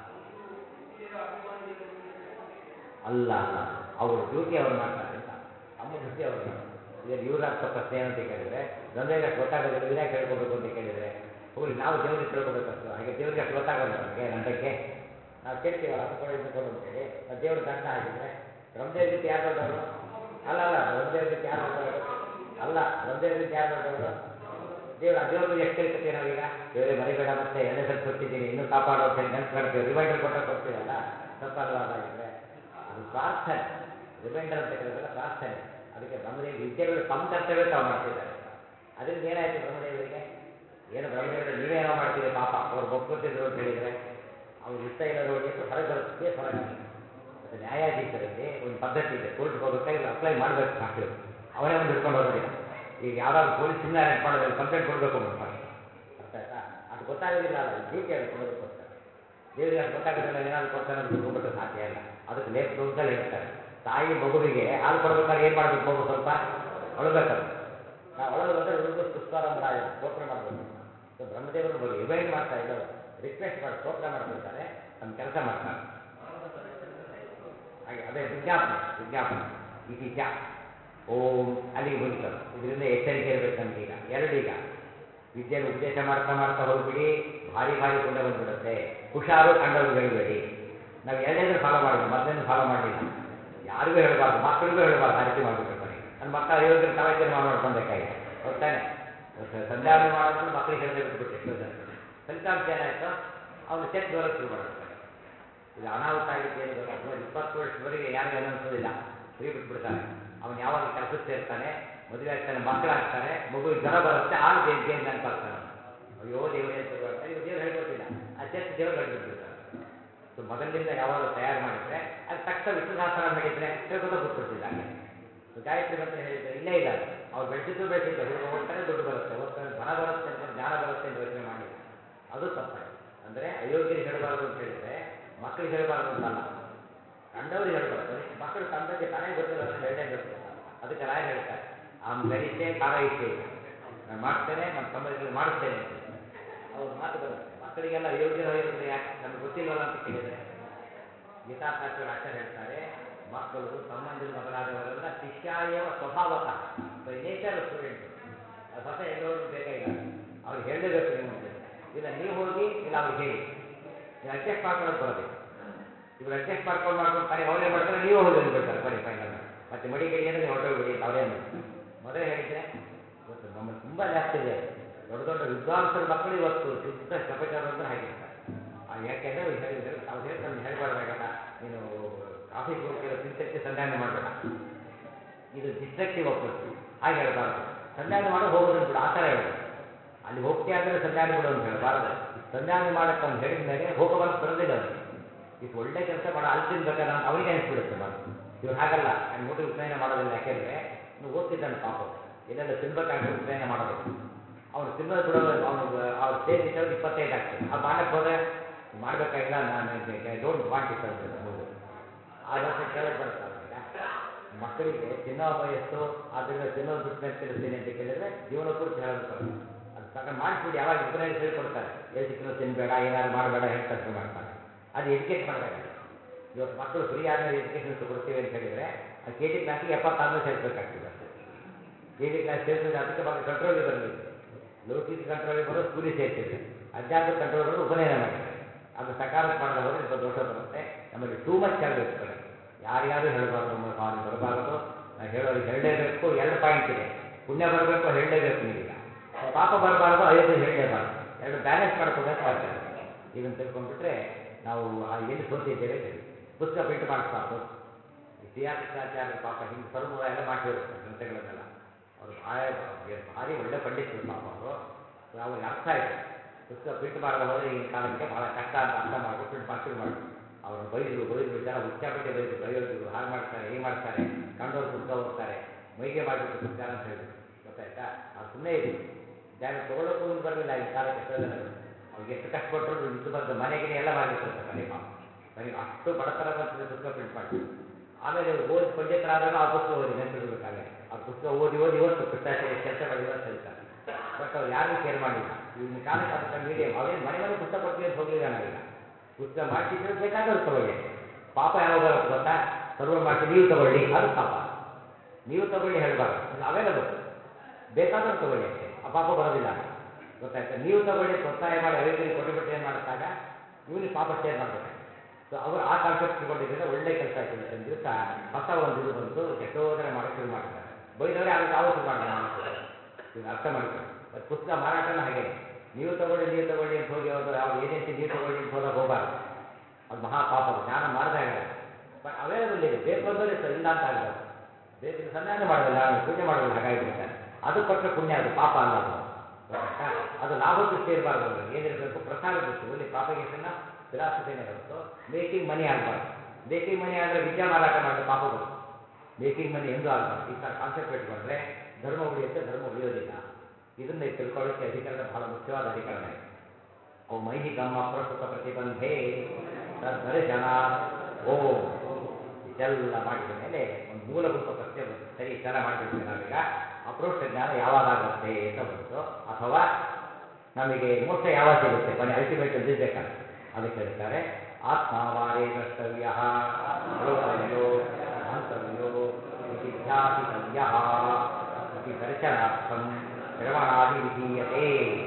ಅಲ್ಲ ಅಲ್ಲ ಅವರು ಡ್ಯೂಟಿ ಅವ್ರು ಮಾಡ್ತಾರೆ ಅಂತ ನಮ್ಮ ಡ್ಯೂಟಿ ಅವ್ರು ಮಾಡ್ತಾರೆ ಇದೇನು ಇವ್ರಾಗ ಪ್ರಶ್ನೆ ಏನು ಅಂತ ಕೇಳಿದರೆ ನಮಗೆ ಅಷ್ಟು ಗೊತ್ತಾಗೋದಿಲ್ಲ ಇವರೇ ಕೇಳ್ಕೋಬೇಕು ಅಂತ ಕೇಳಿದರೆ ಹೋಗಿ ನಾವು ದೇವ್ರಿಗೆ ಕೇಳ್ಕೋಬೇಕಷ್ಟು ಹಾಗೆ ದೇವ್ರಿಗೆ ಅಷ್ಟು ಗೊತ್ತಾಗೋಲ್ಲ ನಮಗೆ ನಮ್ಮ ಬಗ್ಗೆ ನಾವು ಕೇಳ್ತೀವಲ್ಲ ಅದು ಕೊಡು ಇದು ಕೊಡು ಅಂತೇಳಿ ಮತ್ತು ದೇವ್ರ ದರ್ಶನ ಆಗಿದ್ರೆ ಬ್ರಹ್ಮದೇವ್ರಿಗಿಂತ ಯಾರು ದೊಡ್ಡವರು ಅಲ್ಲ ಅಲ್ಲ ಬ್ರಹ್ಮದೇವ್ರಿಗಿಂತ ಯಾರು ದೊಡ್ಡವರು ಅಲ್ಲ ಬ್ರಹ್ಮದೇವ್ರಿಗಿಂತ ಯಾರು ದೊಡ್ಡವರು ದೇವ್ರು ಆ ದೇವ್ರಿಗೆ ಎಷ್ಟು ಕರಿಕತ್ತೀವಿ ನಾವೀಗ ದೇವರೇ ಮರಿಬೇಡ ಮತ್ತೆ ಎರಡೇ ಸಲ ಕೊಟ್ಟಿದ್ದೀನಿ ಇನ್ನೂ ಕಾಪಾಡೋ ಅಂತ ಹೇಳಿ ನೆನ್ಪು ಕಾಡ್ತೀವಿ ರಿಮೈಂಡರ್ ಕೊಟ್ಟ ಕೊಡ್ತೀವಲ್ಲ ತಪ್ಪಲ್ವಾ ಅದಾಗಿದ್ರೆ ಅದು ಪ್ರಾರ್ಥನೆ ರಿಮೈಂಡರ್ ಅಂತ ಕರೆಯೋದಲ್ಲ ಪ್ರಾರ್ಥನೆ ಅದಕ್ಕೆ ಬ್ರಹ್ಮದೇವಿ ವಿದ್ಯೆಗಳು ತಮ್ಮ ಕರ್ತವ್ಯ ತಾವು ಮಾಡ್ತಿದ್ದಾರೆ ಅದರಿಂದ ಏನಾಯಿತು ಬ್ರಹ್ಮದೇವರಿಗೆ ಏನು ಬ್ರಹ್ಮದೇವರು ನೀವೇನೋ ಮಾಡ್ತೀರಿ ಪಾಪ ಅವ್ರು ಒಪ್ಕೊತಿದ್ರು ಅಂತ ಹೇಳಿದರೆ ಅವ್ರು ಇಷ್ಟ ಇಲ್ಲ ನೋಡಿ ಅಂತ ಹೊರಗೆ ಬರುತ್ತೆ ಕೇಸ್ ಹೊರಗೆ ಮತ್ತು ನ್ಯಾಯಾಧೀಶರಲ್ಲಿ ಒಂದು ಪದ್ಧತಿ ಇದೆ ಕೋರ್ಟ್ಗೆ ಹೋಗ್ಬೇಕಾದ್ರೆ ಅಪ್ಲೈ ಮಾಡಬೇಕು ಫಸ್ಟ್ ಅವನೇ ಒಂದು ಹಿಡ್ಕೊಂಡು ಹೋಗೋದಿಲ್ಲ ಈಗ ಯಾರಾದ್ರು ಪೊಲೀಸ್ ಸುಮ್ಮನೆ ಅರೆಸ್ಟ್ ಮಾಡೋದಿಲ್ಲ ಕಂಪ್ಲೇಂಟ್ ಕೊಡಬೇಕು ಅವ್ನು ಫಸ್ಟ್ ಅರ್ಥ ಆಯ್ತಾ ಅದು ಗೊತ್ತಾಗೋದಿಲ್ಲ ಅಲ್ಲ ಡ್ಯೂಟಿ ಅದು ಕೊಡೋದಕ್ಕೋಸ್ಕರ ದೇವರಿಗೆ ಅದು ಗೊತ್ತಾಗೋದಿಲ್ಲ ಏನಾದ್ರು ಕೊಡ್ತಾನೆ ಅಂತ ತಿಳ್ಕೊಂಡ್ಬಿಟ್ರೆ ಸಾಧ್ಯ ಇಲ್ಲ ಅದಕ್ಕೆ ಲೇಪ್ ದೋಷದಲ್ಲಿ ಹೇಳ್ತಾರೆ ತಾಯಿ ಮಗುವಿಗೆ ಹಾಲು ಕೊಡ್ಬೇಕಾದ್ರೆ ಏನು ಮಾಡಬೇಕು ಮಗು ಸ್ವಲ್ಪ ಅಳಬೇಕದು ನಾವು ಅಳೋದು ಅಂದರೆ ಉಳಿದು ಪುಷ್ಪಾರಂಭರಾಯ ಸ್ತೋತ್ರ ಮಾಡಬೇಕು ಸೊ ಬ್ರಹ್ಮದೇವರು ಬಗ್ಗೆ ರಿಮೈಂಡ್ ಮಾಡ್ತಾ ಇಲ್ಲ ಅವರು ರಿಕ್ವೆಸ್ಟ್ ಮಾಡಿ ಸ್ತೋತ್ರ ಮಾಡ್ತಿರ್ತಾರೆ ತಮ್ಮ ಕೆಲಸ ಮಾಡ್ತಾರೆ ಹಾಗೆ ಅದೇ ವಿಜ್ಞಾಪನೆ ವಿಜ್ಞಾಪನೆ ಇತಿಚ ಓಂ ಅಲ್ಲಿಗೆ ಮುಗಿತದೆ ಇದರಿಂದ ಎಚ್ಚರಿಕೆ ಇರಬೇಕು ನಮಗೀಗ ಎರಡೀಗ ವಿದ್ಯೆಯನ್ನು ಉಪದೇಶ ಮಾಡ್ತಾ ಮಾಡ್ತಾ ಹೋಗ್ಬಿಡಿ ಭಾರಿ ಭಾರಿ ಪುಣ್ಯ ಬಂದ್ಬಿಡುತ್ತೆ ಹುಷಾರು ಕಂಡವ್ರಿಗೆ ಹೇಳಬೇಡಿ ನಾವು ಎರಡೇದು ಫಾಲೋ ಮಾಡಿದ್ವಿ ಮೊದಲೇನು ಫಾಲೋ ಮಾಡಲಿಲ್ಲ ಯಾರಿಗೂ ಹೇಳಬಾರ್ದು ಮಕ್ಕಳಿಗೂ ಹೇಳಬಾರ್ದು ಆ ರೀತಿ ಮಾಡಿಬಿಟ್ರು ಕೊನೆಗೆ ನನ್ನ ಮಕ್ಕಳ ಅಯೋಗ್ಯರು ತಾವೇ ತೀರ್ಮಾನ ಮಾಡ್ಕೊಬೇಕಾಗಿದೆ ಹೋಗ್ತಾನೆ ಸಂಧ್ಯಾವನೆ ಮಾಡೋದ್ರಲ್ಲಿ ಮಕ್ಕಳಿಗೆ ಹೇಳದೆ ಬಿಟ್ಬಿಟ್ಟು ಎಷ್ಟೋ ಜನಗಳು ಫಲಿತಾಂಶ ಏನಾಯಿತು ಅವನು ಚೆಕ್ ಬರೋಕ್ಕೆ ಶುರು ಮಾಡೋದು ಕೊನೆಗೆ ಇದು ಅನಾಹುತ ಆಗಿದ್ದು ಏನು ಗೊತ್ತಾ ಸುಮಾರು ಇಪ್ಪತ್ತು ವರ್ಷದವರೆಗೆ ಯಾರಿಗೂ ಅನಿಸೋದಿಲ್ಲ ಫ್ರೀ ಬಿಟ್ಬಿಡ್ತಾರೆ ಅವನು ಯಾವಾಗ ಕೆಲಸಕ್ಕೆ ಸೇರ್ತಾನೆ ಮದುವೆ ಆಗ್ತಾನೆ ಮಕ್ಕಳಾಗ್ತಾರೆ ಮಗುವಿಗೆ ಜ್ವರ ಬರುತ್ತೆ ಆಗ ದೇವ್ ದೇವ್ರ ನೆನಪಾಗ್ತಾನೆ ಅವನು ಅಯ್ಯೋ ದೇವ್ರೇ ಅಂತ ಶುರುವಾಗ್ತಾನೆ ಇವಾಗ ದೇವ್ರು ಹೇಳ್ಕೊಟ್ಟಿಲ್ಲ ಆ ಚರ್ಚ್ ದೇವ್ರು ಹೇಳ್ಬಿಟ್ಬಿಡ್ತಾರೆ ಸೊ ಮೊದಲಿನಿಂದ ಯಾವಾಗ ತಯಾರು ಮಾಡಿದರೆ ಅದು ತಕ್ಷಣ ವಿಷ್ಣು ಸಹಸ್ರ ಹೇಳಿದರೆ ಹೇಳ್ಕೊತಾ ಕೂತ್ಬಿಡ್ತಿದ್ದ ಹಾಗೆ ಸೊ ಗಾಯತ್ರಿ ಮಂತ್ರ ಹೇಳಿದ್ರೆ ಇಲ್ಲೇ ಇಲ್ಲ ಅದು ಅವ್ರು ಬೆಳೆಸಿದ್ದು ಬೆಳೆಸಿದ್ದು ಹುಡುಗ ಓದ್ತಾನೆ ದುಡ್ಡು ಬರುತ್ತೆ ಓದ್ತಾನೆ ಧನ ಬರುತ್ತೆ ಅಂತ ಜ್ಞಾನ ಬರುತ್ತೆ ಅಂತ ಯೋಚನೆ ಮಾಡಲಿಲ್ಲ ಅದು ತಪ್ಪಾಗಿ ಅಂದರೆ ಅಯೋಗ್ಯರಿಗೆ ಹೇಳಬಾರದು ಅಂತ ಹೇಳಿದರೆ ಮಕ್ಕಳಿಗೆ ಹೇಳಬಾರದು ಅಂತಲ್ಲ ಕಂಡವ್ರಿಗೆ ಹೇಳಬಾರ್ದು ಅದಕ್ಕೆ ಮಕ್ಕಳು ತಮ್ಮ ಬಗ್ಗೆ ತನಗೆ ಗೊತ್ತಿಲ್ಲ ಅಂತ ಹೇಳೇ ಬೇಕು ಅದಕ್ಕೆ ರಾಯರು ಹೇಳ್ತಾರೆ ಅಹಂ ಗರಿಷ್ಠೆ ಕಾರಯಿಷ್ಠೆ ಈಗ ನಾನು ಮಾಡ್ತೇನೆ ನಮ್ಮ ತಮ್ಮಗಳಿಗೆ ಮಾಡಿಸ್ತೇನೆ ಅಂತ ಅವ್ರ ಮಾತು ಬರುತ್ತೆ ಮಕ್ಕಳಿಗೆಲ್ಲ ಅಯೋಗ್ಯರು ಅಯೋಗ್ಯರು ಯಾಕೆ ನಮ್ಗೆ ಗೊತ್ತಿಲ್ವಲ್ಲ ಅಂತ ಕೇಳಿದರೆ ಗೀತಾಶಾಸ್ತ್ರ ಆಚಾರ್ಯ ಹೇಳ್ತಾರೆ ಮಕ್ಕಳು ಸಂಬಂಧಿಗಳು ಮೊದಲಾದವರೆಲ್ಲ ಶಿಷ್ಯಾಯವ ಸ್ವಭಾವತಃ ಬೈ ನೇಚರ್ ಸ್ಟೂಡೆಂಟ್ಸ್ ಅದು ಹೊಸ ಎಲ್ಲೋರು ಬೇಕಾಗಿಲ್ಲ ಅವ್ರಿಗೆ ಹೇಳಲೇಬೇಕು ನೀವು ಅಂತ ಇಲ್ಲ ನೀವು ಹೋಗಿ ಇಲ್ಲ ಅವ್ರಿಗೆ ಹೇಳಿ ನೀವು ಅಡ್ಜಸ್ಟ್ ಮಾಡ್ಕೊಳ್ಳೋದು ಬರೋದಿಲ್ಲ ಇವ್ರು ಅಡ್ಜಸ್ಟ್ ಮಾಡ್ಕೊಂಡು ಮಾಡ್ಕೊಂಡು ಕರೆ ಅವ್ರೇನು ಮಾಡ್ತಾರೆ ನೀವು ಹೋಗಿ ಅಂದ್ಬಿಡ್ತಾರೆ ಬರೀ ಫೈನಲ್ ಮಾಡಿ ಮತ್ತೆ ಮಡಿ ಗಡಿ ಅಂದರೆ ನೀವು ಹೊರಟೋಗ್ಬಿಡಿ ಅಂತ ಅವ್ರೇನು ಮಾಡ್ತಾರೆ ಮೊದಲೇ ಹೇಳಿದ್ರೆ ಇವತ್ತು ನಮ್ಮಲ್ಲಿ ತುಂಬ ಜಾಸ್ತಿ ಇದೆ ಅದು. ದೊಡ್ಡ ದೊಡ್ಡ ವಿದ್ವಾಂಸರ ಮಕ್ಕಳು ಇವತ್ತು ಶುದ್ಧ ಶಪಚಾರ ಅಂದ್ರೆ ಹಾಗಿರ್ತಾರೆ ಆ ಯಾಕೆಂದ್ರೆ ಅವ್ರು ಹೇಳಿ ಹೇಳಿ ಅವ್ರು ಹೇಳ್ತಾರೆ ಹೇಳ್ಬಾರ್ದಾಗಲ್ಲ ನೀನು ಆಫೀಸ್ಗೆ ಹೋಗ್ತಿರೋ ತಿಂತಕ್ಕೆ ಸಂಧಾನ ಮಾಡಬೇಡ ಇದು ಡಿಸ್ಟ್ರಕ್ಟಿವ್ ಅಪ್ರೋಚ್ ಹಾಗೆ ಹೇಳಬಾರ್ದು ಸಂಧಾನ ಮಾಡೋ ಹೋಗೋದನ್ನು ಬಿಡು ಆ ಥರ ಹೇಳೋದು ಅಲ್ಲಿ ಹೋಗ್ತೀಯ ಅಂದರೆ ಸಂಧಾನ ಬಿಡು ಅಂತ ಹೇಳಬಾರ್ದು ಸಂಧಾನ ಮಾಡಕ್ಕೆ ಅವ್ನು ಹೇಳಿದ ಮೇಲೆ ಹೋಗಬಾರ್ದು ಬರೋದಿಲ್ಲ ಅವನಿಗೆ ಇಷ್ಟು ಒಳ್ಳೆ ಕೆಲಸ ಮಾಡೋ ಅಲ್ಲಿ ತಿನ್ಬೇಕಲ್ಲ ಅಂತ ಅವನಿಗೆ ಅನಿಸ್ಬಿಡುತ್ತೆ ಮಾತು ಇವ್ರು ಹಾಗಲ್ಲ ನಾನು ನೋಡಿ ಉಪನಯನ ಮಾಡೋದಿಲ್ಲ ಯಾಕೆಂದರೆ ಇನ್ನು ಓದ್ತಿದ್ದಾನೆ ಪಾಪ ಅವ್ನು. ಎಲ್ಲೆಲ್ಲ ತಿನ್ಬೇಕಾದ್ರೆ ಉಪನಯನ ಮಾಡೋದು ಅವ್ನು ತಿನ್ನೋದು ಬಿಡೋದು ಅವನು ಅವ್ರ ಸ್ಟೇಜ್ ಇಟ್ಟವ್ರು ಇಪ್ಪತ್ತೈದು ಆಗ್ತದೆ ಅದು ಮಾಡಕ್ಕೆ ಹೋದ್ರೆ ಮಾಡಬೇಕಾಗಿಲ್ಲ ನಾನು ಡೋಂಟ್ ವಾಂಟ್ ಇಟ್ ಅಂದ್ಬಿಡ್ತಾರೆ ಮುಗಿದು ಆ ವರ್ಷ ಕೇಳಕ್ಕೆ ಬರುತ್ತೆ ಅವನಿಗೆ ಮಕ್ಕಳಿಗೆ ತಿನ್ನೋ ವಯಸ್ಸು ಆದ್ದರಿಂದ ತಿನ್ನೋದು ಬಿಟ್ಟು ಮೇಲೆ ತಿನ್ನಿಸ್ತೀನಿ ಅಂತ ಕೇಳಿದ್ರೆ ಜೀವನ ಪೂರ್ತಿ ಹೇಳೋದು ಬರೋದು ಅದು ತಗೊಂಡು ಮಾಡಿಸ್ಬಿಡಿ ಯಾವಾಗ ಉಪನಯನ ಹೇಳ್ಕೊಡ್ತಾರೆ ಎಲ್ಲಿ ಸಿಕ್ಕಿರೋ ತಿನ್ನಬೇಡ ಏನಾದ್ರು ಮಾಡಬೇಡ ಹೇಳ್ತಾ ಶುರು ಮಾಡ್ತಾರೆ ಅದು ಎಜುಕೇಟ್ ಮಾಡಬೇಕಾಗುತ್ತೆ ಇವತ್ತು ಮಕ್ಕಳು ಫ್ರೀ ಆದ್ಮೇಲೆ ಎಜುಕೇಷನ್ ಕೊಡ್ತೀವಿ ಅಂತ ಹೇಳಿದರೆ ಆ ಕೆ ಜಿ ಕ್ಲಾಸಿಗೆ ಎಪ್ಪತ್ತಾದ್ಮೇಲೆ ಸೇರಿಸ್ಬೇಕಾಗ್ತದೆ ಅಷ್ಟೇ ಕೆ ಜಿ ಕ್ಲಾಸ್ ಸೇರಿಸಿದ್ರೆ ಅದಕ್ಕೆ ಮಕ್ಕಳು ಕಂಟ್ರೋಲಿಗೆ ಬರಲಿಲ್ಲ ಲೌಕಿಕ ಕಂಟ್ರೋಲಿಗೆ ಬರೋ ಸ್ಕೂಲಿಗೆ ಸೇರ್ತಿದ್ರೆ ಅಧ್ಯಾತ್ಮ ಕಂಟ್ರೋಲ್ ಬರೋದು ಉಪನಯನ ಮಾಡಿದ್ದಾರೆ ಅದು ಸಕಾರಕ್ಕೆ ಮಾಡದೆ ಹೋದರೆ ಸ್ವಲ್ಪ ದೋಷ ಬರುತ್ತೆ ನಮ್ಮಲ್ಲಿ ಟೂ ಮಚ್ ಆಗಬೇಕು ಬರೀ ಯಾರ್ಯಾರು ಹೇಳಬಾರ್ದು ನಮ್ಮ ಭಾವನೆ ಬರಬಾರದು ನಾವು ಹೇಳೋರಿಗೆ ಹೇಳಲೇಬೇಕು ಎರಡು ಪಾಯಿಂಟ್ ಇದೆ ಪುಣ್ಯ ಬರಬೇಕು ಹೇಳಲೇಬೇಕು ನೀವೀಗ ಪಾಪ ಬರಬಾರದು ಅಯೋಧ್ಯೆ ಹೇಳಲೇಬಾರ್ದು ಎರಡು ಬ್ಯಾಲೆನ್ಸ್ ಮಾಡ್ಕೋಬೇಕು ಮಾಡ್ತಾರೆ ಇದನ್ನು ತಿಳ್ಕೊಂಡ್ಬಿಟ್ರೆ ನಾವು ಆ ಎಲ್ಲಿ ಸೋತಿದ್ದೇವೆ ಸರಿ ಪುಸ್ತಕ ಪ್ರಿಂಟ್ ಮಾಡಿಸ್ಬಾರ್ದು ಈ ಸಿ ಆರ್ ಕೃಷ್ಣಾಚಾರ್ಯರು ಪಾಪ ಹಿಂದೆ ಸರ್ವ ಎಲ್ಲ ಮಾಡಿಸಿದ್ರು ಗ್ರಂಥಗಳನ್ನೆಲ್ಲ ಅವರು ಭಾಳ ಭಾರಿ ಒಳ್ಳೆ ಪಂಡಿತರು ಪಾಪ ಅವರು ಅವ್ರಿಗೆ ಅರ್ಥ ಆಯಿತು ಪುಸ್ತಕ ಪ್ರಿಂಟ್ ಮಾಡದೆ ಹೋದರೆ ಈಗಿನ ಕಾಲಕ್ಕೆ ಭಾಳ ಕಷ್ಟ ಅಂತ ಅರ್ಥ ಮಾಡ್ಕೊಂಡು ಪ್ರಿಂಟ್ ಮಾಡಿ ಶುರು ಮಾಡಿದ್ರು ಅವ್ರನ್ನ ಬೈದರು ಬೈದರು ಜನ ಹುಚ್ಚಾಪಟ್ಟೆ ಬೈದರು ಅಯೋಧ್ಯರು ಹಾಗೆ ಮಾಡ್ತಾರೆ ಹೀಗೆ ಮಾಡ್ತಾರೆ ಕಂಡೋರು ಪುಸ್ತಕ ಓದ್ತಾರೆ ಮೈಗೆ ಮಾಡಿಬಿಟ್ಟು ಪುಸ್ತಕ ಅಂತ ಹೇಳ್ಬಿಟ್ಟು ಗೊತ್ತಾಯ್ತಾ ಅದು ಸುಮ್ಮನೆ ಇದು ಜಾಗ ತೊಗೊಳ್ಳೋಕ್ಕೂ ಮುಂದೆ ಬರಲಿಲ್ಲ ಈ ಕಾಲಕ್ಕೆ ಎಷ್ಟೋ ಜನಗಳು ಅವ್ರಿಗೆ ಎಷ್ಟು ಕಷ್ಟಪಟ್ಟರು ಇದ್ದು ಬಂದು ಮನೆಗಿನೇ ಎಲ್ಲ ಮಾಡಿಬಿಟ್ರಂತೆ ಮನೆ ಪಾಪ ನನಗೆ ಅಷ್ಟು ಬಡತನ ಬಂತಿದೆ ಪುಸ್ತಕ ಪ್ರಿಂಟ್ ಮಾಡಿ ಆಮೇಲೆ ಇವ್ರು ಓದಿ ಪಂಡಿತರಾದರೂ ಆ ಪುಸ್ತಕ ಓದಿ ನೆನಪಿಡ್ಬೇಕು ಆಮೇಲೆ ಅವ್ರ ಪುಸ್ತಕ ಓದಿ ಓದಿ ಇವತ್ತು ಕೃಷ್ಣಾಚಾರ್ಯ ಕೆಲಸ ಮಾಡಿ ಇವತ್ತು ಹೇಳ್ತಾರೆ ಬಟ್ ಅವ್ರು ಯಾರಿಗೂ ಕೇರ್ ಮಾಡಲಿಲ್ಲ ಈಗಿನ ಕಾಲಕ್ಕೆ ಅದಕ್ಕೆ ಮೀಡಿಯಂ ಅವೇನು ಮನೆ ಮನೆ ಪುಸ್ತಕ ಕೊಡ್ತೀವಿ ಅಂತ ಹೋಗಲಿಲ್ಲ ನಾವೀಗ ಪುಸ್ತಕ ಮಾಡಿಸಿದ್ರೆ ಬೇಕಾದವ್ರು ತಗೊಳ್ಳಿ ಅಷ್ಟೇ ಪಾಪ ಯಾವಾಗ ಬರುತ್ತೆ ಗೊತ್ತಾ ಸರ್ವ ಮಾಡಿಸಿ ನೀವು ತಗೊಳ್ಳಿ ಅದು ಪಾಪ ನೀವು ತಗೊಳ್ಳಿ ಹೇಳಬಾರ್ದು ಇಲ್ಲ ಅವೈಲಬಲ್ ಬೇಕಾದವ್ರು ತಗೊಳ್ಳಿ ಅಷ್ಟೇ ಆ ಪಾಪ ಬರೋದಿಲ್ಲ ಗೊತ್ತಾಯ್ತಾ ನೀವು ತಗೊಳ್ಳಿ ಅಂತ ಒತ್ತಾಯ ಮಾಡಿ ಅಯೋಧ್ಯೆಗೆ ಕೊಟ್ಟುಬಿಟ್ಟು ಏನು ಮಾಡಿದಾಗ ಇವನಿಗೆ ಪಾಪ ಶೇರ್ ಮಾಡಬೇಕಾಗ್ತದೆ ಸೊ ಅವರು ಆ ಕಾನ್ಸೆಪ್ಟ್ ಇಟ್ಕೊಂಡಿದ್ದರಿಂದ ಒಳ್ಳೆ ಕೆಲಸ ಆಯ್ತು ಇವತ್ತಿನ ದಿವಸ ಹೊಸ ಒಂದು ಇದು ಬಂತು ಎಷ್ಟೋ ಜನ ಮಾಡೋಕ್ಕೆ ಶುರು ಮಾಡಿದ್ದಾರೆ ಬೈದವರೇ ಆಗ ತಾವು ಶುರು ಮಾಡಿದ್ರೆ ಮಾಡೋಕ್ಕೆ ಇದನ್ನ ಅರ್ಥ ಮಾಡಿಕೊಳ್ಳಿ ಮತ್ತು ಪುಸ್ತಕ ಮಾರಾಟನೂ ಹಾಗೇನೆ ನೀವು ತಗೊಳ್ಳಿ ನೀವು ತಗೊಳ್ಳಿ ಅಂತ ಹೋಗಿ ಅವರು ಯಾವ ಏಜೆನ್ಸಿ ನೀವು ತಗೊಳ್ಳಿ ಅಂತ ಹೋದಾಗ ಹೋಗಬಾರ್ದು ಅದು ಮಹಾ ಪಾಪ ಅದು. ಜ್ಞಾನ ಮಾಡಿದಾಗ ಬಟ್ ಅವೈಲಬಲ್ ಇದೆ ಬೇಕು ಅಂದರೆ ಸ- ಇಲ್ಲ ಅಂತ ಆಗಬಾರ್ದು ಬೇಕು ಸಂಧಾನ ಮಾಡೋದಿಲ್ಲ ನಾನು ಪೂಜೆ ಮಾಡೋದಿಲ್ಲ ಹಾಗಾಗಿಬಿಡ್ತಾರೆ ಅದು ಕೊಟ್ಟರೆ ಪುಣ್ಯ ಅದು ಪಾಪ ಅಲ್ಲ ಅದು ಗೊತ್ತಾಯ್ತಾ ಅದು ಲಾಭ ದೃಷ್ಟಿ ಇರಬಾರ್ದು ಅದರಲ್ಲಿ ಏನಿರಬೇಕು ಪ್ರಸಾರ ದೃಷ್ಟಿ ಒಳ್ಳೆ ಪ್ರಾಪಗೇಷನ್ನ ಫಿಲಾಸಫಿನೇ ಹೊರತು ಮೇಕಿಂಗ್ ಮನಿ ಆಗಬಾರ್ದು ಮೇಕಿಂಗ್ ಮನಿ ಆದರೆ ವಿದ್ಯಾ ಮಾರಾಟ ಮಾಡಿದ ಪಾಪ ಬರುತ್ತೆ ಮೇಕಿಂಗ್ ಮನಿ ಎಂದೂ ಆಗಬಾರ್ದು ಈ ಥರ ಕಾನ್ಸೆಪ್ಟ್ ಇಟ್ಕೊಂಡ್ರೆ ಧರ್ಮ ಉಳಿಯುತ್ತೆ ಧರ್ಮ ಉಳಿಯೋದಿಲ್ಲ ಇದನ್ನ ತಿಳ್ಕೊಳ್ಳೋಕ್ಕೆ ಅಧಿಕರಣ ಬಹಳ ಮುಖ್ಯವಾದ ಅಧಿಕರಣ ಇದೆ ಓ ಮೈಹಿಕಂ ಅಪ್ರಸ್ತುತ ಪ್ರತಿಬಂಧೆ ತದ್ದರ್ಶನ ಓಂ ಇಷ್ಟೆಲ್ಲ ಮಾಡಿದ ಮೇಲೆ ಒಂದು ಮೂಲಭೂತ ಪ್ರಶ್ನೆ ಬಂತು ಸರಿ ಇಷ್ಟೆಲ್ಲ ಮಾಡಿಬಿಡ್ತೀವಿ ನಾವೀಗ ಅಪ್ರೋಷ್ಟ ಜ್ಞಾನ ಯಾವಾಗ ಆಗುತ್ತೆ ಅಂತ ಬಂತು ಅಥವಾ ನಮಗೆ ಮೋಕ್ಷ ಯಾವಾಗ ಸಿಗುತ್ತೆ ಕೊನೆ ಅಲ್ಟಿಮೇಟ್ ಇರಬೇಕಲ್ಲ ಅದಕ್ಕೆ ಹೇಳ್ತಾರೆ ಆತ್ಮಾವಾರೇ ದ್ರಷ್ಟವ್ಯ ಶ್ರೋತವ್ಯೋ ಮಂತವ್ಯೋ ಇತಿ ಧ್ಯಾಸಿತವ್ಯ ಇತಿ ದರ್ಶನಾರ್ಥಂ ಶ್ರವಣಾದಿ ವಿಧೀಯತೆ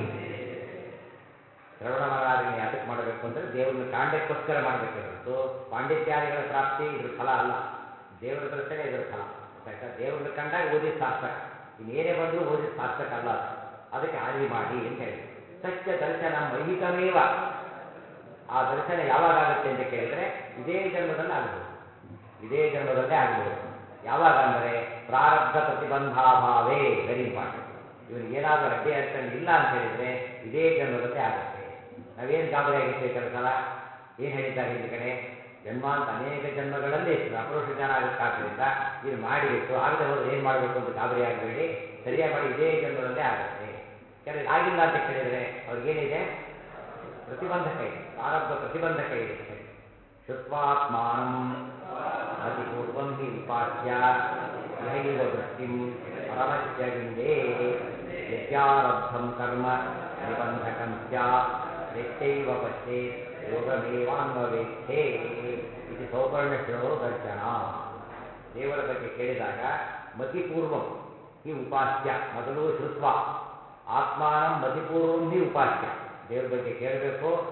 ಶ್ರವಣವನಾದಿನ ಯಾತಕ್ಕೆ ಮಾಡಬೇಕು ಅಂದರೆ ದೇವರನ್ನ ಕಾಂಡಕ್ಕೋಸ್ಕರ ಮಾಡಬೇಕೆ ಹೊರತು ಪಾಂಡಿತ್ಯಾದಿಗಳ ಪ್ರಾಪ್ತಿ ಇದ್ರ ಫಲ ಅಲ್ಲ ದೇವರ ದರ್ಶನ ಇದರ ಫಲ ಗೊತ್ತಾಯ್ತಾ ದೇವರನ್ನ ಕಂಡಾಗ ಓದಿದ ಸಾರ್ಥಕ ಇನ್ನೇನೇ ಬಂದರೂ ಓದಿದ ಸಾರ್ಥಕ ಅಲ್ಲ ಅದು ಅದಕ್ಕೆ ಆದಿ ಮಾಡಿ ಅಂತ ಹೇಳಿ ಸತ್ಯ ದರ್ಶನ ಮೈಹಿಕಮೇವ ಆ ದರ್ಶನ ಯಾವಾಗ ಆಗುತ್ತೆ ಅಂತ ಕೇಳಿದರೆ ಇದೇ ಜನ್ಮದಲ್ಲಿ ಆಗಬಹುದು ಇದೇ ಜನ್ಮದಲ್ಲೇ ಆಗಬಹುದು ಯಾವಾಗ ಅಂದರೆ ಪ್ರಾರಬ್ಧ ಪ್ರತಿಬಂಧಾಭಾವೇ ವೆರಿ ಇಂಪಾರ್ಟೆಂಟ್ ಇವನಿಗೆ ಏನಾದರೂ ಅಡ್ಡಿ ಅಡಚಣೆ ಇಲ್ಲ ಅಂತ ಹೇಳಿದರೆ ಇದೇ ಜನ್ಮದಲ್ಲೇ ಆಗುತ್ತೆ ನಾವೇನು ಗಾಬರಿ ಆಗಿರ್ತೀವಿ ಕೆಲವು ಸಲ ಏನು ಹೇಳಿದ್ದಾರೆ ಇಲ್ಲಿ ಕಡೆ ಜನ್ಮಾಂತ ಅನೇಕ ಜನ್ಮಗಳಲ್ಲಿ ಅಪರೋಷ ಜ್ಞಾನ ಆಗುತ್ತಾದ್ರಿಂದ ಇದು ಮಾಡಿಬಿಟ್ಟು ಆಗದೆ ಹೋದ್ರೆ ಏನು ಮಾಡಬೇಕು ಅಂತ ಗಾಬರಿ ಆಗಬೇಡಿ ಸರಿಯಾಗಿ ಮಾಡಿ ಇದೇ ಜನ್ಮದಲ್ಲೇ ಆಗುತ್ತೆ ಕೆಲವು ಆಗಿಲ್ಲ ಅಂತ ಕೇಳಿದರೆ ಅವ್ರಿಗೇನಿದೆ ಪ್ರತಿಬಂಧಕ ಇದೆ ಪ್ರಾರಬ್ಧ ಪ್ರತಿಬಂಧಕ ಇದೆ ಸರಿ ಶುತ್ವಾತ್ಮಾನಂ ಅತಿಪೂರ್ವಂ ಹಿ ಉಪಾಸ್ಯ ಯಹೈವ ವೃತ್ತಿಂ ಪರಮಸ್ಯ ವಿಂದೇ ಯಜ್ಞಾರಬ್ಧಂ ಕರ್ಮ ನಿಬಂಧಕಂ ಸ್ಯಾತ್ ಯಶ್ಚೈವ ಪಶ್ಯೇತ್ ಯೋಗಮೇವಾನ್ವವೇತ್ಥೇ ಇದು ಸೌಪರ್ಣಶ್ರೋ ದರ್ಶನ ದೇವರ ಬಗ್ಗೆ ಕೇಳಿದಾಗ ಮತಿಪೂರ್ವಂ ಹಿ ಉಪಾಸ್ಯ ಮೊದಲು ಶುತ್ವ ಆತ್ಮಾನಂ ಮತಿಪೂರ್ವಂ ಹಿ ಉಪಾಸ್ಯ ದೇವ್ರ ಬಗ್ಗೆ ಕೇಳಬೇಕು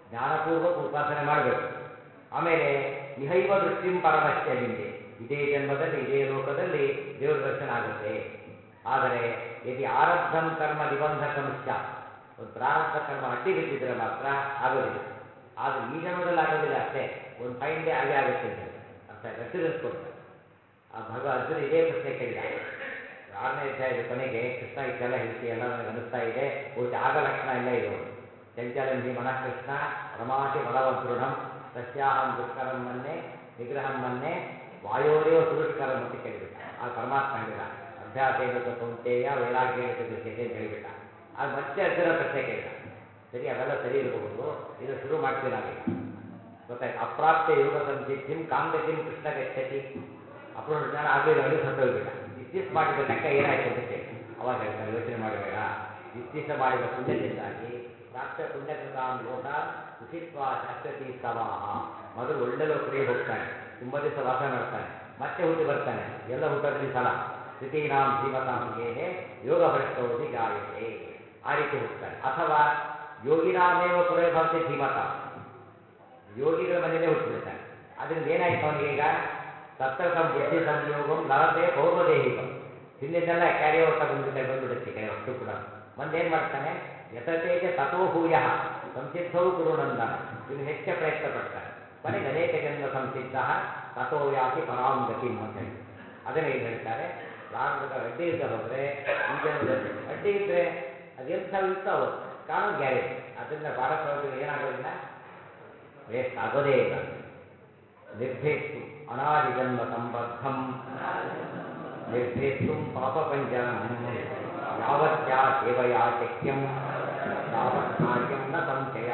ಜ್ಞಾನಪೂರ್ವಕ ಉಪಾಸನೆ ಮಾಡಬೇಕು ಆಮೇಲೆ ಇಹೈವ ದೃಷ್ಟಿಂ ಪರಮಶ್ಯ ಹಿಂದೆ ಇದೇ ಜನ್ಮದಲ್ಲಿ ಇದೇ ಲೋಕದಲ್ಲಿ ದೇವರ ದರ್ಶನ ಆಗುತ್ತೆ ಆದರೆ ಯದಿ ಆರಬ್ಧಂ ಕರ್ಮ ನಿಬಂಧಕಂ ಸ್ಯಾತ್ ಒಂದು ಪ್ರಾರಬ್ಧ ಕರ್ಮ ಅಟ್ಟಿ ಬಿದ್ದಿದ್ರೆ ಮಾತ್ರ ಆಗೋದಿಲ್ಲ ಆದರೆ ಈ ಜನ್ಮದಲ್ಲಿ ಆಗೋದಿಲ್ಲ ಅಷ್ಟೇ ಒಂದು ಫೈನ್ ಡೇ ಆಗೇ ಆಗುತ್ತೆ ಅಂತ ಹೇಳ್ತಾರೆ ಅರ್ಥ ಆಯ್ತು ಅಶ್ಯೂರೆನ್ಸ್ ಕೊಡ್ತಾರೆ ಆ ಭಗ ಅರ್ಜುನ ಇದೇ ಪ್ರಶ್ನೆ ಕೇಳಿದ ಆರನೇ ಅಧ್ಯಾಯದ ಕೊನೆಗೆ ಕೃಷ್ಣ ಇಷ್ಟೆಲ್ಲ ಹೇಳ್ತಿ ಎಲ್ಲ ನನಗೆ ಅನಿಸ್ತಾ ಇದೆ ಬಹುಶಃ ಆಗ ಲಕ್ಷಣ ಇಲ್ಲ ಇದು ಒಂದು ಚಂಚಲಂ ಹಿ ಮನಃ ಕೃಷ್ಣ ರಮಾತಿ ಬಲವದೃಢಂ ತಸ್ಯಾಹಂ ದುಷ್ಕರಂ ಮನ್ನೆ ನಿಗ್ರಹಂ ಮನ್ನೆ ವಾಯೋರೇವ ಸುದುಷ್ಕರಂ ಅಂತ ಕೇಳಿಬಿಟ್ಟ ಆ ಪರಮಾತ್ಮ ಹೇಳಿದ ಅಭ್ಯಾಸೇನ ಕೌಂತೆಯ ವೈರಾಗ್ಯೇನ ದೃಶ್ಯತೆ ಅಂತ ಹೇಳಿಬಿಟ್ಟ ಆಗ ಮತ್ತೆ ಅರ್ಜುನ ಪ್ರಶ್ನೆ ಕೇಳಿದ ಸರಿ ಅವೆಲ್ಲ ಸರಿ ಇರಬಹುದು ಇದು ಶುರು ಮಾಡ್ತೀವಿ ನಾವೀಗ ಗೊತ್ತಾಯ್ತು ಅಪ್ರಾಪ್ತ ಯೋಗ ಸಂಸಿದ್ಧಿಂ ಕಾಂಗತಿಂ ಕೃಷ್ಣ ಗಚ್ಚತಿ ಅಪ್ರೋಷ ಜ್ಞಾನ ಆಗಲಿಲ್ಲ ಅಲ್ಲಿ ಸತ್ತೋಗ್ಬಿಟ್ಟ ಇಷ್ಟಿಸ್ ಮಾಡಿದ ಲೆಕ್ಕ ಏನಾಯ್ತು ಅಂತ ಕೇಳಿ ಅವಾಗ ಹೇಳ್ತಾರೆ ಯೋಚನೆ ಮಾಡಬೇಡ ಇಷ್ಟಿಸ ಮಾಡಿದ ಪುಣ್ಯದಿಂದಾಗಿ ಪ್ರಾಪ್ತ ಪುಣ್ಯಕೃತಾನ್ ಲೋಕಾನ್ ಸುಖಿತ್ವ ಶಾಶ್ವತಿ ಸವಾಹ ಮೊದಲು ಒಳ್ಳೆ ಲೋಕಗಳಿಗೆ ಹೋಗ್ತಾನೆ ತುಂಬ ದಿವಸ ವಾಸ ಮಾಡ್ತಾನೆ ಮತ್ತೆ ಹುಟ್ಟಿ ಬರ್ತಾನೆ ಎಲ್ಲ ಹುಟ್ಟೋದ್ರಲ್ಲಿ ಸಲ ಸ್ಥಿತೀನಾಂ ಧೀಮತಾಂ ಗೇಹೆ ಯೋಗ ಭ್ರಷ್ಟೋದಿ ಜಾಯತೆ ಆ ರೀತಿ ಹುಟ್ಟುತ್ತಾನೆ ಅಥವಾ ಯೋಗಿನಾಮೇವ ಪುರೇ ಭವತಿ ಧೀಮತಾಂ ಯೋಗಿಗಳ ಮನೆಯಲ್ಲೇ ಹುಟ್ಟುಬಿಡ್ತಾನೆ ಅದರಿಂದ ಏನಾಯ್ತು ಅವನಿಗೆ ಈಗ ತತ್ತಕಂ ಬುದ್ಧಿ ಸಂಯೋಗಂ ಲಭತೆ ಪೌರ್ವದೇಹಿಕಂ ಹಿಂದಿದ್ದೆಲ್ಲ ಕ್ಯಾರಿ ಔಟ್ ಬಂದ್ಬಿಟ್ಟೆ ಬಂದ್ಬಿಡುತ್ತೆ ಕಡೆ ಅಷ್ಟು ಕೂಡ ಮಂದೇನು ಮಾಡ್ತಾನೆ ಯತತೇಜ ತಥೋ ಭೂಯ ಸಂಸಿದ್ಧವು ಕುರುನಂದನ ಇನ್ನು ಹೆಚ್ಚು ಪ್ರಯತ್ನ ಪಡ್ತಾನೆ ಕೊನೆಗೆ ಅನೇಕ ಜನ್ಮ ಸಂಸಿದ್ಧ ತಥೋ ಯಾತಿ ಪರಾಂ ಗತಿಂ ಅಂತ ಹೇಳಿ ಅದನ್ನೇ ಇಲ್ಲಿ ಹೇಳ್ತಾರೆ ಪ್ರಾರಂಭದ ಅಡ್ಡಿ ಇಲ್ಲದೆ ಹೋದರೆ ಈ ಜನ್ಮದಲ್ಲಿ ಅಡ್ಡಿ ಇದ್ದರೆ ಅದೆಂಥ ಇರ್ತಾವೋ ಕಾಣೋದು ಗ್ಯಾರೇಜ್ ಅದರಿಂದ ಭಾರತ ಒಳಗೆ ಏನಾಗೋದಿಲ್ಲ ವೇಸ್ಟ್ ಆಗೋದೇ ಇಲ್ಲ ನಿರ್ಭೇತ್ತು ಅನಾದಿ ಜನ್ಮ ಸಂಬದ್ಧಂ ನಿರ್ಭೇತ್ತು ಪಾಪ ಪಂಜರಂ ಯಾವತ್ಯಾ ಸೇವಯಾ ಶಕ್ಯಂ ತಾವತ್ ಕಾರ್ಯಂ ನ ಸಂಶಯ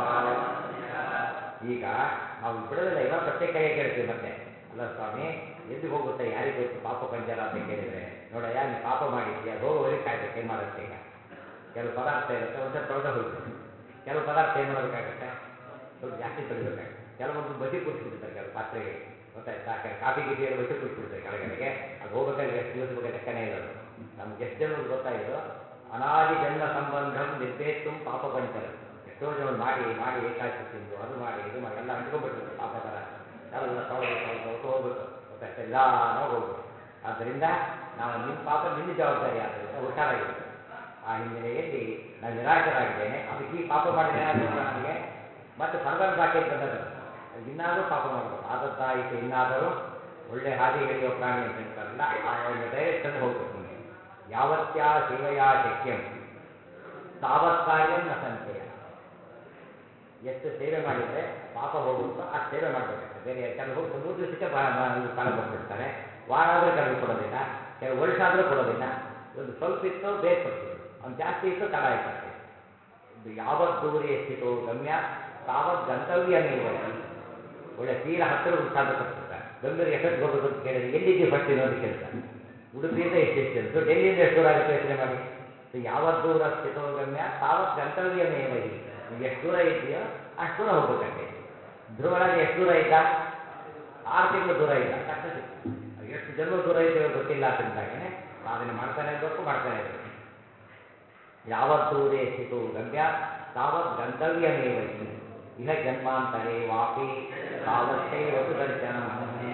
ಈಗ ನಾವು ಬಿಡೋದಿಲ್ಲ ಇವಾಗ ಪ್ರತ್ಯೇಕ ಕರೆ ಕೇಳ್ತೀವಿ ಮತ್ತೆ ಅಲ್ಲ ಸ್ವಾಮಿ ಎಲ್ಲಿಗೆ ಹೋಗುತ್ತೆ ಯಾರಿಗೆ ಗೊತ್ತು ಪಾಪ ಪಂಜರ ಅಂತ ಕೇಳಿದರೆ ನೋಡಯ್ಯ ನೀ ಪಾಪ ಮಾಡಿದ್ದಿ ಅದು ಹೋಗೋವರೆಗೆ ಕಾಯ್ಬೇಕು ಏನು ಮಾಡುತ್ತೆ ಈಗ ಕೆಲವು ಪದಾರ್ಥ ಇರುತ್ತೆ ಒಂದ್ಸರಿ ತೊಳೆದ ಹೋಗ್ಬಿಡುತ್ತೆ ಕೆಲವು ಪದಾರ್ಥ ಏನು ಮಾಡಬೇಕಾಗತ್ತೆ ಸ್ವಲ್ಪ ಜಾಸ್ತಿ ತೊಳಿಬೇಕಾಗುತ್ತೆ ಕೆಲವೊಂದು ಬಸಿ ಕೂರಿಸ್ಬಿಟ್ಟಿರ್ತಾರೆ ಕೆಲವು ಪಾತ್ರೆಗಳಿಗೆ ಗೊತ್ತಾಯ್ತಾ ಕೆಲವು ಕಾಫಿ ಗೀಫಿ ಎಲ್ಲ ಬಸಿ ಕೂರಿಸ್ಬಿಡ್ತಾರೆ ಕೆಳಗಡೆಗೆ ಅದು ಹೋಗ್ಬೇಕಾದ್ರೆ ಎಷ್ಟು ದಿವಸ ಬಗ್ಗೆ ಲೆಕ್ಕನೇ ಇಲ್ಲ ಅದು ನಮ್ಗೆ ಎಷ್ಟು ಜನ್ಮದ ಗೊತ್ತಾಯಿತು ಅನಾದಿ ಜನ್ಮ ಸಂಬಂಧಂ ನಿರ್ಬೇತ್ತು ಪಾಪ ಪಂಚರ ಎಷ್ಟೋ ಜನ ಮಾಡಿ ಮಾಡಿ ಏಕಾಚಿ ತಿಂದು ಅದು ಮಾಡಿ ಇದು ಮಾಡಿ ಎಲ್ಲ ಅಂಟ್ಕೊಂಡ್ಬಿಟ್ಟಿರುತ್ತೆ ಪಾಪ ಥರ ಎಲ್ಲ ತೊಳೆದು ತೊಳೆದು ತೊಳೆದು ಹೋಗ್ಬೇಕು ಗೊತ್ತಾಯ್ತಾ ನಿಧಾನವಾಗಿ ಹೋಗ್ಬೇಕು ಆದ್ದರಿಂದ ನಾವು ನಿಮ್ಮ ಪಾಪ ನಿನ್ನ ಜವಾಬ್ದಾರಿ ಆದ್ದರಿಂದ ಹುಷಾರಾಗಿರ್ಬೇಕು ಆ ಹಿನ್ನೆಲೆಯಲ್ಲಿ ನಾನು ನಿರಾಶರಾಗಿದ್ದೇನೆ ಅದಕ್ಕೆ ಈ ಪಾಪ ಮಾಡಿದ್ರೆ ಏನಾಗುತ್ತೆ ನನಗೆ ಮತ್ತೆ ಫರ್ದರ್ ಪ್ಯಾಕೇಜ್ ಬಂದ ಬರುತ್ತೆ ಅದು ಇನ್ನಾದರೂ ಪಾಪ ಮಾಡಬೇಕು ಆದದ್ದಾಯಿತು ಇನ್ನಾದರೂ ಒಳ್ಳೆ ಹಾದಿ ಹಿಡಿಯುವ ಪ್ರಾಣಿ ಅಂತ ಹೇಳ್ತಾರಲ್ಲ ಆ ಒಂದು ಡೈರೆಕ್ಷನ್ ಹೋಗ್ಬೇಕು ಮುಂದೆ ಯಾವತ್ಯಾ ಸೇವೆಯಾ ಶಕ್ಯಂ ತಾವತ್ ಕಾರ್ಯಂ ನ ಸಂಶಯ ಎಷ್ಟು ಸೇವೆ ಮಾಡಿದರೆ ಪಾಪ ಹೋಗುತ್ತೋ ಅಷ್ಟು ಸೇವೆ ಮಾಡಬೇಕಷ್ಟೆ ಬೇರೆ ಕೆಲವು ಹೋಗಿ ಮೂರು ದಿವಸಕ್ಕೆ ಬಾ ಬಾ- ಇದು ಫಲ ಕೊಟ್ಬಿಡ್ತಾರೆ ವಾರ ಆದರೂ ಕೆಲವು ಕೊಡೋದಿಲ್ಲ ಕೆಲವು ವರ್ಷ ಆದರೂ ಕೊಡೋದಿಲ್ಲ ಒಂದು ಸ್ವಲ್ಪ ಇತ್ತು ಬೇಗ ಕೊಟ್ಬಿಟ್ರು ಅವ್ನು ಜಾಸ್ತಿ ಇತ್ತು ತಡ ಆಯ್ತು ಅಷ್ಟೇ ಇದು ಯಾವತ್ ದೂರೇ ಸ್ಥಿತೋ ಗಮ್ಯ ತಾವತ್ ಗಂತವ್ಯಮೇವ ಹಿ. ಒಳ್ಳೆ ತೀರ ಹತ್ತಿರ ಮುಖಾಂತರ ಕೊಟ್ಬಿಡ್ತಾರೆ ಬೆಂಗಳೂರು ಎಷ್ಟೊತ್ತಿಗೆ ಹೋಗ್ಬೇಕು ಅಂತ ಕೇಳಿದ್ರೆ ಎಲ್ಲಿದ್ದೀವಿ ಫಸ್ಟ್ ಇನ್ನು ಅಂತ ಕೇಳ್ತಾರೆ ಉಡುಪಿಯಿಂದ ಎಷ್ಟು ಡಿಸ್ಟೆನ್ಸು ಡೆಲ್ಲಿಯಿಂದ ಎಷ್ಟು ದೂರ ಆಗುತ್ತೆ ಯೋಚನೆ ಮಾಡಿ ಸೊ ಯಾವತ್ ದೂರ ಸ್ಥಿತೋ ಗಮ್ಯ ತಾವತ್ ಗಂತವ್ಯಮೇವ ಹಿ ನೀವು ಎಷ್ಟು ದೂರ ಇದ್ದೀಯೋ ಅಷ್ಟು ದೂರ ಹೋಗ್ಬೇಕಷ್ಟೇ ಧ್ರುವರಾಜ ಎಷ್ಟು ದೂರ ಇದ್ದ ಆರು ತಿಂಗಳು ದೂರ ಇದ್ದ ತಕ್ಷಣ ಸಿಕ್ತು ಅದು ಎಷ್ಟು ಜನ್ಮ ದೂರ ಇದ್ದೇವೆ ಗೊತ್ತಿಲ್ಲ ಅದರಿಂದಾಗೇನೆ ಸಾಧನೆ ಮಾಡ್ತಾನೆ ಇರಬೇಕು ಮಾಡ್ತಾನೆ ಇರಬೇಕು ಯಾವತ್ ದೂರೇ ಸ್ಥಿತೋ ಗಮ್ಯ ತಾವತ್ ಗಂತವ್ಯಮೇವ ಹಿ ಇಹ ಜನ್ಮಾಂತರೇ ವಾಪಿ ತಾವತ್ತೈವತು ದರ್ಶನಂ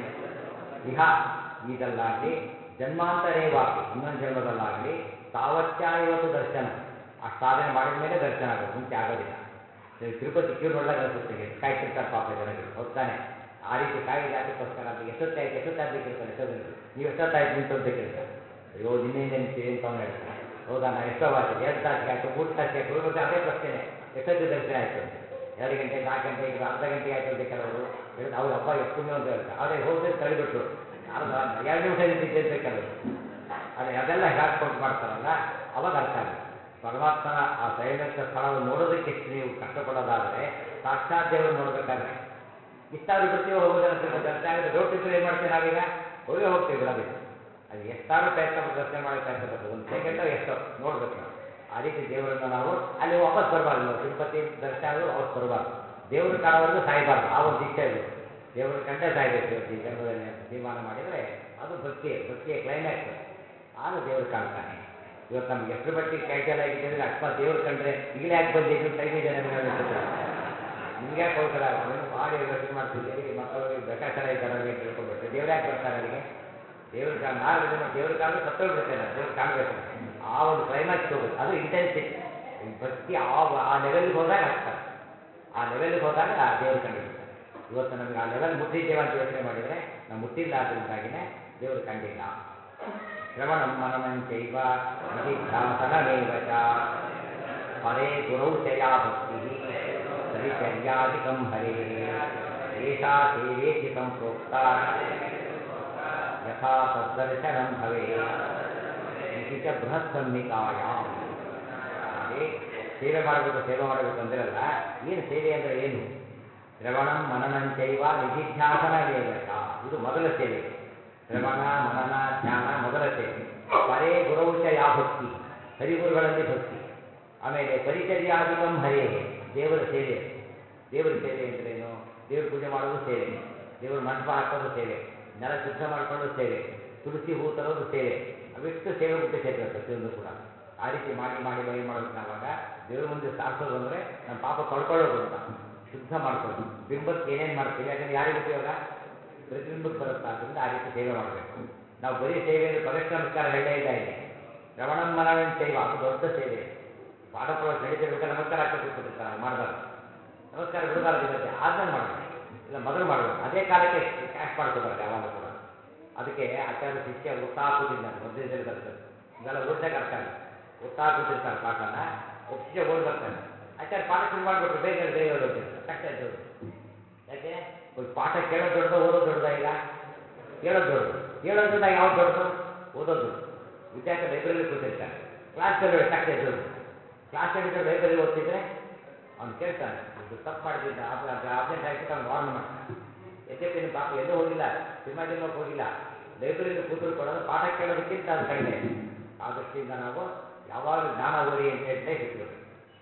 ಇಹ ಈಗಲ್ಲಾಗಲಿ ಜನ್ಮಾಂತರೇ ವಾಪಿ ಇನ್ನೊಂದು ಜನ್ಮದಲ್ಲಾಗಲಿ ತಾವತ್ಯ ಇವತ್ತು ದರ್ಶನ ಅಷ್ಟು ಸಾಧನೆ ಮಾಡಿದ ಮೇಲೆ ದರ್ಶನ ಆಗೋದು ಮುಂಚೆ ಆಗೋದಿಲ್ಲ ಈ ತಿರುಪತಿ ಕ್ಯೂ ನೋಡಿದಾಗ ಅನಿಸುತ್ತೆ ಎಷ್ಟು ಕಾಯ್ತಿರ್ತಾರೆ ಪಾಪ ಜನಗಳು ಹೋಗ್ತಾನೆ ಆ ರೀತಿ ಕಾಯೋದು ಯಾತಕ್ಕೋಸ್ಕರ ಅಂತ ಎಷ್ಟೊತ್ತಾಯ್ತು ಎಷ್ಟೊತ್ತಾಯ್ತು ಕೇಳ್ತಾರೆ ಎಷ್ಟೋ ಜನಗಳು ನೀವು ಎಷ್ಟೊತ್ತಾಯ್ತು ನಿಂತು ಅಂತ ಕೇಳ್ತಾರೆ ಅಯ್ಯೋ ನಿನ್ನೆಯಿಂದ ನಿಂತೀವಿ ಅಂತ ಅವ್ನು ಹೇಳ್ತಾನೆ ಹೌದಾ ನಾನು ಎಷ್ಟೋ ಆಯ್ತು ಎರಡು ತಾಸಿಗೆ ಆಯಿತು ಮೂರು ತಾಸಿಗೆ ಆಯಿತು ಮತ್ತೆ ಅದೇ ಪ್ರಶ್ನೆ ಎಷ್ಟೊತ್ತಿಗೆ ದರ್ಶನ ಆಯಿತು ಅಂತ ಎರಡು ಗಂಟೆ ನಾಲ್ಕು ಗಂಟೆ ಈಗ ಅರ್ಧ ಗಂಟೆಗೆ ಆಯಿತು ಅಂತ ಕೆಲವರು ಹೇಳಿದ್ರೆ ಅವ್ರು ಹಬ್ಬ ಎಷ್ಟು ಪುಣ್ಯ ಅಂತ ಹೇಳ್ತಾರೆ ಆದರೆ ಹೋದ್ರೆ ತಳ್ಳಿಬಿಟ್ರು ಅರ್ಧ ಎರಡು ನಿಮಿಷ ನಿಂತಿದ್ದೆ ಅಂತ ಕೆಲವರು ಅದೇ ಅದೆಲ್ಲ ಹಾಕ್ಕೊಂಡು ಮಾಡ್ತಾರಲ್ಲ ಅವಾಗ ಅರ್ಥ ಆಗುತ್ತೆ ಪರಮಾತ್ಮನ ಆ ಸ್ವಯಂಯುಕ್ತ ಸ್ಥಳವನ್ನು ನೋಡೋದಕ್ಕೆ ಎಷ್ಟು ನೀವು ಕಷ್ಟಪಡೋದಾದರೆ ಸಾಕ್ಷಾತ್ ದೇವರು ನೋಡಬೇಕಾದ್ರೆ ಇಷ್ಟಾದ್ರೂ ಬಿಡ್ತೀವಿ ಹೋಗೋದನ್ನ ತಿರ್ಗಿ ದರ್ಶನ ಆಗುತ್ತೆ ಡೌಟ್ ಇದ್ರೆ ಏನು ಮಾಡ್ತೀವಿ ನಾವೀಗ ಹೋಗೇ ಹೋಗ್ತೀವಿ ಬಿಡೋದಿಲ್ಲ ಅದು ಎಷ್ಟಾದ್ರೂ ಪ್ರಯತ್ನ ಪಟ್ಟು ದರ್ಶನ ಮಾಡೋ ಪ್ರಯತ್ನ ಪಡ್ತೀವಿ ಒಂದು ಸೆಕೆಂಡೋ ಎಷ್ಟೋ ನೋಡ್ಬೇಕು ನಾವು ಆ ರೀತಿ ದೇವರನ್ನು ನಾವು ಅಲ್ಲಿ ವಾಪಸ್ ಬರಬಾರ್ದು ನಾವು ತಿರುಪತಿ ದರ್ಶನ ಆದರೂ ವಾಪಸ್ ಬರಬಾರ್ದು ದೇವರು ಕಾಣೋವರೆಗೂ ಸಾಯಬಾರ್ದು ಆ ಒಂದು ಇಚ್ಛೆ ಇರಬೇಕು ದೇವರು ಕಂಡೇ ಸಾಯ್ಬೇಕು ಇವತ್ತು ಈ ಜನ್ಮದಲ್ಲಿ ಅಂತ ತೀರ್ಮಾನ ಮಾಡಿದರೆ ಅದು ಭಕ್ತಿ ಭಕ್ತಿಯ ಕ್ಲೈಮ್ಯಾಕ್ಸ್ ಆಗ ದೇವರು ಕಾಣ್ತಾನೆ ಇವತ್ತು ನಮ್ಗೆ ಎಷ್ಟು ಮಟ್ಟಿಗೆ ಕ್ಯಾಶುವಲ್ ಆಗಿದೆ ಅಂದರೆ ಅಕಸ್ಮಾತ್ ದೇವ್ರು ಕಂಡ್ರೆ ಈಗಲೇ ಯಾಕೆ ಬಂದಿದ್ದು ಟೈಮ್ ಇದೆ ನಮಗೆ ಅನ್ನಿಸುತ್ತೆ ನಿಮ್ಗೆ ಯಾಕೆ ಕೌಶಲ ನೀನು ಭಾರಿ ಯೋಚನೆ ಮಾಡ್ತಿದ್ದೀರಿ ಮಕ್ಕಳು ಬೇಕಾಸರ ಇದ್ದಾರೆ ಅಂತ ತಿಳ್ಕೊಂಡ್ಬಿಟ್ರೆ ದೇವ್ರು ಯಾಕೆ ಬರ್ತಾರೆ ಅಲ್ಲಿಗೆ ದೇವ್ರ ಕಾಲ ನಾಲ್ಕು ಜನ ದೇವ್ರ ಕಾಲ ಸತ್ತೋಗ್ಬಿಡ್ತೇನೆ ದೇವ್ರು ಕಾಣಬೇಕಂದ್ರೆ ಆ ಒಂದು ಕ್ಲೈಮ್ಯಾಕ್ಸ್ ಹೋಗುತ್ತೆ ಅದು ಇಂಟೆನ್ಸಿಟಿ ಭಕ್ತಿ ಆ ಆ ಲೆವೆಲ್ಗೆ ಹೋದಾಗ ಆಗ್ತಾರೆ ಆ ಲೆವೆಲ್ಗೆ ಹೋದಾಗ ಆ ದೇವ್ರು ಕಂಡುಬಿಡ್ತಾರೆ ಇವತ್ತು ನಮಗೆ ಆ ಲೆವೆಲ್ ಮುಟ್ಟಿದ್ದೇವೆ ಅಂತ ಯೋಚನೆ ಮಾಡಿದರೆ ನಾವು ಮುಟ್ಟಿಲ್ಲ ಆದ್ದರಿಂದಾಗಿನೇ ದೇವರು ಕಂಡಿಲ್ಲ ಶ್ರವಣಂ ಮನನಂಚೈವ ನಿಧಿಧ್ಯಾಸನಮೇವ ಚ ಪರೇ ಗುರೌ ಚ ಯಾ ಭಕ್ತಿ ಪರಿಚರ್ಯಾದಿಕಂ ಹರೇ ಏಷಾ ಸೇವೇತಿ ಸಂಪ್ರೋಕ್ತ ಯಥಾ ತದ್ದರ್ಶನಂ ಭವೇ ಇತಿ ಚ ಬೃಹತ್ ಸಂಹಿತಾಯ ನೋಡಿ ಸೇವೆ ಮಾಡಬೇಕು ಸೇವೆ ಮಾಡಬೇಕು ಅಂದಿರಲ್ಲ ಏನು ಸೇವೆ ಅಂದರೆ ಏನು ಶ್ರವಣಂ ಮನನಂಚೈವ ನಿಧಿಧ್ಯಾಸನಮೇವ ಚ ಇದು ಮೊದಲ ಸೇವೆ ಶ್ರವಣ ಮನನ ಧ್ಯಾನ ಮೊದಲ ಸೇವೆ ಪರೇ ಗುರೌಚ ಯಾ ಭಕ್ತಿ ಹರಿಗುರುಗಳಲ್ಲಿ ಭಕ್ತಿ ಆಮೇಲೆ ಪರಿಚರ್ಯಾಧಿಕಂ ಹರೇ ದೇವರ ಸೇವೆ ದೇವರ ಸೇವೆ ಅಂದ್ರೇನು ದೇವ್ರ ಪೂಜೆ ಮಾಡೋದು ಸೇವೆ ದೇವರ ಮಂಟಪ ಹಾಕೋದು ಸೇವೆ ನೆಲ ಶುದ್ಧ ಮಾಡ್ಕೊಳ್ಳೋದು ಸೇವೆ ತುಳಸಿ ಹೂ ತರೋದು ಸೇವೆ ಅವಿಷ್ಟು ಸೇವೆ ಮುಖ್ಯ ಸೇರ್ತವೆ ಪ್ರತಿಯೊಂದು ಕೂಡ ಆ ರೀತಿ ಮಾಡಿ ಮಾಡಿ ಏನು ಮಾಡ್ಬೇಕು ನಾವಾಗ ದೇವ್ರ ಮುಂದೆ ಸಾರಿಸೋದು ಅಂದರೆ ನಮ್ಮ ಪಾಪ ತೊಳ್ಕೊಳ್ಳೋದು ಅಂತ ಶುದ್ಧ ಮಾಡ್ಕೊಳ್ಳೋದು ಬಿಂಬಕ್ಕೆ ಏನೇನು ಮಾಡ್ತೀವಿ ಯಾಕಂದ್ರೆ ಯಾರಿಗೆ ಉಪಯೋಗ ಪ್ರತಿಬಿಂಬಕ್ಕೆ ಬರುತ್ತಾ ಅದರಿಂದ ಆ ರೀತಿ ಸೇವೆ ಮಾಡಬೇಕು ನಾವು ಬರೀ ಸೇವೆಯನ್ನು ಪ್ರದಕ್ಷಿಣ ನಮಸ್ಕಾರ ಹೇಳಲೇ ಇಲ್ಲ ಇಲ್ಲಿ ಶ್ರವಣಂ ಮನನಂ ಚೈವ ಅದು ದೊಡ್ಡ ಸೇವೆ ಪಾಠ ಪ್ರವೇಶ ನಡೀತಿರ್ಬೇಕಾದ್ರೆ ನಮಸ್ಕಾರ ಹಾಕಿ ಕೂತ್ಬಿಟ್ಟಿರ್ತಾರೆ ಹಾಗೆ ಮಾಡಬಾರ್ದು ನಮಸ್ಕಾರ ಬಿಡಬಾರ್ದು ಈ ಮಧ್ಯೆ ಆದ್ಮೇಲೆ ಮಾಡಬೇಕು ಇಲ್ಲ ಮೊದಲು ಮಾಡಬೇಕು ಅದೇ ಕಾಲಕ್ಕೆ ಕ್ಯಾಶ್ ಮಾಡ್ಕೋಬಾರ್ದು ಯಾವಾಗಲೂ ಕೂಡ ಅದಕ್ಕೆ ಆಚಾರ್ಯ ಶಿಷ್ಯ ಓದ್ತಾ ಕೂತಿದ್ದಾನೆ ಮಧ್ಯದಲ್ಲಿ ಬರ್ತದೆ ಇದೆಲ್ಲ ಓದ್ಸಕ್ಕೆ ಅರ್ಥ ಆಗುತ್ತೆ ಓದ್ತಾ ಕೂತಿರ್ತಾರೆ ಪಾಠನ ಒಬ್ಬ ಶಿಷ್ಯ ಓದಿ ಬರ್ತಾನೆ ಆಚಾರ್ಯ ಪಾಠ ಶುರು ಮಾಡಿಬಿಟ್ರು ಬೇಗ ಹೇಳಿ ಬೇಗ ಹೇಳು ಅಂತಿರ್ತಾರೆ ಕಷ್ಟ ಇದ್ದವರು ಯಾಕೆ ಒಂದು ಪಾಠ ಕೇಳೋದು ದೊಡ್ಡದ ಓದೋದು ದೊಡ್ಡದ ಈಗ ಕೇಳೋದು ದೊಡ್ಡದು ಕೇಳೋದ್ರಿಂದ ಯಾವ್ದು ದೊಡ್ಡದು ಓದೋದು ದೊಡ್ಡದು ವಿದ್ಯಾರ್ಥಿ ಲೈಬ್ರರಿ ಕೂತಿರ್ತಾನೆ ಕ್ಲಾಸ್ ಕೇಳೋದು ಕಷ್ಟ ಇದ್ದವರು ಕ್ಲಾಸ್ ಹೇಳಿದ್ರೆ ಲೈಬ್ರರಿ ಓದ್ತಿದ್ರೆ ಅವ್ನು ಕೇಳ್ತಾನೆ ಇದು ತಪ್ಪು ಮಾಡ್ತಿದ್ದ ಅಬ್ಸೆಂಟ್ ಆಗಿಬಿಟ್ಟು ಅವ್ನು ವಾರ್ನ್ ಮಾಡ್ತಾನೆ ಯದ್ಯಪಿ ನಿಮ್ಮ ಪಾಪ ಎಲ್ಲೂ ಹೋಗಿಲ್ಲ ಸಿನಿಮಾ ಗಿನ್ಮಕ್ಕೆ ಹೋಗಿಲ್ಲ ಲೈಬ್ರರಿಲಿ ಕೂತರು ಕೊಡೋದು ಪಾಠ ಕೇಳೋದಕ್ಕಿಂತ ಅದು ಕಡಿಮೆ ಆ ದೃಷ್ಟಿಯಿಂದ ನಾವು ಯಾವಾಗಲೂ ಜ್ಞಾನ ಓರಿಯೆಂಟೆಡ್ ಲೈಫ್ ಇಟ್ಕೋಬೇಕು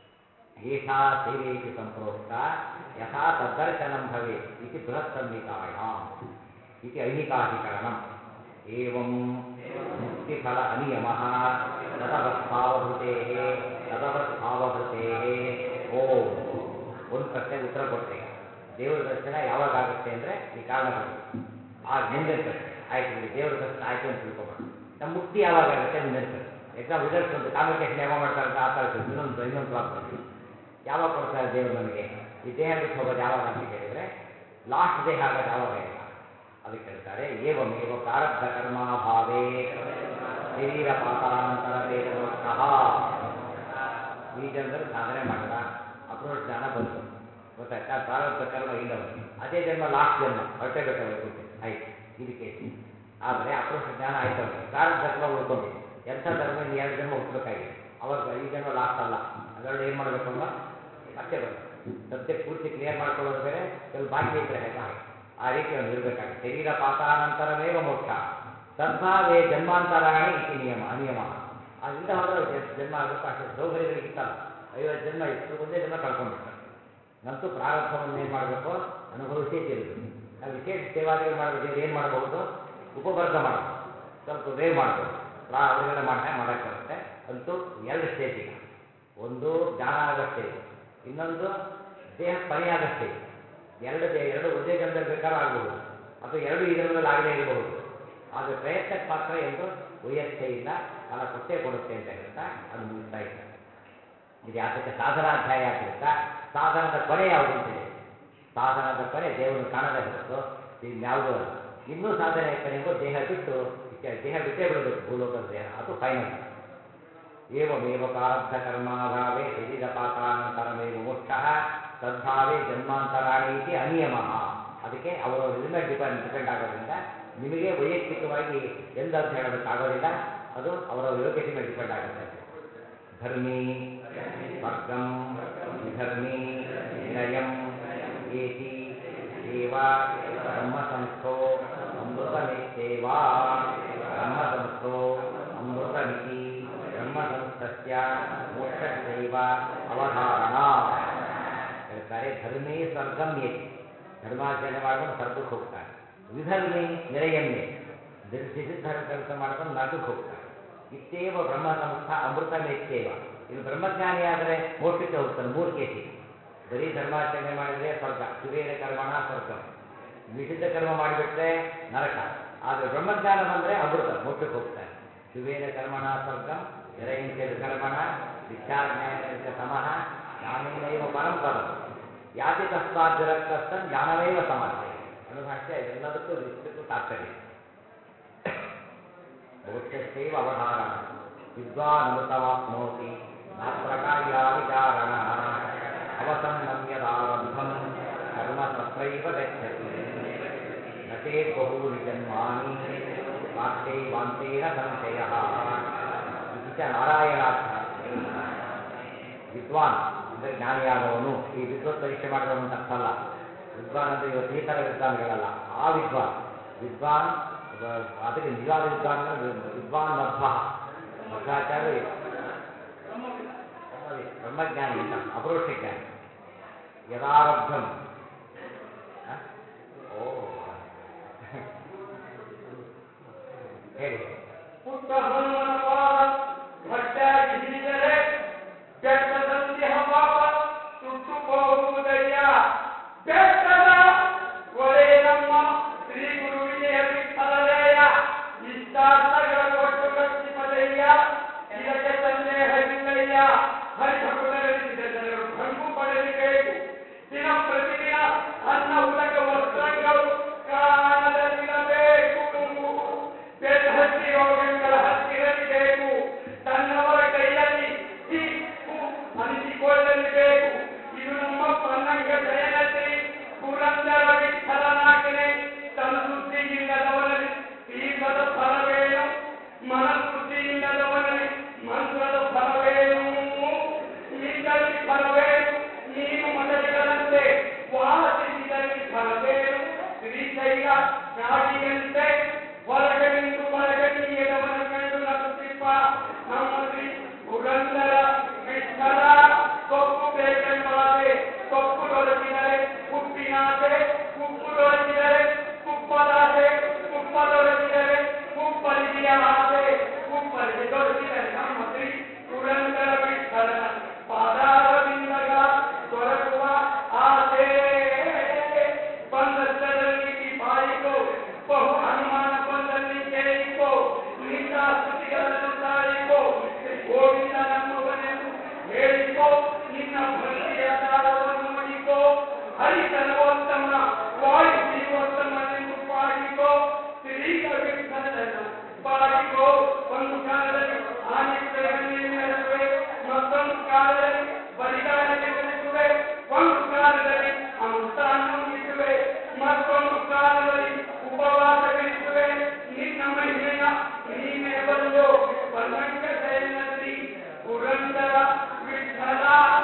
ಏಷಾ ಸೇವೇತಿ ಸಂಪ್ರೋಕ್ತ ಯಥಾ ತದ್ದರ್ಶನಂ ಭವೇತ್ ಇತಿ ಬೃಹತ್ ಸಂಹಿತಾಯಾಮ್ ಇತಿ ಐಹಿಕಾಧಿಕರಣಂ ಏವಂ ಮುಕ್ತಿಫಲ ಅನಿಯಮಃ ತದವಸ್ಥಾವಭೃತೇಃ ತದವಸ್ಥಾವಭೃತೇಃ ಓಂ ಒಂದು ಪ್ರಶ್ನೆಗೆ ಉತ್ತರ ಕೊಟ್ಟರೆ ದೇವರ ದರ್ಶನ ಯಾವಾಗ ಆಗುತ್ತೆ ಅಂದರೆ ಈ ಕಾರಣ ಕೊಡಬೇಕು ಆಗ ಮುಂದಿನ ಪ್ರಶ್ನೆ ಆಯ್ತು ಬಿಡಿ ದೇವರ ದರ್ಶನ ಆಯ್ತು ಅಂತ ತಿಳ್ಕೊಬೇಡ ನಮ್ಮ ಮುಕ್ತಿ ಯಾವಾಗ ಆಗುತ್ತೆ ಮುಂದಿನ ಪ್ರಶ್ನೆ ಎಕ್ಸಾಮ್ ರಿಸಲ್ಟ್ಸ್ ಬಂತು ಕಾನ್ವಕೇಶನ್ ಯಾವಾಗ ಮಾಡ್ತಾರೆ ಅಂತ ಆ ಥರ ಇರ್ತದೆ. ಇನ್ನೊಂದು ಇನ್ನೊಂದು ಪ್ರಾಬ್ಲಮ್ ಯಾವಾಗ ಕೊಡ್ತಾರೆ ದೇವರು ನಮಗೆ ಈ ದೇಹ ಬಿಟ್ಟು ಹೋಗೋದು ಯಾವಾಗ ಅಂತ ಕೇಳಿದರೆ ಲಾಸ್ಟ್ ದೇಹ ಆಗೋದು ಯಾವಾಗ ಇಲ್ಲ ಅದಕ್ಕೆ ಹೇಳ್ತಾರೆ ಏವಮೇವ ಪ್ರಾರಬ್ಧ ಕರ್ಮಾಭಾವೇ ಶರೀರ ಪಾತಾನಂತರ ದೇವ ಮೋಕ್ಷಃ ಈ ಜನ್ಮದಲ್ಲಿ ಸಾಧನೆ ಮಾಡದ ಅಪ್ರೋಚ್ ಜ್ಞಾನ ಬಂತು ಗೊತ್ತಾಯ್ತಾ ಪ್ರಾರಬ್ಧ ಕರ್ಮ ಇಲ್ಲ ಅವನಿಗೆ ಅದೇ ಜನ್ಮ ಲಾಸ್ಟ್ ಜನ್ಮ ಹೊರಟೆ ಬೆಟ್ಟ ವೈಕುಂಠ ಆಯ್ತು ಇದು ಕೇಸ್ ಆದರೆ ಅಪ್ರೋಚ್ ಜ್ಞಾನ ಆಯ್ತು ಅವನಿಗೆ ಪ್ರಾರಬ್ಧ ಕರ್ಮ ಉಳ್ಕೊಂಡಿದೆ ಎಂಥ ಧರ್ಮ ಇನ್ನು ಎರಡು ಜನ್ಮ ಹುಟ್ಟಬೇಕಾಗಿದೆ ಅವಾಗ ಈ ಜನ್ಮ ಲಾಸ್ಟ್ ಅಲ್ಲ ಅದೆರಡು ಏನು ಮಾಡಬೇಕು ಅವನು ಮತ್ತೆ ಬರಬೇಕು ಸಬ್ಜೆಕ್ಟ್ ಪೂರ್ತಿ ಕ್ಲಿಯರ್ ಮಾಡ್ಕೊಳ್ಳೋದು ಬೇರೆ ಕೆಲವು ಬಾಕಿ ಇದ್ರೆ ಹೇಗೋ ಹಾಗೆ ಆ ರೀತಿ ಅವನು ಇರಬೇಕಾಗುತ್ತೆ ಶರೀರ ಪಾತಾನಂತರಮೇವ ಮೋಕ್ಷ ಸದ್ಭಾವೇ ಜನ್ಮಾಂತರಾಣಿ ಇತಿ ನಿಯಮ ಅನಿಯಮ ಅದಿಲ್ಲದೆ ಹೋದ್ರೆ ಜ- ಜನ್ಮ ಆಗಬೇಕು ಅಷ್ಟು ಸೌಕರ್ಯಗಳಿಗಿತ್ತಲ್ಲ ಐವತ್ತು ಜನ್ಮ ಇತ್ತು ಒಂದೇ ಜನ್ಮ ಕಳ್ಕೊಂಡ್ಬಿಟ್ಟ ನಂತೂ ಪ್ರಾರಬ್ಧವನ್ನು ಏನು ಮಾಡಬೇಕು ಅನುಭವಿಸೇ ತೀರಬೇಕು ನಾವು ವಿಶೇಷ ಸೇವಾದಿಗಳು ಮಾಡಿದ್ರೆ ದೇವ್ರು ಏನು ಮಾಡಬಹುದು ಉಪವರ್ಗ ಮಾಡಬಹುದು ಸ್ವಲ್ಪ ವೇವ್ ಮಾಡಬಹುದು ಪ್ರಾ ಅವರಿಗೆಲ್ಲ ಮಾಡ ಮಾಡಕ್ಕೆ ಬರುತ್ತೆ ಅಂತೂ ಎರಡು ಸ್ಟೇಜ್ ಈಗ ಒಂದು ಜ್ಞಾನ ಆಗೋ ಸ್ಟೇಜ್ ಇನ್ನೊಂದು ದೇಹ ಕೊನೆಯಾಗೋ ಸ್ಟೇಜ್ ಎರಡು ದೇ ಎರಡು ಒಂದೇ ಜನ್ಮದಲ್ಲಿ ಬೇಕಾದ್ರೂ ಆಗಬಹುದು ಅಥವಾ ಎರಡು ಈ ಜನ್ಮದಲ್ಲಿ ಆಗದೇ ಇರಬಹುದು ಆದರೆ ಪ್ರಯತ್ನಕ್ಕೆ ಮಾತ್ರ ಎಂದು ವೈಯರ್ಥೆಯಿಂದ ಫಲ ಕೊಟ್ಟೇ ಕೊಡುತ್ತೆ ಅಂತ ಹೇಳ್ತಾ ಅದು ಮುಗಿಸ್ತಾ ಇದ್ದಾರೆ ಇದು ಯಾತಕ್ಕೆ ಸಾಧನಾಧ್ಯಾಯ ಆದ್ದರಿಂದ ಸಾಧನದ ಕೊನೆ ಯಾವುದು ಅಂತ ಹೇಳಿ ಸಾಧನದ ಕೊನೆ ದೇವರನ್ನು ಕಾಣದೇ ಹೊರತು ಇನ್ಯಾವುದೂ ಅಲ್ಲ ಇನ್ನೂ ಸಾಧನೆಯ ಕೊನೆ ಎಂಬುದು ದೇಹ ಬಿಟ್ಟು ಇತ್ಯಾದಿ ದೇಹ ಬಿಟ್ಟೇ ಬಿಡಬೇಕು ಭೂಲೋಕದ ದೇಹ ಅದು ಫೈನಲ್ ಏವಮೇವ ಪ್ರಾರಬ್ಧ ಕರ್ಮಾಭಾವೇ ಶರೀರಪಾತಾನಂತರಮೇವ ಮೋಕ್ಷ ತದ್ಭಾವೇ ಜನ್ಮಾಂತರಾಣಿ ಇತಿ ಅನಿಯಮ ಅದಕ್ಕೆ ಅವರವರ ಇದ್ರ ಮೇಲೆ ಡಿಪೆಂಡ್ ಡಿಪೆಂಡ್ ಆಗೋದ್ರಿಂದ ನಿಮಗೆ ವೈಯಕ್ತಿಕವಾಗಿ ಎಂದು ಅಂತ ಹೇಳೋದಕ್ಕಾಗೋದಿಲ್ಲ ಅದು ಅವರವರ ಯೋಗ್ಯತೆ ಮೇಲೆ ಡಿಪೆಂಡ್ ಆಗುತ್ತೆ ಅಂತ ಧರ್ಮಿ ಸ್ವರ್ಗಂ ವಿಧರ್ಮಿ ನಿರಯಂ ಏತಿ ಏವ ಬ್ರಹ್ಮ ಸಂಸ್ಥೋ ಅಮೃತಮೇತ್ಯೇವ ಬ್ರಹ್ಮ ಸಂಸ್ಥೋ ಅಮೃತಮಿತಿ ಬ್ರಹ್ಮ ಸಂಸ್ಥಸ್ಯ ಮೋಕ್ಷಸ್ಯೈವ ಅವಧಾರಣ ಹೇಳ್ತಾರೆ ಧರ್ಮೇ ಸ್ವರ್ಗಂ ಏತಿ ಧರ್ಮಾಚರಣೆ ಮಾಡಿದವನು ಸ್ವರ್ಗಕ್ಕೆ ಹೋಗ್ತಾನೆ ವಿಧರ್ಮಿ ನಿರಯಮ್ಮೆ ನಿರ್ದಿಸಿದ್ದ ಕೆಲಸ ಮಾಡಿದವನು ನರಕಕ್ಕೆ ಹೋಗ್ತಾನೆ ಇತ್ತೇವ ಬ್ರಹ್ಮ ಸಂಸ್ಥಾ ಅಮೃತಮೇತ್ಯೇವ ಇನ್ನು ಬ್ರಹ್ಮಜ್ಞಾನಿ ಆದರೆ ಮೋಕ್ಷಕ್ಕೆ ಹೋಗ್ತಾನೆ ಮೂರು ಕೇಸಿಗೆ ಬರೀ ಧರ್ಮಾಚರಣೆ ಮಾಡಿದ್ರೆ ಸ್ವರ್ಗ ಕುಬೇರ ಕರ್ಮಣ ಸ್ವರ್ಗ ನಿಷಿದ್ಧ ಕರ್ಮ ಮಾಡಿಬಿಟ್ರೆ ನರಕ ಆದರೆ ಬ್ರಹ್ಮಜ್ಞಾನ ಬಂದರೆ ಅಮೃತ ಮೋಕ್ಷಕ್ಕೆ ಹೋಗ್ತಾರೆ ಕುಬೇರ ಕರ್ಮಣ ಸ್ವರ್ಗಂ ನಿರಹಿಂಸದ ಕರ್ಮಣ ವಿಚಾರಣೆ ಸಮಃ ಜ್ಞಾನೇನೈವ ಪರಂ ಪದಂ ಯಾತಿ ತಸ್ಮಾತ್ ವಿರಕ್ತಸ್ಥನ್ ಜ್ಞಾನಮೇವ ಸಮರ್ಥೆ ಅನುಭಾಷ್ಯ ಎಲ್ಲದಕ್ಕೂ ಇಷ್ಟಕ್ಕೂ ತಾತ್ಪರ್ಯ ಮೋಕ್ಷಸ್ಥೈವ ಅವಧಾರಣ ವಿದ್ವಾನಮೃತಮಾಪ್ನೋತಿ ನಾತ್ರ ಕಾರ್ಯ ವಿಚಾರಣ ಅವಸನ್ನಮ್ಯದಾರಬ್ಧಂ ಕರ್ಮ ತತ್ರೈವ ಗಚ್ಚತಿ ನ ಚೇತ್ ಬಹೂನಿ ಜನ್ಮಾನಿ ಪ್ರಾಪ್ತೈವಾಂತೇನ ಸಂಶಯ ಇತಿ ಚ ನಾರಾಯಣಾರ್ಥ ವಿದ್ವಾನ್ ಅಂದರೆ ಜ್ಞಾನಿಯಾದವನು ಈ ವಿದ್ವತ್ ಪರೀಕ್ಷೆ ಮಾಡಿದವನು ಅಂತ ಅರ್ಥ ಅಲ್ಲ ವಿದ್ವಾನ್ ಅಂದರೆ ಇವತ್ತು ಈ ಥರ ವಿದ್ವಾನ್ಗಳಲ್ಲ ಆ ವಿದ್ವಾನ್ ವಿದ್ವಾನ್ ವ- ಅದಕ್ಕೆ ನಿಜವಾದ ವಿದ್ವಾನ್ ಅಂದರೆ ವಿ- ವಿದ್ವಾನ್ ಮಧ್ವ ಮಧ್ವಾಚಾರ್ಯ ಬ್ರಹ್ಮವಿ- ಬ್ರಹ್ಮಜ್ಞಾನಿ ಅಂತ ಅಪರೋಕ್ಷ ಜ್ಞಾನಿ ಯದಾರಬ್ಧಂ ಹ? ಓ ಹೇಳಿ ಹೇಳಿ ಪುಟ್ಟ ಹನುಮನ ಪಾದ ಭಟ್ಟಾಗಿ ಹಿಡಿದರೆ ಬೆಟ್ಟದಂತಿಹ ಪಾಪ ಸುಟ್ಟು ಹೋಗುವುದಯ್ಯ ಬೆಟ್ಟದ ಒಳೆ ನಮ್ಮ ಶ್ರೀ ಗುರು ವಿಜಯ ವಿಠಲರೇಯ ಇಷ್ಟಾರ್ಥಗಳ ಕೊಟ್ಟು ರಕ್ಷಿಪದಯ್ಯ ಇದಕ್ಕೆ ಸಂದೇಹವಿಲ್ಲಯ್ಯ ಹರಿಭಕ್ತರೆನಿಸಿದ ಜನರು ಭಂಗು ಪಡೆಯಬೇಕು ದಿನ ಪ್ರತಿದಿನ ಅನ್ನ ಉದಕ ವಸ್ತ್ರಗಳು ಕಾಣದಲ್ಲಿರಬೇಕು ಬೆನ್ನಹತ್ತಿ ರೋಗಗಳ ಹತ್ತಿರಲಿಬೇಕು ತನ್ನವರ ಕೈಯಲ್ಲಿ ಹಿ ಹು ಅನಿಸಿಕೊಳ್ಳಲಿಬೇಕು ಇದು ನಮ್ಮ ಪನ್ನಂಗ ದಯನಶ್ರೀ ಪುರಂದರ ವಿಠಲನಾಜ್ಞೆ ಸಂಶುದ್ಧಿ ಇಲ್ಲದವನಲ್ಲಿ ತೀರ್ಥದ ಫಲವೇನು ಮನಶುದ್ಧಿ ಇಲ್ಲದವನಲ್ಲಿ ಮಂತ್ರದ ಫಲವೇನು ನಿನ್ನಲ್ಲಿ ಫಲವೇನು ನೀನು ಮಠಗಳಂತೆ ವಾಸಿಸಿದಲ್ಲಿ ಫಲವೇನು ಶ್ರೀಶೈಲ ನಾಗಿಯಂತೆ ಹೊರಗನಿಂದು ಒಳಗನಿಯದವನ ಕಂಡು ನಗುತ್ತಿಪ್ಪ ನಮ್ಮ ಶ್ರೀ ಪುರಂದರ ವಿಠಲ ಸೊಪ್ಪು ಬೇಕೆಂಬಾಸೆ ಸೊಪ್ಪು ದೊರಕಿದರೆ ಉಪ್ಪಿನಾಸೆ ಉಪ್ಪು ದೊರಕಿದರೆ ತುಪ್ಪದಾಸೆ ತುಪ್ಪ ದೊರಕಿದರೆ ಉಪ್ಪಲಿಗೆಯ ಆಸೆ ಉಪ್ಪಲಿಗೆ ದೊರಕಿದರೆ ನಮ್ಮ ಶ್ರೀ ಪುರಂದರ ವಿಠಲನ ಪಾದಾರವಿಂದಗಳ ದೊರಕುವ ಆಸೆ ಬಂದಷ್ಟರಲ್ಲಿ ಬಾಯಿಕೋ ಬಹು ಅನುಮಾನ ಬಂದಲ್ಲಿ ಕೇಳಿಕೋ ನಿನ್ನ ಸ್ತುತಿಗಳನ್ನು ತಾಳಿಕೋ ಗೋವಿಂದ ನಮ್ಮವನೆಂದು ಹೇಳಿಕೋ ನಿನ್ನ ಭಕ್ತಿಯ ದಾರವನ್ನು ನೋಡಿಕೋ ಹರಿ ಸರ್ವೋತ್ತಮ ವಾಯು ಜೀವೋತ್ತಮನೆಂದು ಪಾಡಿಕೋ ಶ್ರೀಗ ವಿಠಲನ ಪಾಡಿಕೋ ಒಂದು ಕಾಲದಲ್ಲಿ ಆನೆಯುಗಳನ್ನು ನಡೆಸುವೆ ಮತ್ತೊಂದು ಕಾಲದಲ್ಲಿ ಬಲಿದಾನಕ್ಕೆ ನಡೆಸುವೆ ಒಂದು ಕಾಲದಲ್ಲಿ ಅಮೃತ ಅನ್ನ ಉಣಿಸುವೆ ಮತ್ತೊಂದು ಕಾಲದಲ್ಲಿ ಉಪವಾಸವಿರಿಸುವೆ ನಿನ್ನ ಮಹಿಮೆಯ ನೀನೇ ಬಲ್ಲೋ ಪಲ್ಲಂಗ ಜಯನ ಶ್ರೀ ಪುರಂದರ ವಿಠಲ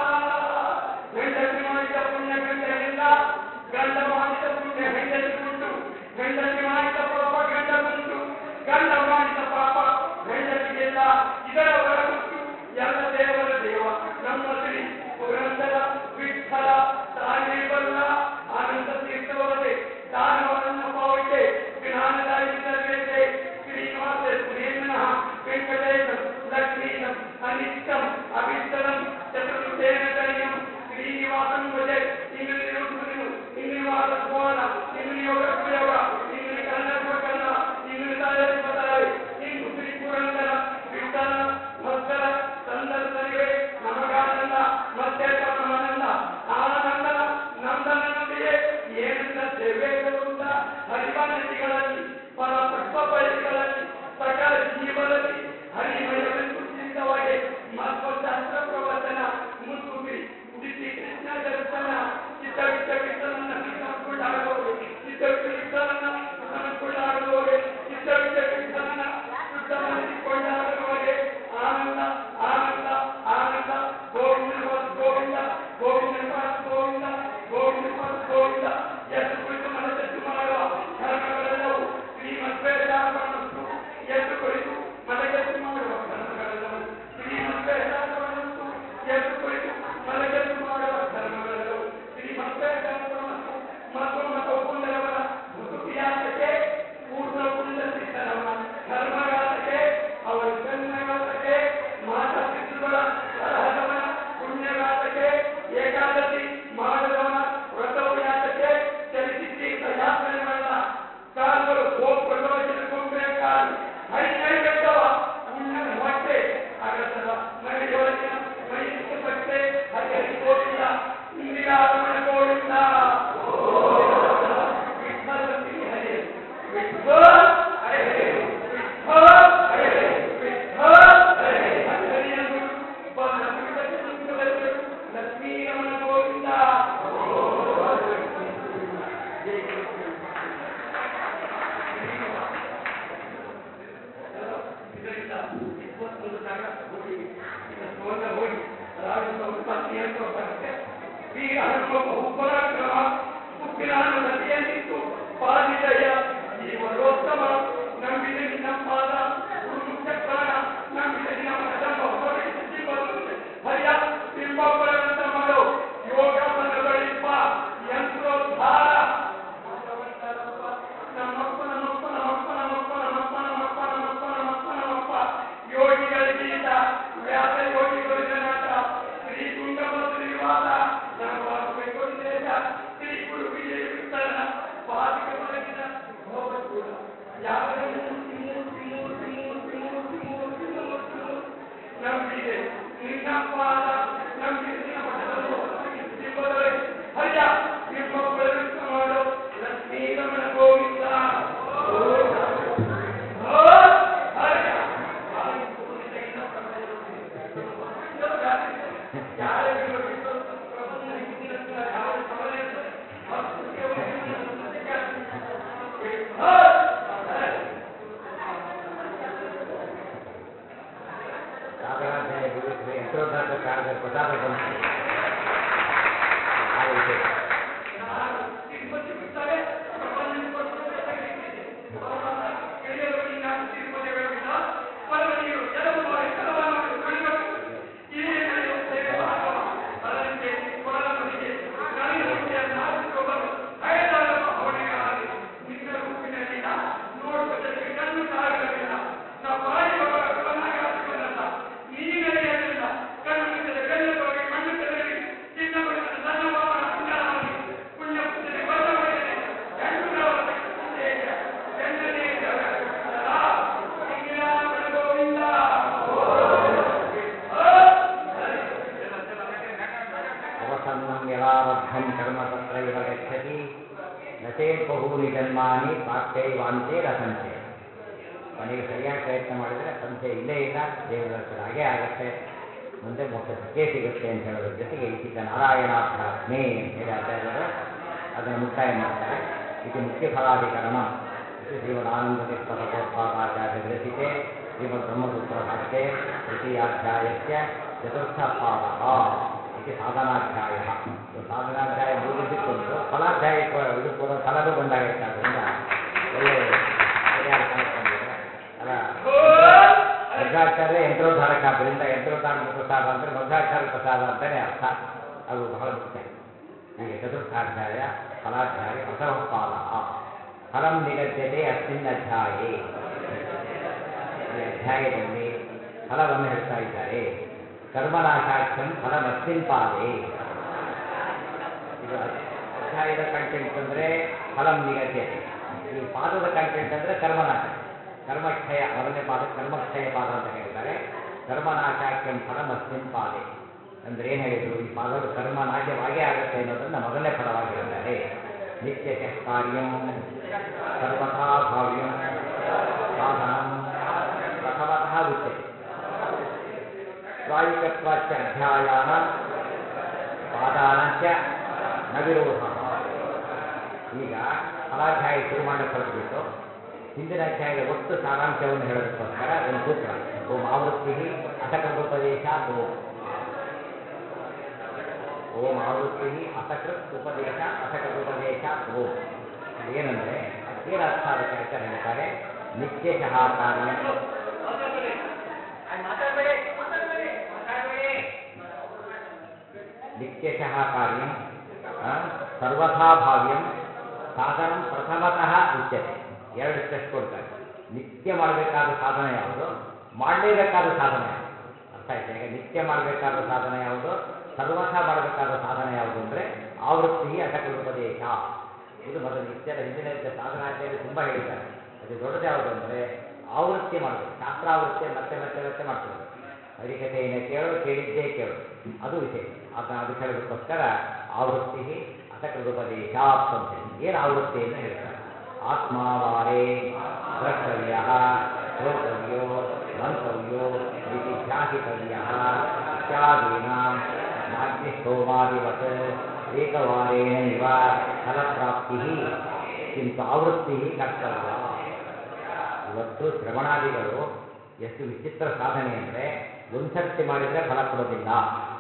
ಹೆಂಡತಿ ಮಾಡಿದ ಪುಣ್ಯ ಗಂಡನಿಲ್ಲ ಗಂಡ ಮಾಡಿದ ಪುಣ್ಯ ಹೆಂಡತಿಗುಂಟು ಹೆಂಡತಿ ಮಾಡಿದ ಪಾಪ ಗಂಡಗುಂಟು ಗಂಡ ಮಾಡಿದ ಪಾಪ ಹೆಂಡತಿಗಿಲ್ಲ ಇದರ ಹೊರಗುಂಟು ಎಲ್ಲ ದೇವರ ದೇವ ನಮ್ಮ ಶ್ರೀ ಪುರಂದರ ವಿಠಲ ತಾನೇ ಬಲ್ಲ ಆನಂದ ತೀರ್ಥವರದೆ ದಾನವರನ್ನ ಪಾವಿತೆ ಜ್ಞಾನದಾಯಿ ಸರ್ವೇತೆ ಶ್ರೀನಿವಾಸ ಸುರೇಂದ್ರನಃ ವೆಂಕಟೇಶಂ ಲಕ್ಷ್ಮೀಶಂ ಅನಿಷ್ಟಂ ಅಭಿಷ್ಟದಂ ಚತುರ್ಭುಜೇನ ಕರಿಯಂ ಶ್ರೀನಿವಾಸಂ ಭಜೆ ಇನ್ನು ನೀವು ಸುರಿವು ಇನ್ನು ವಾದ ಸ್ವಾನ ಇನ್ನು ಯೋಗ ಯೋಗ ಇನ್ನು ಕನ್ನಡ ಕನ್ನಡ ಇನ್ನು ತಾಳೆ ತಾಳೆ ಇನ್ನು ಶ್ರೀ ಪುರಂದರ ವಿಠಲ ಭಕ್ತರ ಸಂದರ್ಶನವೇ ನಮಗಾನಂದ ಮತ್ತೆ ಪರಮಾನಂದ ಆನಂದನ ನಂದನ ನುಡಿಯೇ ಏನಂದ ದೇವೇಗೌಡ ಹರಿವ ನದಿಗಳಲ್ಲಿ ಫಲ ಪುಷ್ಪ ಬಳ್ಳಿಗಳಲ್ಲಿ ಸಕಲ ಜೀವರಲ್ಲಿ ಹರಿಮಯವೆಂದು ತಿಳಿದವಗೆ ಮತ್ತೊಂದ ವೀರ ಹನುಮ ಬಹುಪರಾಕ್ರಮ ಉಗ್ರಾನ ನದಿಯಲ್ಲಿತ್ತು ಪಾದಿದಯ ಜೀವನೋತ್ತಮ ನಂಬಿದೆ ನಿನ್ನ ಪಾದ ಗುರುಮುಖ್ಯ ಪ್ರಾಣ ನಂಬಿದೆ ನಿನ್ನ ಮನದಂಬ ಹರಿಯ ಬಿಂಬ ಬಲವಂತ ಮಾಡು ಯೋಗ ಬಲ ಬಳಿಪ ಯಂತ್ರೋದ್ಧಾರ ನಮ್ಮಪ್ಪ ನಮ್ಮಪ್ಪ ನಮ್ಮಪ್ಪ ನಮ್ಮಪ್ಪ ನಮ್ಮಪ್ಪ ನಮ್ಮಪ್ಪ ನಮ್ಮಪ್ಪ ನಮ್ಮಪ್ಪ ನಮ್ಮಪ್ಪ ಯೋಗಿಗಳ ಗೀತ ವ್ಯಾಸ ಯೋಗಿಗಳು ಜನಾಟ ಶ್ರೀ ತುಂಗಭದ್ರ ನಿರ್ವಾತ ನಮ್ಮ ಬೆಂಗಳೂರು ದೇಶ ಶ್ರೀ ಗುರು ವಿಜಯ ವಿಠಲನ ಪಾದಿಕ ಪದಕಿದ ಭೋಗಕೂಡ ಯಾವರ ಮೂರ್ತಿ ಮೂರ್ತಿ ಮೂರ್ತಿ ಮೂರ್ತಿ ಮೂರ್ತಿ ಮೂರ್ತಿ ಮೂರ್ತಿ ಮೂರ್ತಿ ನಂಬಿದೆ ನಿನ್ನ ಪಾದ ನಂಬಿದೆ ನಿನ್ನ ಮಠದಲ್ಲಿ ಬಿಂಬದೊಳಗೆ ಹರಿಯ ಬಿಂಬ ಪ್ರವೇಶ ಮಾಡು ಲಕ್ಷ್ಮೀ ರಮಣ ಗೋವಿಂದ ಓ, ಹರಿಯ. ಯಾರ ಬಿಂಬ ಬಿಟ್ಟು ಪ್ರಭುವಿನ ಹಿಂದಿನ ಯಾವ ಸಮಯ ಸಾಧನಾಧ್ಯಾಯ ಮುಗಿದ್ರೆ ಯಂತ್ರೋದ್ಧಾರದ ಕಾಲದಲ್ಲಿ ಪ್ರಸಾದ ಬಂತು ಆ ವಿಷಯ ತಿರುಪತಿ ಬಿಟ್ಟರೆ ಪ್ರಪಂಚ ತಿಳಿಯಲು ನಾನು ತಿರುಪತಿ ಬೇಡ ಪರಮ ನೀರು ಎಲ್ಲವೂ ಮಾಡಿ ಎಲ್ಲವನ್ನು ಮಾಡಿ ಕಾಣಬೇಕು ಈ ಸೇವೆ ಮಾಡುವ ಅದರಂತೆ ಕೊಡಲನಿಗೆ ನನಗೆ ನಾಲ್ಕು ಭಯದಾರ ಭಾವನೆಗಳಾಗಿ ನಿನ್ನ ರೂಪಿನಲ್ಲಿ ನೋಡುವುದಕ್ಕೆ ಕಣ್ಣು ಸಾಗಲಿಲ್ಲ ನಾ ಬಾಯಿ ಬರಲ್ಲ ನೀನರಿಯಲಿಲ್ಲ ಕಣ್ಣು ಮುಚ್ಚಿದ ಕಣ್ಣು ಹೋಗಿ ಮಣ್ಣು ತೆರೆಯಲಿ ಚಿನ್ನ ಬಣ್ಣದ ಸಣ್ಣ ಬಾಬನ ಅಂಗಾರವಾಗಿ ಪುಣ್ಯ ಪುಣ್ಯದ ಬಣ್ಣ ಬಣ್ಣನೆ ಹೆಣ್ಣು ಹೆಣ್ಣನೇ ಸದಾ ಶ್ರೀರಾಮನ ಗೋವಿಂದ ಅವಸನ್ನಂ ಯದಾರಬ್ಧಂ ಕರ್ಮ ತತ್ರೈವ ಗಚ್ಚತಿ ನಚೇತ್ ಬಹೂನಿ ಜನ್ಮಾನಿ ಪ್ರಾಪ್ತೈವಾಂತೆ ರಸಂತೆ ಕೊನೆಗೆ ಸರಿಯಾಗಿ ಪ್ರಯತ್ನ ಮಾಡಿದರೆ ಸಂಶಯ ಇಲ್ಲೇ ಇಲ್ಲ ದೇವರ ದರ್ಶನ ಹಾಗೇ ಆಗುತ್ತೆ ಮುಂದೆ ಮೋಕ್ಷ ಸಿಕ್ಕೇ ಸಿಗುತ್ತೆ ಅಂತ ಹೇಳೋದ್ರ ಜೊತೆಗೆ ಇಚಿತ ನಾರಾಯಣಾಭ್ಯಾತ್ಮೆ ಅಂತ ಹೇಳಿ ಆಚಾರ್ಯರು ಅದನ್ನು ಮುಕ್ತಾಯ ಮಾಡ್ತಾರೆ ಇದು ಮುಖ್ಯ ಫಲಾಧಿಕರಣ ಇದು ಶ್ರೀಮದಾನಂದ ತೀರ್ಥಭಗವತ್ಪಾದಾಚಾರ್ಯ ವಿರಚಿತೆ ಶ್ರೀಮದ್ ಬ್ರಹ್ಮಸೂತ್ರ ಭಾಷ್ಯೆ ತೃತೀಯಾಧ್ಯಾಯಸ್ಯ ಚತುರ್ಥ ಪಾದ ಇದು ಸಾಧನಾಧ್ಯಾಯ ಇದು ಸಾಧನಾಧ್ಯಾಯ ಮುಗಿದಿದ್ದುಂಟು ಫಲಾಧ್ಯಾಯ ಇದು ಪೂರ್ವ ಫಲನೂ ಬಂದಾಗೈತೆ ಆದ್ದರಿಂದ ಒಳ್ಳೆ ಸರಿಯಾದ ಕನೆಕ್ಟ್ ಬಂದಿದೆ ಅಲ್ಲ ಮಧ್ವಾಚಾರ್ಯ ಯಂತ್ರೋದ್ಧಾರಕ ಆದ್ದರಿಂದ ಯಂತ್ರೋದ್ಧಾರದ ಪ್ರಸಾದ ಅಂದರೆ ಮಧ್ವಾಚಾರ್ಯ ಪ್ರಸಾದ ಅಂತಲೇ ಅರ್ಥ ಅದು ಬಹಳ ಮುಖ್ಯ ಈಗ ಚತುರ್ಥಾಧ್ಯಾಯ ಫಲಾಧ್ಯಾಯ ಪ್ರಥಮ ಪಾದ ಫಲಂ ನಿಗದ್ಯತೆ ಅಸ್ಮಿನ್ ಅಧ್ಯಾಯೇ ಈ ಅಧ್ಯಾಯದಲ್ಲಿ ಫಲವನ್ನು ಹೇಳ್ತಾ ಇದ್ದಾರೆ ಕರ್ಮನಾಶಾಖ್ಯಂ ಫಲಮಸ್ಮಿನ್ ಪಾದೆ ಇದು ಅಧ್ಯಾಯದ ಕಂಟೆಂಟ್ ಅಂದರೆ ಫಲಂ ನಿಗದ್ಯತೆ ಈ ಪಾದದ ಕಂಟೆಂಟ್ ಅಂದರೆ ಕರ್ಮನಾಶ ಕರ್ಮಕ್ಷಯ ಮೊದಲನೇ ಪಾದ ಕರ್ಮಕ್ಷಯ ಪಾದ ಅಂತ ಹೇಳ್ತಾರೆ ಕರ್ಮನಾಶಾಖ್ಯಂ ಫಲಮಸ್ಮಿನ್ ಪಾದೆ ಅಂದ್ರೆ ಏನು ಹೇಳಿದ್ರು ಈ ಪಾದಗಳು ಕರ್ಮ ನಾಶವಾಗೇ ಆಗುತ್ತೆ ಅನ್ನೋದನ್ನ ಮೊದಲನೇ ಫಲವಾಗಿ ಹೇಳ್ತಾರೆ ನಿತ್ಯ ಕಾರ್ಯಂ ಸರ್ವಥಾ ಭಾವ್ಯಂ ಸಾಧನಂ ಪ್ರಥಮತಃ ಉಚ್ಯತೆ ಪ್ರಾಯಿಕತ್ವಾಚ ಅಧ್ಯಾಯಾನ ಪಾದಾನಂಚ ನ ವಿರೋಧ ಈಗ ಫಲಾಧ್ಯಾಯ ಶುರು ಮಾಡಿ ಹೊರಟುಬಿಟ್ಟು ಹಿಂದಿನ ಅಧ್ಯಾಯದ ಒಟ್ಟು ಸಾರಾಂಶವನ್ನು ಹೇಳೋದಕ್ಕೋಸ್ಕರ ಒಂದು ಸೂತ್ರ ಓಂ ಆವೃತ್ತಿ ಅಸಕೃಪದೇಶ ಓಂ ಓಂ ಆವೃತ್ತಿ ಅಸಕೃತ್ ಉಪದೇಶ ಅಸಕೃತ್ ಉಪದೇಶ ಓಂ ಏನಂದ್ರೆ ಏನು ಅರ್ಥ ಅದಕ್ಕೆ ಆಚಾರ್ಯ ಹೇಳ್ತಾರೆ ನಿತ್ಯಶಃ ಕಾರ್ಯ ಮಾತಾಡ್ಬೇಡಿ ಮಾತಾಡ್ಬೇಡಿ ಮಾತಾಡ್ಬೇಡಿ ನಿತ್ಯಶಃ ಕಾರ್ಯಂ ಆ, ಸರ್ವಥಾ ಭಾವ್ಯಂ ಸಾಧನಂ ಪ್ರಥಮತಃ ಉಚ್ಯತೆ ಎರಡು ಸ್ಟೆಪ್ ಕೊಡ್ತಾರೆ ನಿತ್ಯ ಮಾಡಬೇಕಾದ ಸಾಧನ ಯಾವುದು ಮಾಡಲೇಬೇಕಾದ ಸಾಧನ ಯಾವುದು ಅರ್ಥ ಆಯ್ತಾ ಈಗ ನಿತ್ಯ ಮಾಡಬೇಕಾದ ಸಾಧನ ಯಾವುದು ಸರ್ವಥಾ ಮಾಡಬೇಕಾದ ಸಾಧನ ಯಾವುದು ಅಂದರೆ ಆವೃತ್ತಿ ಅಸಕೃಪದೇಶ ಇದು ಮೊದಲು ನಿತ್ಯದ ಹಿಂದಿನ ಇದ್ದ ಸಾಧನಾಚಾರ್ಯ ತುಂಬ ಹೇಳಿದ್ದಾರೆ ಅದು ದೊಡ್ಡದು ಯಾವುದು ಅಂದರೆ ಆವೃತ್ತಿ ಮಾಡಬೇಕು ಶಾಸ್ತ್ರಾವೃತ್ತಿ ಮತ್ತೆ ಮತ್ತೆ ಮತ್ತೆ ಮಾಡ್ತಿರ್ಬೇಕು ಹರಿಕಥೆಯನ್ನು ಕೇಳು ಕೇಳಿದ್ದೇ ಕೇಳು ಅದು ವಿಶೇಷ ಅದನ್ನ ಅದಕ್ಕೆ ಹೇಳೋದಕ್ಕೋಸ್ಕರ ಆವೃತ್ತಿ ಅಸಕೃಪದೇಶ ಅಂತೇಳಿ ಏನು ಆವೃತ್ತಿ ಅಂತ ಹೇಳ್ತಾರೆ ಆತ್ಮಾವಾರೇ ದ್ರಷ್ಟವ್ಯ ಶ್ರೋತವ್ಯೋ ಮಂತವ್ಯೋ ವಿಧಿಧ್ಯಾಸಿತವ್ಯ ಇತ್ಯಾದೀನಾಂ ನಾಗ್ನಿಸ್ತೋಮಾದಿವತ್ ಏಕವಾರೇಣ ಇವ ಫಲಪ್ರಾಪ್ತಿ ಕಿಂತು ಆವೃತ್ತಿ ಕರ್ತವ್ಯ ಇವತ್ತು ಶ್ರವಣಾದಿಗಳು ಎಷ್ಟು ವಿಚಿತ್ರ ಸಾಧನೆ ಅಂದರೆ ಒಂದ್ಸರ್ತಿ ಮಾಡಿದರೆ ಫಲ ಕೊಡೋದಿಲ್ಲ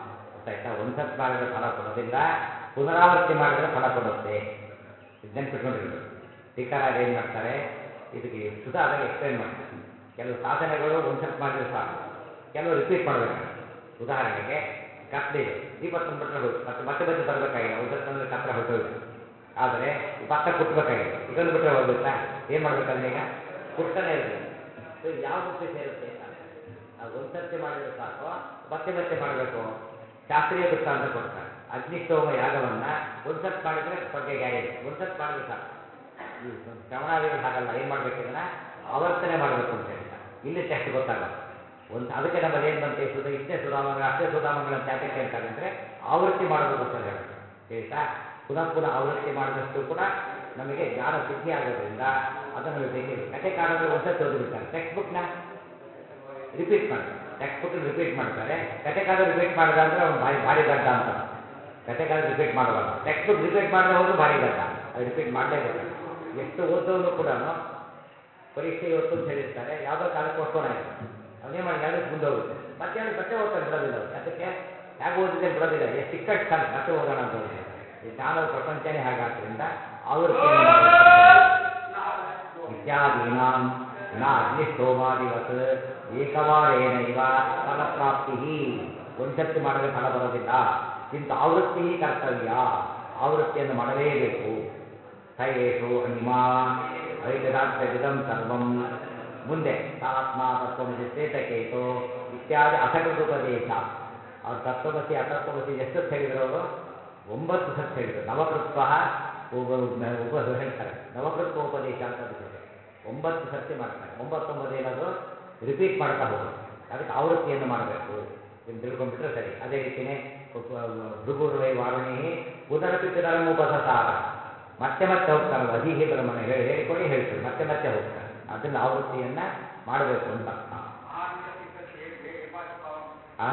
ಗೊತ್ತಾಯ್ತಾ ಒಂದ್ಸತ್ ಮಾಡಿದ್ರೆ ಫಲ ಕೊಡೋದಿಲ್ಲ ಪುನರಾವರ್ತಿ ಮಾಡಿದ್ರೆ ಫಲ ಕೊಡುತ್ತೆ ಇದು ನೆನ್ಪಿಟ್ಕೊಂಡಿರ್ಬೇಕು ಟೀಕಾರಾಜ್ ಏನು ಮಾಡ್ತಾರೆ ಇದಕ್ಕೆ ಸುಧಾದಾಗ ಎಕ್ಸ್ಪ್ಲೇನ್ ಮಾಡ್ತಾರೆ ಕೆಲವು ಸಾಧನೆಗಳು ಒಂದ್ಸತ್ ಮಾಡಿದ್ರೆ ಸಾಕು ಕೆಲವು ರಿಪೀಟ್ ಮಾಡಬೇಕಾಗುತ್ತೆ ಉದಾಹರಣೆಗೆ ಕತ್ಲಿದೆ ದೀಪ ತಂದ್ಬಿಟ್ರೆ ಹೋಯ್ತು ಮತ್ತೆ ಮತ್ತೆ ಮತ್ತೆ ತರಬೇಕಾಗಿಲ್ಲ ಒಂದ್ಸತ್ ತಂದ್ರೆ ಕತ್ರೆ ಹೊರಟೋಯ್ತು ಆದರೆ ಈ ಭತ್ತ ಕುಟ್ಟಬೇಕಾಗಿದೆ ಇದನ್ನು ಬಿಟ್ಟರೆ ಹೋಗುತ್ತಾ ಏನು ಮಾಡ್ಬೇಕಂದ್ರೆ ಈಗ ಕುಟ್ಟನೇ ಇರಬೇಕು ಸೊ ಇದು ಯಾವ ಗುಂಪಿ ಸೇರುತ್ತೆ ಅಂತ ಅರ್ಥ. ನಾವು ಒಂದ್ಸರ್ತಿ ಮಾಡಿದ್ರೆ ಸಾಕು ಮತ್ತೆ ಮತ್ತೆ ಮಾಡಬೇಕು ಶಾಸ್ತ್ರೀಯ ದೃಷ್ಟಾಂತ ಕೊಡ್ತಾರೆ ಅಗ್ನಿಷ್ಟೋಮ ಯಾಗವನ್ನ ಒಂದ್ಸತ್ ಮಾಡಿದ್ರೆ ಬಗ್ಗೆ ಗ್ಯಾರಂಟಿ ಒಂದ್ಸತ್ ಮಾಡಿದ್ರೆ ಸಾಕು ಈ ಶ್ರವಣಾದಿಗಳು ಹಾಗಲ್ಲ ಏನು ಮಾಡ್ಬೇಕು ಇದನ್ನ ಆವರ್ತನೆ ಮಾಡಬೇಕು ಅಂತ ಹೇಳ್ತಾರೆ ಇಲ್ಲಿ ಟೆಸ್ಟ್ ಗೊತ್ತಾಗೋದು ಒಂದು ಅದಕ್ಕೆ ನಮ್ಮಲ್ಲಿ ಏನು ಬಂತೆ ಸುಧಾ ಇಷ್ಟೇ ಸುಧಾಮಂಗಳ ಅಷ್ಟೇ ಸುಧಾಮಂಗಳ ಅಂತ ಯಾತಕ್ಕೆ ಅಂತಾರೆ ಅಂದರೆ ಆವೃತ್ತಿ ಮಾಡೋದಕ್ಕೋಸ್ಕರ ಹೇಳೋದು ತಿಳಿತಾ ಪುನಃ ಪುನಃ ಆವೃತ್ತಿ ಮಾಡಿದಷ್ಟು ಕೂಡ ನಮಗೆ ಜ್ಞಾನ ಸಿದ್ಧಿ ಆಗೋದ್ರಿಂದ ಅದು ನಮಗೆ ಬೇಕಿಲ್ಲ ಕತೆ ಕಾದಂದ್ರೆ ಒಂದ್ಸತಿ ಓದಿಬಿಡ್ತಾರೆ ಟೆಕ್ಸ್ಟ್ ಬುಕ್ನ ರಿಪೀಟ್ ಮಾಡ್ತಾರೆ ಟೆಕ್ಸ್ಟ್ ಬುಕ್ ರಿಪೀಟ್ ಮಾಡ್ತಾರೆ ಕತೆ ಕಾದ ರಿಪೀಟ್ ಮಾಡಿದ ಅಂದ್ರೆ ಅವ್ನು ಭಾರಿ ಭಾರಿ ದಡ್ಡ ಅಂತ ಕತೆ ಕಾದ ರಿಪೀಟ್ ಮಾಡೋದಲ್ಲ ಟೆಕ್ಸ್ಟ್ ಬುಕ್ ರಿಪೀಟ್ ಮಾಡದೆ ಹೋದ್ರು ಭಾರಿ ದಡ್ಡ ಅದು ರಿಪೀಟ್ ಮಾಡಲೇಬೇಕು ಎಷ್ಟು ಓದೋನು ಕೂಡ ಪರೀಕ್ಷೆ ಇವತ್ತು ಅಂತ ಹೇಳಿರ್ತಾರೆ ಯಾವುದೋ ಕಾಲ ಪೋಸ್ಟ್ಪೋನ್ ಆಯಿತು ಅವನೇ ಮಾಡಿ ಎರಡು ದಿವಸ ಮುಂದೆ ಹೋಗುತ್ತೆ ಮತ್ತೆ ಎರಡು ಮತ್ತೆ ಓದ್ತಾನೆ ಬಿಡೋದಿಲ್ಲ ಅವ್ರು ಅದಕ್ಕೆ ಹೇಗೆ ಓದಿದ್ದೇನೆ ಬಿಡೋದಿಲ್ಲ ಎಷ್ಟು ಸಿಕ್ಕಷ್ಟು ಸಾಕು ಮತ್ತೆ ಓದೋಣ ಅಂತ ಹೋಗಿಲ್ಲ ಈ ಜ್ಞಾನದ ಪ್ರಪಂಚನೇ ಹಾಗಾದ್ರಿಂದ ಆವೃತ್ತಿಯನ್ನು ಮಾಡಬೇಕು. ಇತ್ಯಾದೀನಾಂ ನ ಅಗ್ನಿಷ್ಟೋಮಾದಿವತ್ ಏಕವಾರೇನೈವ ಫಲಪ್ರಾಪ್ತಿ ಒಂದ್ಸರ್ತಿ ಮಾಡಿದ್ರೆ ಫಲ ಬರೋದಿಲ್ಲ ಕಿಂತು ಆವೃತ್ತಿ ಕರ್ತವ್ಯ ಆವೃತ್ತಿಯನ್ನು ಮಾಡಲೇಬೇಕು ಥಯೇಷು ಅಣಿಮಾ ಐತದಾರ್ಥವಿದಂ ಸರ್ವಂ ಮುಂದೆ ತಾತ್ಮ ತತ್ವಮಸಿ ಶ್ವೇತಕೇತು ಇತ್ಯಾದಿ ಅಸಕೃತೋಪದೇಶ ಅವ್ರು ತತ್ವಮಸಿ ಅತತ್ವಮಸಿ ಎಷ್ಟು ಸತ್ ಹೇಳಿದ್ರು ಅವರು ಒಂಬತ್ತು ಸತ್ ಹೇಳಿದ್ರು ನವಕೃತ್ವ ಉಪ ಉಪ ಹೇಳ್ತಾರೆ ನವಕೃತ್ವ ಉಪದೇಶ ಅಂತ ಅದಕ್ಕೆ ಹೆಸರು. ಒಂಬತ್ತು ಸರ್ತಿ ಮಾಡ್ತಾರೆ ಒಂಬತ್ತೊಂಬತ್ತು ಏನದು ರಿಪೀಟ್ ಮಾಡ್ತಾ ಹೋಗೋದು ಅದಕ್ಕೆ ಆವೃತ್ತಿಯನ್ನು ಮಾಡಬೇಕು ಎಂದು ತಿಳ್ಕೊಂಡ್ಬಿಟ್ರೆ ಸರಿ ಅದೇ ರೀತಿಯೇ ಭೃಗುರ್ವೈ ವಾರುಣಿ ಪುನರಪಿ ಪುನರಮುಪಸಾರ ಮತ್ತೆ ಮತ್ತೆ ಹೋಗ್ತಾನಲ್ಲ ಅಧಿಹಿ ಬ್ರಹ್ಮಣ ಹೇಳಿ ಹೇಳಿಕೊಡಿ ಹೇಳ್ತಾರೆ ಮತ್ತೆ ಮತ್ತೆ ಹೋಗ್ತಾರೆ ಅದನ್ನ ಆವೃತ್ತಿಯನ್ನ ಮಾಡಬೇಕು ಅಂತ ಅರ್ಥ ಆ?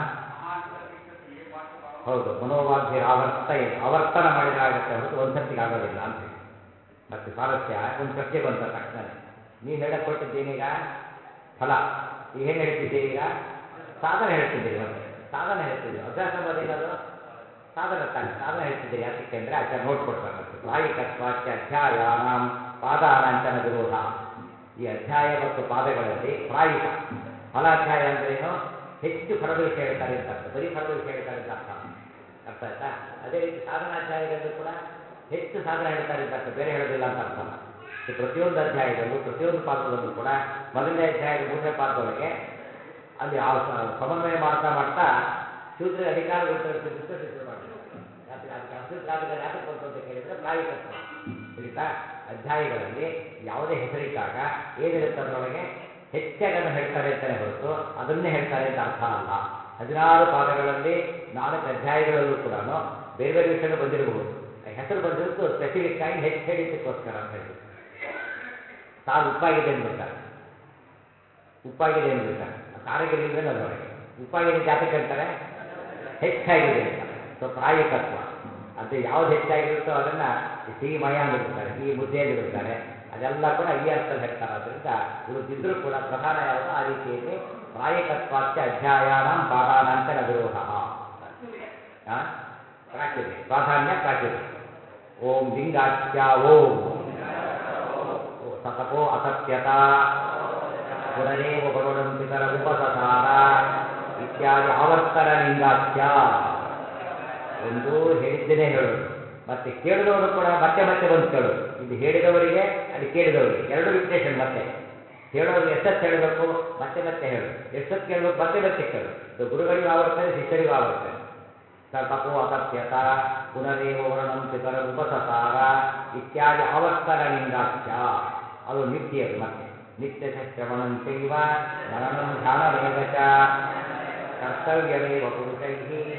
ಹೌದು ಮನೋವಾಗ್ಯ ಆವರ್ತ ಆವರ್ತನ ಮಾಡಿದ್ರೆ ಆಗತ್ತೆ ಹೊರತು ಒಂದ್ಸರ್ತಿಗೆ ಆಗೋದಿಲ್ಲ ಅಂತ ಹೇಳಿ ಮತ್ತೆ ಸ್ವಾರಸ್ಯ ಒಂದು ಪ್ರಶ್ನೆ ಬಂತ ತಕ್ಷಣ ನೀವು ಹೇಳಕ್ ಕೊಟ್ಟಿದ್ದೇನೀಗ ಫಲ ಈಗ ಏನು ಹೇಳ್ತಿದ್ದೀರಿ ಈಗ ಸಾಧನ ಹೇಳ್ತಿದ್ದೀರಿ ಮತ್ತೆ ಸಾಧನ ಹೇಳ್ತಿದ್ದೀರಿ ಅಭ್ಯಾಸ ಅನ್ನೋದೇನದು ಸಾಧನ ತಾನೆ ಸಾಧನ ಹೇಳ್ತಿದ್ದೀರಿ ಯಾತಕ್ಕೆ ಅಂದರೆ ಆಚಾರ್ಯ ನೋಟ್ ಕೊಡ್ತಾರೆ ಮತ್ತೆ ಪ್ರಾಯಿಕತ್ವಾಚ್ಯ ಅಧ್ಯಾಯಾನಾಂ ಪಾದಾನಾಂಚನ ವಿರೋಧ ಈ ಅಧ್ಯಾಯ ಮತ್ತು ಪಾದಗಳಲ್ಲಿ ಪ್ರಾಯಿಕ ಫಲಾಧ್ಯಾಯ ಅಂದ್ರೇನು ಹೆಚ್ಚು ಫಲದ ವಿಷಯ ಹೇಳ್ತಾರೆ ಅಂತ ಅರ್ಥ ಬರೀ ಫಲದ ವಿಷಯ ಹೇಳ್ತಾರೆ ಅಂತ ಅರ್ಥ ಅರ್ಥ ಆಯ್ತಾ ಅದೇ ರೀತಿ ಸಾಧನಾಧ್ಯಾಯದಲ್ಲೂ ಕೂಡ ಹೆಚ್ಚು ಸಾಧನ ಹೇಳ್ತಾರೆ ಅಂತ ಅರ್ಥ ಬೇರೆ ಹೇಳೋದಿಲ್ಲ ಅಂತ ಅರ್ಥ ಅಲ್ಲ ಈ ಪ್ರತಿಯೊಂದು ಅಧ್ಯಾಯದಲ್ಲೂ ಪ್ರತಿಯೊಂದು ಪಾದದಲ್ಲೂ ಕೂಡ ಮೊದಲನೇ ಅಧ್ಯಾಯದ ಮೂರನೇ ಪಾದದೊಳಗೆ ಅಲ್ಲಿ ಆ ಸ- ಸಮನ್ವಯ ಮಾಡ್ತಾ ಮಾಡ್ತಾ ಶೂದ್ರ ಅಧಿಕಾರ ಕೊಟ್ಟು ಡಿಸ್ಕಸ್ ಶುರು ಮಾಡಿದ್ರು ಯಾತಕ್ಕೆ ಅದಕ್ಕೆ ಅಸೂತ್ರಾದಿಗಳು ಯಾತಕ್ಕೆ ಬಂತು ಅಂತ ಕೇಳಿದ್ರೆ ಪ್ರಾಯಿಕತ್ವ ತಿಳಿತಾ ಅಧ್ಯಾಯಗಳಲ್ಲಿ ಯಾವುದೇ ಹೆಸರಿಟ್ಟಾಗ ಏನಿರುತ್ತೆ ಅದರೊಳಗೆ ಹೆಚ್ಚಾಗಿ ಅದನ್ನು ಹೇಳ್ತಾರೆ ಅಂತಾನೆ ಹೊರತು ಅದನ್ನೇ ಹೇಳ್ತಾರೆ ಅಂತ ಅರ್ಥ ಅಲ್ಲ ಹದಿನಾರು ಪಾದಗಳಲ್ಲಿ ನಾಲ್ಕು ಅಧ್ಯಾಯಗಳಲ್ಲೂ ಕೂಡ ಬೇರೆ ಬೇರೆ ವಿಷಯನೂ ಬಂದಿರಬಹುದು ಆ ಹೆಸರು ಬಂದಿರೋದು ಸ್ಪೆಸಿಫಿಕ್ ಆಗಿ ಹೆಚ್ಚು ಹೇಳಿದ್ದಕ್ಕೋಸ್ಕರ ಅಂತ ಹೇಳ್ಬಿಟ್ಟು ಸಾರು ಉಪ್ಪಾಗಿದೆ ಅಂದ್ಬಿಡ್ತಾರೆ ಉಪ್ಪಾಗಿದೆ ಅಂದ್ಬಿಡ್ತಾರೆ ಆ ಸಾರಿಗೆ ಇಲ್ವೇನೋ ಅದರೊಳಗೆ ಉಪ್ಪಾಗಿದೆ ಜಾತಕ ಅಂತಾರೆ ಹೆಚ್ಚಾಗಿದೆ ಅಂತ ಸೊ ಪ್ರಾಯಿಕತ್ವ ಅದು ಯಾವ್ದು ಹೆಚ್ಚಾಗಿರುತ್ತೋ ಅದನ್ನ ಈ ಸಿಹಿ ಮಯ ಅಂದ್ಬಿಡ್ತಾರೆ ಸಿಹಿ ಮುದ್ದೆ ಅಂದ್ಬಿಡ್ತಾರೆ ಅದೆಲ್ಲ ಕೂಡ ಈ ಅರ್ಥದಲ್ಲಿ ಹೇಳ್ತಾರೆ ಅದರಿಂದ ಉಳಿದಿದ್ರೂ ಕೂಡ ಪ್ರಧಾನ ಯಾವುದು ಆ ರೀತಿಯಲ್ಲಿ ಪ್ರಾಯಿಕತ್ವಾಚ್ಯ ಅಧ್ಯಾಯಾನಾಂ ಪಾದಾನಾಂಚನ ವಿರೋಧ ಆ? ಪ್ರಾಚ್ಯತೆ ಪ್ರಾಧಾನ್ಯ ಪ್ರಾಚ್ಯತೆ ಓಂ ಲಿಂಗಾಚ್ಯ ಓಂ ಓ ಸತಪೋ ಅಸತ್ಯತ ಪುನರೇವ ವರುಣಂ ಪಿತರ ಉಪಸಸಾರ ಇತ್ಯಾದಿ ಆವರ್ತನ ಲಿಂಗಾಚ್ಯ ಒಂದು ಹೇಳಿದ್ದೇನೆ ಹೇಳೋದು ಮತ್ತೆ ಕೇಳಿದವರು ಕೂಡ ಮತ್ತೆ ಮತ್ತೆ ಬಂದು ಕೇಳೋದು ಇಲ್ಲಿ ಹೇಳಿದವರಿಗೆ ಅಲ್ಲಿ ಕೇಳಿದವರಿಗೆ ಎರಡು ರಿಪಿಟೇಷನ್ ಮತ್ತೆ ಹೇಳೋರು ಎಷ್ಟೊತ್ತು ಹೇಳಬೇಕು ಮತ್ತೆ ಮತ್ತೆ ಹೇಳೋದು ಎಷ್ಟೊತ್ತು ಕೇಳಬೇಕು ಮತ್ತೆ ಮತ್ತೆ ಕೇಳೋದು ಸೊ ಗುರುಗಳಿಗೂ ಆವರ್ತನೆ ಶಿಷ್ಯರಿಗೂ ಆವರ್ತನೆ ಸ ತಪೋ ಅತಪ್ಯತ ಪುನರೇವ ವರ್ಣಂ ಪಿತರ ಉಪಸಸಾರ ಇತ್ಯಾದಿ ಆವರ್ತನ ಲಿಂಗಾಚ್ಯ ಅದು ಯುಕ್ತಿ ಅದು ಮತ್ತೆ ನಿತ್ಯ ಶ್ರವಣಂಚೈವ ಮನನಂ ಧ್ಯಾನಮೇವ ಚ ಕರ್ತವ್ಯಮೇವ ಪುರುಷೈ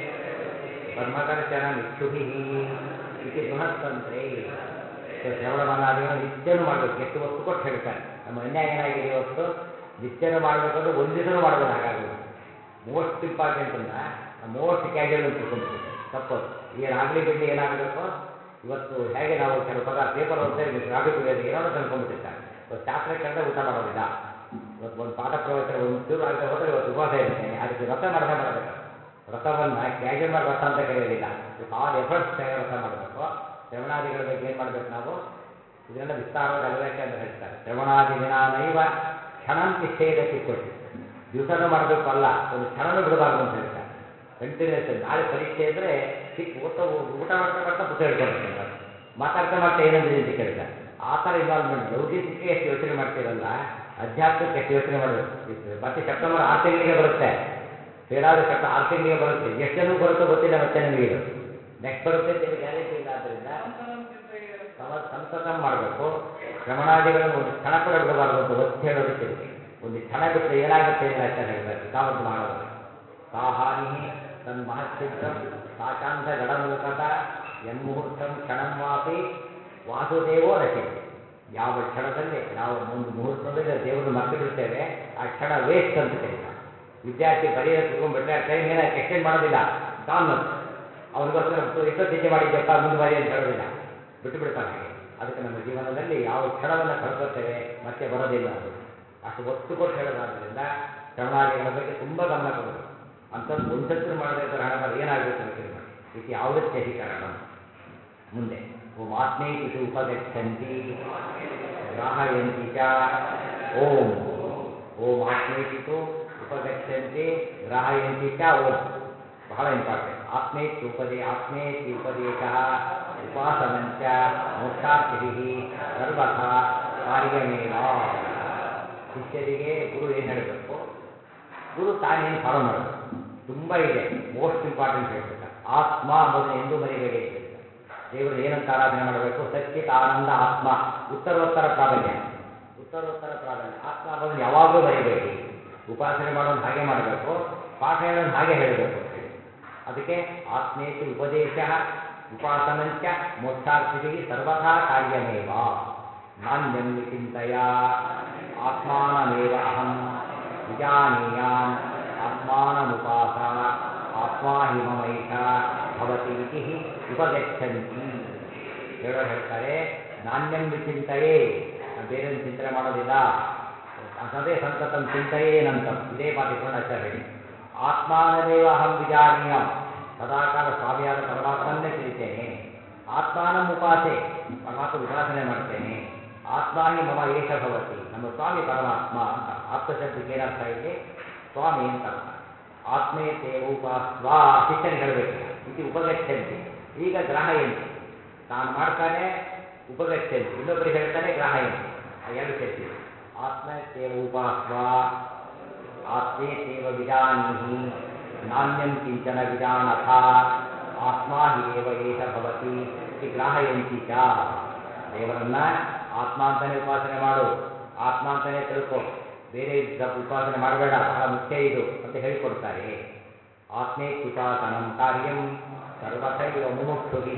ಬ್ರಹ್ಮದರ್ಶನ ನಿಕ್ಷುಭಿ ಇತಿ ಬೃಹತ್ತಂತ್ರೇ ಸೊ ಶ್ರವಣ ಮನಾದಿಗಳು ನಿತ್ಯನೂ ಮಾಡಬೇಕು ಎಷ್ಟು ಒತ್ತು ಕೊಟ್ಟು ಹೇಳ್ತಾರೆ ನಮ್ಮ ಅನ್ಯಾಯ ಏನಾಗಿದೆ ಇವತ್ತು ನಿತ್ಯನೂ ಮಾಡಬೇಕಂದ್ರೆ ಒಂದು ದಿವಸನೂ ಮಾಡೋದಿಲ್ಲ ಹಾಗಾಗೋಗ್ಬಿಟ್ಟು ಮೋಸ್ಟ್ ಇಂಪಾರ್ಟೆಂಟ್ ಅನ್ನ ಮೋಸ್ಟ್ ಕ್ಯಾಶುಯಲ್ ಅಂತ ತಿಳ್ಕೊಂಡ್ಬಿಟ್ಟಿದೆ ತಪ್ಪದು ಏನಾಗಲಿ ಬಿಡಲಿ ಏನಾಗಬೇಕು ಇವತ್ತು ಹೇಗೆ ನಾವು ಕೆಲವು ಪದ ಪೇಪರ್ ಓದ್ತಾ ಇದ್ದೀವಿ ಕಾಫಿ ಕುಡಿಯೋದು ಏನೋ ತಂದ್ಕೊಂಡ್ಬಿಟ್ಟಿರ್ತಾರೆ ಇವತ್ತು ಶಾಸ್ತ್ರ ಕೇಳಿದ್ರೆ ಊಟ ಮಾಡೋದಿಲ್ಲ ಇವತ್ತು ಒಂದು ಪಾಠ ಪ್ರವಚನ ಒಂದು ಚೂರು ಆಗದೆ ಹೋದ್ರೆ ಇವತ್ತು ಉಪವಾಸ ಇರುತ್ತೆ ಅದಕ್ಕೆ ವ್ರತ ಮಾಡದೆ ಮಾಡಬೇಕಾದ್ರೆ ವ್ರತವನ್ನ ಕ್ಯಾಶುವಲ್ ಆಗಿ ವ್ರತ ಅಂತ ಕರೆಯೋದಿಲ್ಲ ವಿತ್ ಆಲ್ ಎಫರ್ಟ್ಸ್ ವ್ರತ ಮಾಡಬೇಕು ಶ್ರವಣಾದಿಗಳ ಬಗ್ಗೆ ಏನು ಮಾಡ್ಬೇಕು ನಾವು ಇದನ್ನೆಲ್ಲ ವಿಸ್ತಾರವಾಗಿ ಅಲ್ವ್ಯಾಖ್ಯ ಅಂತ ಹೇಳ್ತಾರೆ ಶ್ರವಣಾದಿ ದಿನಾನೈವ ಕ್ಷಣಂ ತಿಷ್ಠೇದ ಚಿಕ್ಕೋಟಿ ದಿವಸನೂ ಮಾಡಬೇಕು ಅಲ್ಲ ಒಂದು ಕ್ಷಣನೂ ಬಿಡಬಾರ್ದು ಅಂತ ಹೇಳ್ತಾರೆ ಕಂಟಿನ್ಯೂಸ್ ನಾಳೆ ಪರೀಕ್ಷೆ ಅಂದರೆ ಸಿಕ್ ಊಟ ಊಟ ಮಾಡ್ತಾ ಮಾಡ್ತಾ ಪುಸ್ತಕ ಹಿಡ್ಕೊಬೇಕು ಮಾತಾಡ್ತಾ ಮಾಡ್ತಾ ಏನಂದ್ರೆ ಅಂತ ಕೇಳ್ತಾರೆ ಆ ಥರ ಇನ್ವಾಲ್ವ್ಮೆಂಟ್ ಲೌಕಿಕಕ್ಕೆ ಎಷ್ಟು ಯೋಚನೆ ಮಾಡ್ತೀರಲ್ಲ ಅಧ್ಯಾತ್ಮಕ್ಕೆ ಎಷ್ಟು ಯೋಚನೆ ಮಾಡಬೇಕು ಇದು ಮತ್ತೆ ಸೆಪ್ಟೆಂಬರ್ ಆರು ತಿಂಗಳಿಗೆ ಬರುತ್ತೆ ಫೇಲಾದ ಸೆಪ್ಟ ಆರು ತಿಂಗಳಿಗೆ ಬರುತ್ತೆ ಎಷ್ಟು ಜನಕ್ಕೆ ಬರುತ್ತೋ ಗೊತ್ತಿಲ್ಲ ಮತ್ತೆ ನಮಗೆ ಇದು ನೆಕ್ಸ್ಟ್ ಬರುತ್ತೆ ಅಂತ ಗ್ಯಾರಂಟಿ ಇಲ್ಲ ಆದ್ದರಿಂದ ನಿರಂತರಂ ಚಿಂತೆಯೇ ಸಮ ಸಂತತಂ ಮಾಡಬೇಕು ಶ್ರವಣಾದಿಗಳನ್ನು ಒಂದು ಕ್ಷಣ ಕೂಡ ಬಿಡಬಾರದು ಅಂತ ಒತ್ತಿ ಹೇಳೋದಕ್ಕೆ ಇದಕ್ಕೆ ಒಂದು ಕ್ಷಣ ಬಿಟ್ಟರೆ ಏನಾಗುತ್ತೆ ಅಂತ ಲೆಕ್ಕ ಹೇಳ್ತಾರೆ ಕಾಮಂತ ಮಾಡೋದು ಸಾ ಹಾನಿ ತನ್ ಮಹಚ್ಛಿದ್ರಂ ಸಾಶಾಂತ ಗಡಮುಖತ ಯನ್ಮುಹೂರ್ತಂ ಕ್ಷಣಂ ವಾಪಿ ವಾಸುದೇವೋ ರಚಿತೆ ಯಾವ ಕ್ಷಣದಲ್ಲಿ ನಾವು ಒಂದು ಮುಹೂರ್ತದಲ್ಲಿ ದೇವರನ್ನು ಮರೆತು ಬಿಡ್ತೇವೆ ಆ ಕ್ಷಣ ವೇಸ್ಟ್ ಅಂತ ಕರೀತಾರೆ ವಿದ್ಯಾರ್ಥಿ ಬರೆಯೋದು ಕುತ್ಕೊಂಡ್ಬಿಟ್ರೆ ಆ ಟೈಮ್ ಏನಾಗಿ ಎಕ್ಸ್ಟೆಂಡ್ ಮಾಡೋದಿಲ್ಲ ಗಾನ್ ಅಂತ ಅವ್ರಿಗೋಸ್ಕರ ಎಷ್ಟೊತ್ತು ನಿದ್ದೆ ಮಾಡಿದ್ಯಪ್ಪ ಮುಂದೆ ಬರಿ ಅಂತ ಹೇಳೋದಿಲ್ಲ ಬಿಟ್ಟು ಬಿಡ್ತಾನೆ ಹಾಗೆ ಅದಕ್ಕೆ ನಮ್ಮ ಜೀವನದಲ್ಲಿ ಯಾವ ಕ್ಷಣವನ್ನು ಕಳ್ಕೊತೇವೆ ಮತ್ತೆ ಬರೋದಿಲ್ಲ ಅದು ಅಷ್ಟು ಒತ್ತು ಕೊಟ್ಟು ಹೇಳೋದಾದ್ರಿಂದ ಶ್ರವಣಾದಿಗಳ ಬಗ್ಗೆ ತುಂಬ ಗಮನ ಕೊಡಬೇಕು ಅಂಥದ್ದು ಒಂದ್ಸತ್ರು ಮಾಡದೇ ಇದ್ದರೆ ಹಣ ಬರ ಏನಾಗಬೇಕು ಯೋಚನೆ ಮಾಡಿ ಇತಿ ಆವೃತ್ತಿ ಅಧಿಕರಣ ಮುಂದೆ ಓಂ ಆತ್ಮೇತಿಷು ಉಪಗಚ್ಚಂತಿ ಗ್ರಾಹಯಂತಿ ಚ ಓಂ ಓಂ ಆತ್ಮೇತಿತು ಉಪಗಚ್ಚಂತಿ ಗ್ರಾಹಯಂತಿ ಚ ಓಂ ಬಹಳ ಇಂಪಾರ್ಟೆಂಟ್ ಆತ್ಮೇತಿ ಉಪದೇ ಆತ್ಮೇತಿ ಉಪದೇಶ ಉಪಾಸನಂಚ ಮೋಕ್ಷಾರ್ಥಿ ಸರ್ವಥಾ ಕಾರ್ಯಮೇವ ಶಿಷ್ಯರಿಗೆ ಗುರು ಏನು ಹೇಳಬೇಕು ಗುರು ತಾನೇನು ಫಾಲೋ ಮಾಡಬೇಕು ತುಂಬ ಇದೆ ಮೋಸ್ಟ್ ಇಂಪಾರ್ಟೆಂಟ್ ಹೇಳ್ತಾರೆ ಆತ್ಮ ಅಂಬೋದನ್ನ ಎಂದೂ ಮರಿಬೇಡಿ ಅಂತ ಹೇಳ್ತಾರೆ ದೇವರನ್ನ ಏನಂತ ಆರಾಧನೆ ಮಾಡಬೇಕು ಸಚ್ಚಿತ್ ಆನಂದ ಆತ್ಮ ಉತ್ತರೋತ್ತರ ಪ್ರಾಬಲ್ಯ ಉತ್ತರೋತ್ತರ ಪ್ರಾಬಲ್ಯ ಆತ್ಮ ಅಂಬೋದನ್ನ ಯಾವಾಗಲೂ ಮರಿಬೇಡಿ ಉಪಾಸನೆ ಮಾಡೋದು ಹಾಗೆ ಮಾಡಬೇಕು ಪಾಠ ಹೇಳೋದು ಹಾಗೆ ಹೇಳಬೇಕು ಅಂತ ಹೇಳಿ ಅದಕ್ಕೆ ಆತ್ಮೇತಿ ಉಪದೇಶ ಉಪಾಸನಂಚ ಮೋಕ್ಷಾರ್ಥಿಭಿ ಸರ್ವಥಾ ಕಾರ್ಯಮೇವ ನಾಣ್ಯಂ ವಿಚಿಂತೆಯ ಆತ್ಮಾನಮೇವ ಅಹಂ ವಿಜಾನೀಯಾನ್ ಆತ್ಮಾನಮುಪಾಸ ಆತ್ಮಾ ಹಿ ಮಮೈಷ ಭವತಿ ಇತಿ ಉಪಗಚ್ಚಂತಿ ಹೇಳೋರು ಹೇಳ್ತಾರೆ ನಾಣ್ಯಂ ವಿಚಿಂತೆಯೇ ನಾವು ಬೇರೆ ಚಿಂತನೆ ಮಾಡೋದಿಲ್ಲ ಅದೇ ಸಂತತಂ ಚಿಂತೆಯೇನಂತಂ ಇದೇ ಮಾತಿಕೊಂಡು ಆಚಾರ್ಯ ಹೇಳಿ ಆತ್ಮಾನಮೇವ ಅಹಂ ವಿಜಾನೀಯ ಸದಾಕಾಲ ಸ್ವಾಮಿಯಾದ ಪರಮಾತ್ಮನ್ನೇ ತಿಳಿತೇನೆ ಆತ್ಮಾನಂ ಉಪಾಸೆ ಪರಮಾತ್ಮ ಉಪಾಸನೆ ಮಾಡ್ತೇನೆ ಆತ್ಮ ಹಿ ಮಮ ಏಷ ಭವತಿ ನಮ್ಮ ಸ್ವಾಮಿ ಪರಮಾತ್ಮ ಅಂತ ಆತ್ಮಶಬ್ದಕ್ಕೆ ಏನರ್ಥ ಇಲ್ಲಿ ಸ್ವಾಮಿ ಅಂತ ಅರ್ಥ ಆತ್ಮೇ ತೇವ ಉಪಾಸ್ವಾ ಶಿಷ್ಯನಿಗೆ ಹೇಳಬೇಕೀಗ ಇದು ಉಪಗಚ್ಚಂತಿ ಈಗ ಗ್ರಾಹಯಂತಿ ತಾನು ಮಾಡ್ತಾನೆ ಉಪಗಚ್ಚಂತಿ ಇನ್ನೊಬ್ಬರಿಗೆ ಹೇಳ್ತಾನೆ ಗ್ರಾಹಯಂತಿ ಆ ಎರಡು ಸೇರ್ತೀವಿ ಆತ್ಮ ತೇವ ಉಪಾಸ್ವ ಆತ್ಮೇ ತೇವ ವಿಜಾನೀಹಿ ನಾಣ್ಯಂ ಕಿಂಚನ ವಿಜಾನಥ ಆತ್ಮ ಹಿ ಏವ ಏಷ ಭವತಿ ಇತಿ ಗ್ರಾಹಯಂತಿ ಚ ದೇವರನ್ನ ಆತ್ಮ ಅಂತಾನೆ ಉಪಾಸನೆ ಮಾಡು ಆತ್ಮ ಅಂತಾನೆ ತಿಳ್ಕೊ ಬೇರೆ ಇದ್ದ ಉಪಾಸನೆ ಮಾಡಬೇಡ ಬಹಳ ಮುಖ್ಯ ಇದು ಅಂತ ಹೇಳಿಕೊಡ್ತಾರೆ ಆತ್ಮೇತ್ಯುಪಾಸನಂ ಕಾರ್ಯಂ ಸರ್ವಥೈವ ಮುಮುಕ್ಷುಭಿ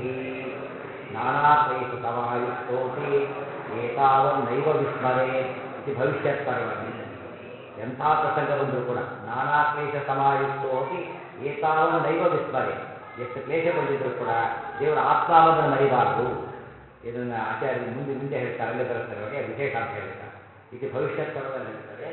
ನಾನಾ ಕ್ಲೇಶ ಸಮಾಯುಕ್ತೋಪಿ ಏತಾವನ್ನೈವ ವಿಸ್ಮರೇತ್ ಇದು ಭವಿಷ್ಯತ್ ಪರ್ವಣಿ ಎಂಥ ಪ್ರಸಂಗ ಬಂದರೂ ಕೂಡ ನಾನಾ ಕ್ಲೇಶ ಸಮಾಯುಕ್ತೋಪಿ ಏತಾವನ್ನೈವ ವಿಸ್ಮರೆ ಎಷ್ಟು ಕ್ಲೇಶ ಬಂದಿದ್ರು ಕೂಡ ದೇವರ ಆತ್ಮಾನಂದನ ಮರಿಬಾರದು ಇದನ್ನು ಆಚಾರ್ಯ ಮುಂದೆ ಮುಂದೆ ಹೇಳ್ತಾರೆ ಅಲ್ಲೇ ಬರುತ್ತಾರೆ ನೋಡಿ ಅದು ವಿಶೇಷ ಅಂತ ಹೇಳಿದ್ದಾರೆ ಇದು ಭವಿಷ್ಯತ್ ಪರ್ವದಲ್ಲಿ ಹೇಳ್ತಾರೆ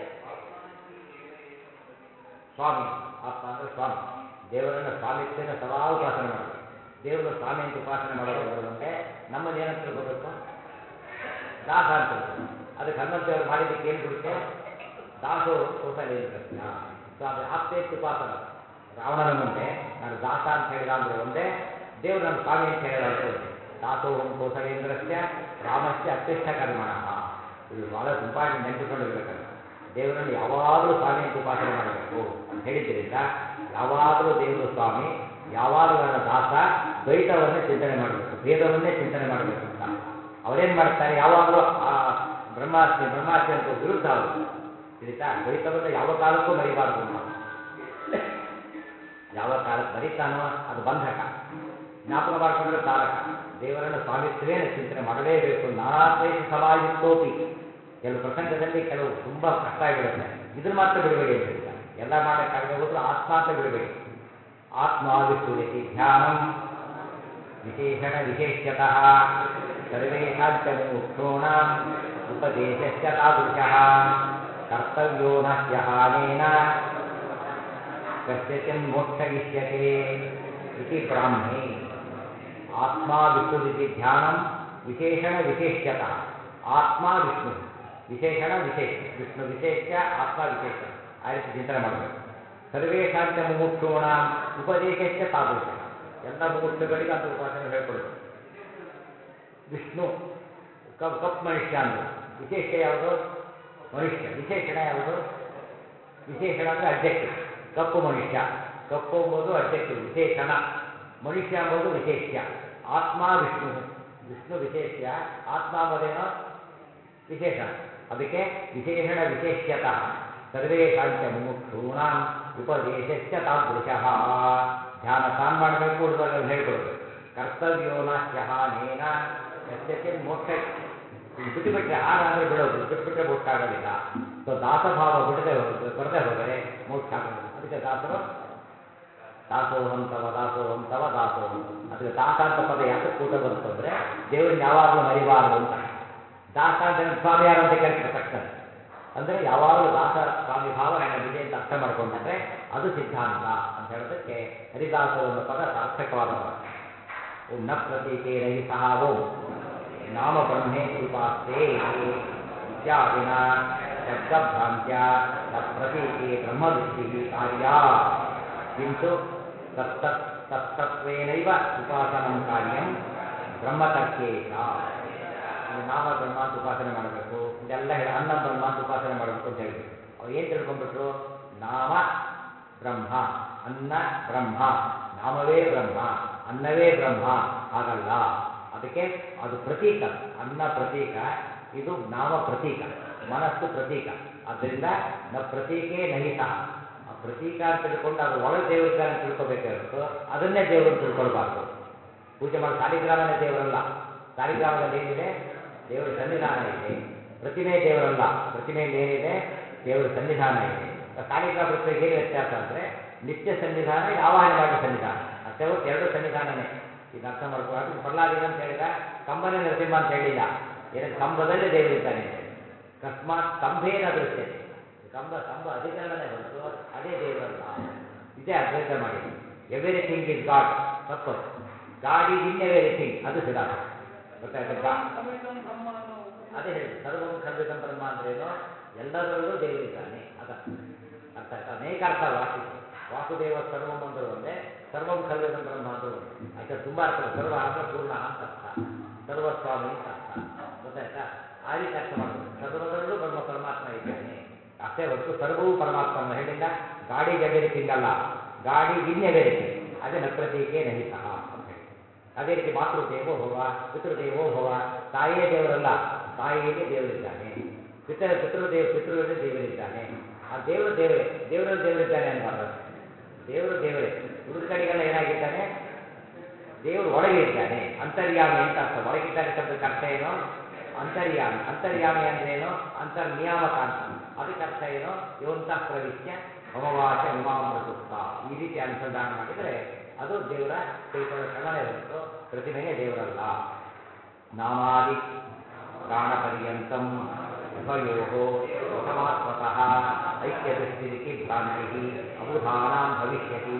ಸ್ವಾಮಿ ಆತ್ಮ ಅಂದರೆ ಸ್ವಾಮಿ ದೇವರನ್ನ ಸ್ವಾಮಿತ್ವನ ಸದಾ ಉಪಾಸನೆ ಮಾಡಬೇಕು ದೇವರ ಸ್ವಾಮಿ ಅಂತ ಉಪಾಸನೆ ಮಾಡೋದು ಅಂದ್ರೆ ಒಂದೇ ನಮ್ಮನ್ನು ಏನಂತ ತಿಳ್ಕೋಬೇಕು ದಾಸ ಅಂತ ತಿಳ್ಕೋಬೇಕು ಅದಕ್ಕೆ ಹನುಮಂತೇವರು ಮಾಡಿದ್ದಕ್ಕೆ ಏನು ಬಿಡುತ್ತೆ ದಾಸೋ ಕೋಸಲೇಂದ್ರಸ್ಯ ಸೊ ಅದು ಆಪ್ತೇತ್ ಉಪಾಸನ ರಾವಣನ ಮುಂದೆ ನಾನು ದಾಸ ಅಂತ ಹೇಳಿದ ಅಂದ್ರೆ ಒಂದೇ ದೇವರು ನನ್ನ ಸ್ವಾಮಿ ಅಂತ ಹೇಳಿದ ಅಂತ ಒಂದೇ ದಾಸೋಹಂ ಕೋಸಲೇಂದ್ರಸ್ಯ ರಾಮಸ್ಯ ಅತ್ಯಷ್ಟ ಕರ್ಮಣಃ ಇದು ಬಹಳ ಇಂಪಾರ್ಟೆಂಟ್ ನೆನಪಿಟ್ಕೊಂಡಿರ್ಬೇಕಲ್ಲ ದೇವರನ್ನು ಯಾವಾಗಲೂ ಸ್ವಾಮಿ ಅಂತ ಉಪಾಸನೆ ಮಾಡಬೇಕು ಅಂತ ಹೇಳಿದ್ರಿಂದ ಯಾವಾಗಲೂ ದೇವರು ಸ್ವಾಮಿ ಯಾವಾಗಲೂ ನನ್ನ ದಾಸ ದ್ವೈತವನ್ನೇ ಚಿಂತನೆ ಮಾಡಬೇಕು ಭೇದವನ್ನೇ ಚಿಂತನೆ ಮಾಡಬೇಕು ಅಂತ ಅವರೇನು ಮಾಡ್ತಾರೆ ಯಾವಾಗಲೂ ಆ ಬ್ರಹ್ಮಾಸ್ಮಿ ಬ್ರಹ್ಮಾಸ್ಮಿ ಅಂತ ವಿರುದ್ಧ ಅವರು ತಿಳಿತಾ ದ್ವೈತವನ್ನು ಯಾವ ಕಾಲಕ್ಕೂ ಮರಿಬಾರದು ಅಂತ ಯಾವ ಕಾಲಕ್ಕೆ ಮರಿತಾನೋ ಅದು ಬಂಧಕ ಜ್ಞಾಪಕ ಮಾಡಿಕೊಂಡ್ರೆ ತಾರಕ ದೇವರನ್ನು ಸ್ವಾಮಿತ್ವೇನ ಚಿಂತನೆ ಮಾಡಲೇಬೇಕು ನಾನಾ ಕ್ಲೇಶ ಸಮಾಯುಕ್ತೋಪಿ ಕೆಲವು ಪ್ರಸಂಗದಲ್ಲಿ ಕೆಲವು ತುಂಬ ಕಷ್ಟ ಆಗಿಬಿಡುತ್ತೆ ಇದನ್ನು ಮಾತ್ರ ಬಿಡಬೇಡಿ ಅಂತ ಹೇಳ್ತಾರೆ ಎಲ್ಲ ಮಾಡೋಕ್ಕಾಗದೆ ಹೋದ್ರು ಆತ್ಮ ಅಂತ ಬಿಡಬೇಡಿ ಆತ್ಮ ವಿಷ್ಣುರಿತಿ ಧ್ಯಾನಂ ವಿಶೇಷಣ ವಿಶೇಷ್ಯತಃ ಸರ್ವೇಷಾಂಚ ಮುಮುಕ್ಷೂಣಾಂ ಉಪದೇಶಸ್ಯ ತಾದೃಶಃ ಕರ್ತವ್ಯೋ ನ ಹ್ಯಹಾನೇನ ಕಸ್ಯಚಿನ್ ಮೋಕ್ಷಯಿಷ್ಯತೆ ಇತಿ ಬ್ರಾಹ್ಮೇ ಆತ್ಮ ವಿಷ್ಣುರಿತಿ ಧ್ಯಾನಂ ವಿಶೇಷಣ ವಿಶೇಷ್ಯತಃ ಆತ್ಮ ವಿಷ್ಣು ವಿಶೇಷಣ ವಿಶೇಷ ವಿಷ್ಣು ವಿಶೇಷ ಆತ್ಮ ವಿಶೇಷ ಆ ರೀತಿ ಚಿಂತನೆ ಮಾಡಬೇಕು ಸರ್ವೇಷಾಂಚ ಮುಮುಕ್ಷೂಣ ಉಪದೇಶಕ್ಕೆ ತಾದೃಶ ಎಲ್ಲ ಮುಮುಕ್ಷುಗಳಿಗೆ ಅಂತ ಉಪಾಸನೆ ಹೇಳ್ಕೊಡ್ಬೇಕು ವಿಷ್ಣು ಕಪ್ ಕಪ್ ಮನುಷ್ಯ ಅಂದರು ವಿಶೇಷ ಯಾವುದು ಮನುಷ್ಯ ವಿಶೇಷಣ ಯಾವುದು ವಿಶೇಷಣ ಅಂದರೆ ಅಬ್ಜೆಕ್ಟಿವ್ ಕಪ್ಪು ಮನುಷ್ಯ ಕಪ್ಪು ಎಂಬುದು ಅಬ್ಜೆಕ್ಟಿವ್ ವಿಶೇಷಣ ಮನುಷ್ಯ ಎಂಬುದು ವಿಶೇಷ್ಯ ಆತ್ಮ ವಿಷ್ಣು ವಿಷ್ಣು ವಿಶೇಷ್ಯ ಆತ್ಮ ಎಂಬುದೇನೋ ವಿಶೇಷಣ ಅದಕ್ಕೆ ವಿಶೇಷಣ ವಿಶೇಷ್ಯತಃ ಸರ್ವೇಷಾಂಚ ಮುಮುಕ್ಷೂಣಾಂ ಉಪದೇಶಶ್ಚ ತಾದೃಶಃ ಧ್ಯಾನ ತಾನು ಮಾಡಬೇಕು ಉಳಿದವರೆಲ್ಲ ಹೇಳ್ಕೊಡ್ಬೇಕು ಕರ್ತವ್ಯೋ ನಾಸ್ಯಹಾನೇನ ಯಸ್ಯಚಿನ್ ಮೋಕ್ಷ ಇದು ಬಿಟ್ಟುಬಿಟ್ರೆ ಹಾರ ಅಂದರೆ ಬಿಡೋದು ಬಿಟ್ಬಿಟ್ರೆ ಮೋಕ್ಷ ಆಗೋದಿಲ್ಲ ಸೊ ದಾಸಭಾವ ಬಿಡದೆ ಹೋದ್ರೆ ತೊರೆದೇ ಹೋದರೆ ಮೋಕ್ಷ ಆಗೋದಿಲ್ಲ ಅದಕ್ಕೆ ದಾಸರು ದಾಸೋಹಂ ತವ ದಾಸೋಹಂ ತವ ದಾಸೋಹಂ ಅದಕ್ಕೆ ದಾಸ ಅಂತ ಪದ ಯಾತಕ್ಕೆ ಕೂಟ ಬಂತು ಅಂದರೆ ದೇವರನ್ನ ಯಾವಾಗಲೂ ಮರಿಬಾರದು ಅಂತ ದಾಸ ಅಂತ ಏನು ಸ್ವಾಮಿ ಯಾರು ಅಂತ ಕೇಳ್ತಾರೆ ತಕ್ಷಣ ಅಂದರೆ ಯಾವಾಗಲೂ ದಾಸ ಸ್ವಾಮಿ ಭಾವ ನನ್ನಲ್ಲಿದೆ ಅಂತ ಅರ್ಥ ಮಾಡ್ಕೊಂಡ್ರೆ ಅದು ಸಿದ್ಧಾಂತ ಅಂತ ಹೇಳೋದಕ್ಕೆ ಹರಿದಾಸರು ಅನ್ನೋ ಪದ ಸಾರ್ಥಕವಾದ ಪದ ಓಂ ನ ಪ್ರತೀಕೇನ ಹಿ ಸಹ ಓಂ ನಾಮ ಬ್ರಹ್ಮೇತ್ಯುಪಾಸ್ತೆ ಇತ್ಯಾದಿನ ಶಬ್ದಭ್ರಾಂತ್ಯ ನ ಪ್ರತೀಕೆ ಬ್ರಹ್ಮದೃಷ್ಟಿ ಕಾರ್ಯ ಕಿಂತು ತತ್ತತ್ ತತ್ತತ್ವೇನೈವ ಉಪಾಸನಂ ಕಾರ್ಯಂ ಬ್ರಹ್ಮತರ್ಕೇಶ ಇದು ನಾಮ ಬ್ರಹ್ಮ ಅಂತ ಉಪಾಸನೆ ಮಾಡಬೇಕು ಇದೆಲ್ಲ ಹೇಳಿ ಅನ್ನಂ ಬ್ರಹ್ಮ ಅಂತ ಉಪಾಸನೆ ಮಾಡಬೇಕು ಅಂತ ಹೇಳಿಬಿಟ್ರು ಅವ್ರು ಏನು ತಿಳ್ಕೊಂಡ್ಬಿಟ್ರು ನಾಮ ಬ್ರಹ್ಮ ಅನ್ನ ಬ್ರಹ್ಮ ನಾಮವೇ ಬ್ರಹ್ಮ ಅನ್ನವೇ ಬ್ರಹ್ಮ ಹಾಗಲ್ಲ ಅದಕ್ಕೆ ಅದು ಪ್ರತೀಕ ಅನ್ನ ಪ್ರತೀಕ ಇದು ನಾಮ ಪ್ರತೀಕ ಮನಸ್ಸು ಪ್ರತೀಕ ಆದ್ದರಿಂದ ನ ಪ್ರತೀಕೆ ನಹಿ ಸಹ ಆ ಪ್ರತೀಕ ಅಂತ ತಿಳ್ಕೊಂಡು ಅದು ಒಳಗೆ ದೇವರಿದ್ದಾನೆ ಅಂತ ತಿಳ್ಕೊಬೇಕೇ ಹೊರತು ಅದನ್ನೇ ದೇವರು ಅಂತ ತಿಳ್ಕೊಳ್ಬಾರ್ದು ಪೂಜೆ ಮಾಡೋ ಸಾಲಿಗ್ರಾಮನೇ ದೇವರಲ್ಲ ಸಾಲಿಗ್ರಾಮದಲ್ಲಿ ಏನಿದೆ ದೇವರ ಸನ್ನಿಧಾನ ಇದೆ ಪ್ರತಿಮೆ ದೇವರಲ್ಲ ಪ್ರತಿಮೆಯಲ್ಲಿ ಏನಿದೆ ದೇವರ ಸನ್ನಿಧಾನ ಇದೆ ಸಾಲಿಗ್ರಾಮ ಪ್ರತಿಮೆಗೆ ಏನು ವ್ಯತ್ಯಾಸ ಅಂದರೆ ನಿತ್ಯ ಸನ್ನಿಧಾನ ಇದು ಆವಾಹನೆ ಮಾಡಿದ ಸನ್ನಿಧಾನ ಅಷ್ಟೇ ಹೊತ್ತು ಎರಡು ಸನ್ನಿಧಾನನೇ ಇದು ಅರ್ಥ ಮಾಡ್ಕೊ ಅದಕ್ಕೆ ಪ್ರಹ್ಲಾದ ಏನಂತ ಹೇಳಿದ ಕಂಬನೇ ನರಸಿಂಹ ಅಂತ ಹೇಳಿಲ್ಲ ಏನಕ್ಕೆ ಕಂಬದಲ್ಲಿ ದೇವರಿದ್ದಾನೆ ಅಂತ ಹೇಳಿ ಅಕಸ್ಮಾತ್ ಸ್ತಂಭೇನ ದೃಶ್ಯತೆ ಕಂಬ ಸ್ತಂಭ ಅಧಿಕರಣನೇ ಹೊರತು ಅದೇ ದೇವರಲ್ಲ ಇದೇ ಅದ್ವೈತ ಮಾಡಿ ಎವ್ರಿಥಿಂಗ್ ಇಸ್ ಗಾಡ್ ತಪ್ಪದು ಗಾಡ್ ಈಸ್ ಇನ್ ಎವ್ರಿಥಿಂಗ್ ಅದು ಸಿದ್ಧಾಂತ ಗೊತ್ತಾಯ್ತಾ ಗಾ ಕಲ್ವಿದಂ ಬ್ರಹ್ಮ ಅನ್ನೋ ಉಪದೇಶ ಅದೇ ಹೇಳಿ ಸರ್ವಂ ಖಲ್ವಿದಂ ಬ್ರಹ್ಮ ಅಂದ್ರೇನು ಎಲ್ಲದರಲ್ಲೂ ದೇವರಿದ್ದಾನೆ ಅದ ಅರ್ಥ ಆಯ್ತಾ ಅನೇಕ ಅರ್ಥ ವಾಕ್ಯಕ್ಕೆ ವಾಸುದೇವ ಸರ್ವಂ ಅಂದ್ರು ಒಂದೇ ಸರ್ವಂ ಖಲ್ವಿದಂ ಬ್ರಹ್ಮ ಅಂದ್ರು ಒಂದೇ ಯಾಕೆ ತುಂಬಾ ಅರ್ಥ ಇದೆ. ಸರ್ವ ಅಂದ್ರೆ ಪೂರ್ಣ ಅಂತ ಅರ್ಥ ಸರ್ವಸ್ವಾಮಿ ಅಂತ ಅರ್ಥ ಗೊತ್ತಾಯ್ತಾ ಆ ರೀತಿ ಅರ್ಥ ಮಾಡಬೇಕು ಸರ್ವದರಲ್ಲೂ ಬ್ರಹ್ಮ ಪರಮಾತ್ಮ ಇದ್ದಾನೆ ಅಷ್ಟೇ ಹೊರತು ಸರ್ವವೂ ಪರಮಾತ್ಮನ ಹೇಳಿಲ್ಲ ಗಾಡಿ ಎವೆರಿಥಿಂಗ್ ಅಲ್ಲ ಗಾಡಿ ಇನ್ ಎವೆರಿಥಿಂಗ್ ಅದೇ ನಪ್ರತೀಕೆ ನಹಿ ಸಹ ಅಂತ ಹೇಳಿ ಅದೇ ರೀತಿ ಮಾತೃದೇವೋ ಭವ ಪಿತೃದೇವೋ ಭವ ತಾಯೇ ದೇವರಲ್ಲ ತಾಯಿಯಲ್ಲಿ ದೇವರಿದ್ದಾನೆ ಪಿತ ಪಿತೃದೇವ ಪಿತೃರಲ್ಲಿ ದೇವರಿದ್ದಾನೆ ಆ ದೇವರು ದೇವರೇ ದೇವರಲ್ಲಿ ದೇವರಿದ್ದಾನೆ ಅನ್ಬಾರ್ದಂತೆ ದೇವರು ದೇವರೇ ಉಳಿದ ಕಡೆಗೆಲ್ಲ ಏನಾಗಿದ್ದಾನೆ ದೇವರು ಒಳಗೆ ಇದ್ದಾನೆ ಅಂತರ್ಯಾಮಿ ಅಂತ ಅರ್ಥ ಒಳಗಿದ್ದಾನೆ ಶಬ್ದಕ್ಕೆ ಅರ್ಥ ಏನು ಅಂತರ್ಯಾಮಿ ಅಂತರ್ಯಾಮಿ ಅಂದ್ರೆ ಏನು ಅಂತರ್ನಿಯಾಮಕ ಅಂತ ಅದಕ್ಕೆ ಅರ್ಥ ಏನು ಯೋಂತಃ ಪ್ರವಿಶ್ಯ ಮಮವಾಚ ಇಮಾಮೃತುಪ್ತ ಈ ರೀತಿ ಅನುಸಂಧಾನ ಮಾಡಿದರೆ ಅದು ದೇವರ ಕೈಕೊಳ್ಳೋ ಕ್ರಮನೇ ಹೊರತು ಪ್ರತಿಮೆನೇ ದೇವರಲ್ಲ ನಾಮಾದಿ ಪ್ರಾಣಪರ್ಯಂತಂ ಉಭಯೋ ಪ್ರಥಮಾತ್ಮತಃ ಐಕ್ಯದೃಷ್ಟಿರಿತಿ ಭ್ರಾಂತಿ ಅಬುಧಾನಾಂ ಭವಿಷ್ಯತಿ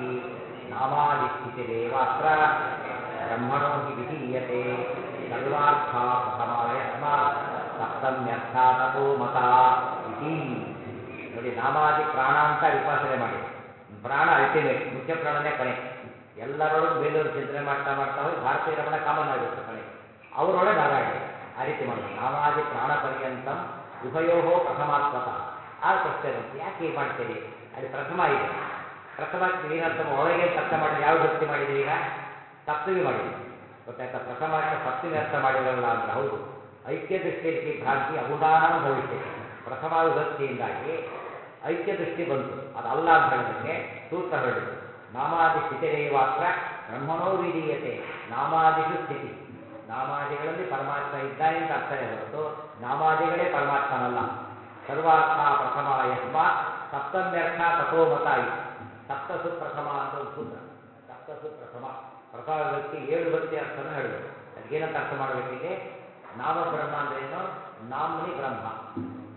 ನಾಮಾದಿಸ್ಥಿತಿರೇವಾತ್ರ ಬ್ರಹ್ಮಣೋ ಹಿ ವಿಧೀಯತೆ ಸರ್ವಾರ್ಥ ಪ್ರಥಮಾಯಸ್ಮಾತ್ ಸಪ್ತಮ್ಯರ್ಥ ತಥೋ ಮತ ಇತಿ ನೋಡಿ ನಾಮಾದಿ ಪ್ರಾಣ ಅಂತ ಉಪಾಸನೆ ಮಾಡಿ ಪ್ರಾಣ ಅಲ್ಟಿಮೇಟ್ ಮುಖ್ಯ ಪ್ರಾಣನೇ ಕೊನೆ ಎಲ್ಲರೊಳಗೂ ಬೇಲೂರು ಚಿಂತನೆ ಮಾಡ್ತಾ ಮಾಡ್ತಾ ಹೋಗಿ ಭಾರತೀಯ ರಮಣ ಕಾಮನ್ ಆಗಿಬಿಟ್ಟು ಕೊನೆಗೆ ಅವರೊಳಗೆ ನಾರಾಯಣ ಇದ್ದಾನೆ. ಆ ರೀತಿ ಮಾಡಬೇಕು ನಾಮಾದಿ ಪ್ರಾಣ ಪರ್ಯಂತಂ ಉಭಯೋ ಪ್ರಥಮಾತ್ಮತಃ ಆಗ ಪ್ರಶ್ನೆ ಬಂತು ಯಾಕೆ ಹೀಗೆ ಮಾಡ್ತೀರಿ ಅಲ್ಲಿ ಪ್ರಥಮ ಇದೆ ಪ್ರಥಮ ಏನರ್ಥ ಒಳಗೆ ಅಂತ ಅರ್ಥ ಮಾಡಿದ್ರೆ ಯಾವ ಭಕ್ತಿ ಮಾಡಿದ್ರಿ ಈಗ ಸಪ್ತಮಿ ಮಾಡಿದ್ರಿ ಗೊತ್ತಾಯ್ತಾ ಪ್ರಥಮ ಅರ್ಥ ಸಪ್ತಮಿ ಅರ್ಥ ಮಾಡಿದ್ರಲ್ಲ ಅಂದ್ರೆ ಹೌದು ಐಕ್ಯ ದೃಷ್ಟಿ ರೀತಿ ಭ್ರಾಂತಿ ಅಬುಧಾನಾಂ ಭವಿಷ್ಯತಿ ಪ್ರಥಮ ವಿಭಕ್ತಿಯಿಂದಾಗಿ ಐಕ್ಯ ದೃಷ್ಟಿ ಬಂತು ಅದಲ್ಲ ಅಂತ ಹೇಳೋದಕ್ಕೆ ಸೂತ್ರ ಹೊರಡಿತು ನಾಮಾದಿ ಸ್ಥಿತಿರೇವಾತ್ರ ಬ್ರಹ್ಮಣೋ ವಿಧೀಯತೆ ನಾಮಾದಿಷು ಸ್ಥಿತಿ ನಾಮಾದಿಗಳಲ್ಲಿ ಪರಮಾತ್ಮ ಇದ್ದಾನೆ ಅಂತ ಅರ್ಥನೇ ಹೊರತು ನಾಮಾದಿಗಳೇ ಪರಮಾತ್ಮನಲ್ಲ ಸರ್ವಾರ್ಥ ಪ್ರಥಮ ಯಸ್ಮಾತ್ ಸಪ್ತಮ್ಯರ್ಥ ತಥೋ ಮತ ಇತಿ ಸಪ್ತಸು ಪ್ರಥಮ ಅಂತ ಒಂದು ಸೂತ್ರ ಸಪ್ತಸು ಪ್ರಥಮ ಪ್ರಥಮ ವ್ಯಕ್ತಿ ಏಳು ಭಕ್ತಿ ಅರ್ಥನ ಹೇಳಬೇಕು ಅದಕ್ಕೇನಂತ ಅರ್ಥ ಮಾಡಬೇಕಿಲ್ಲಿ ನಾಮ ಬ್ರಹ್ಮ ಅಂದ್ರೆ ಏನು ನಾಮ್ನಿ ಬ್ರಹ್ಮ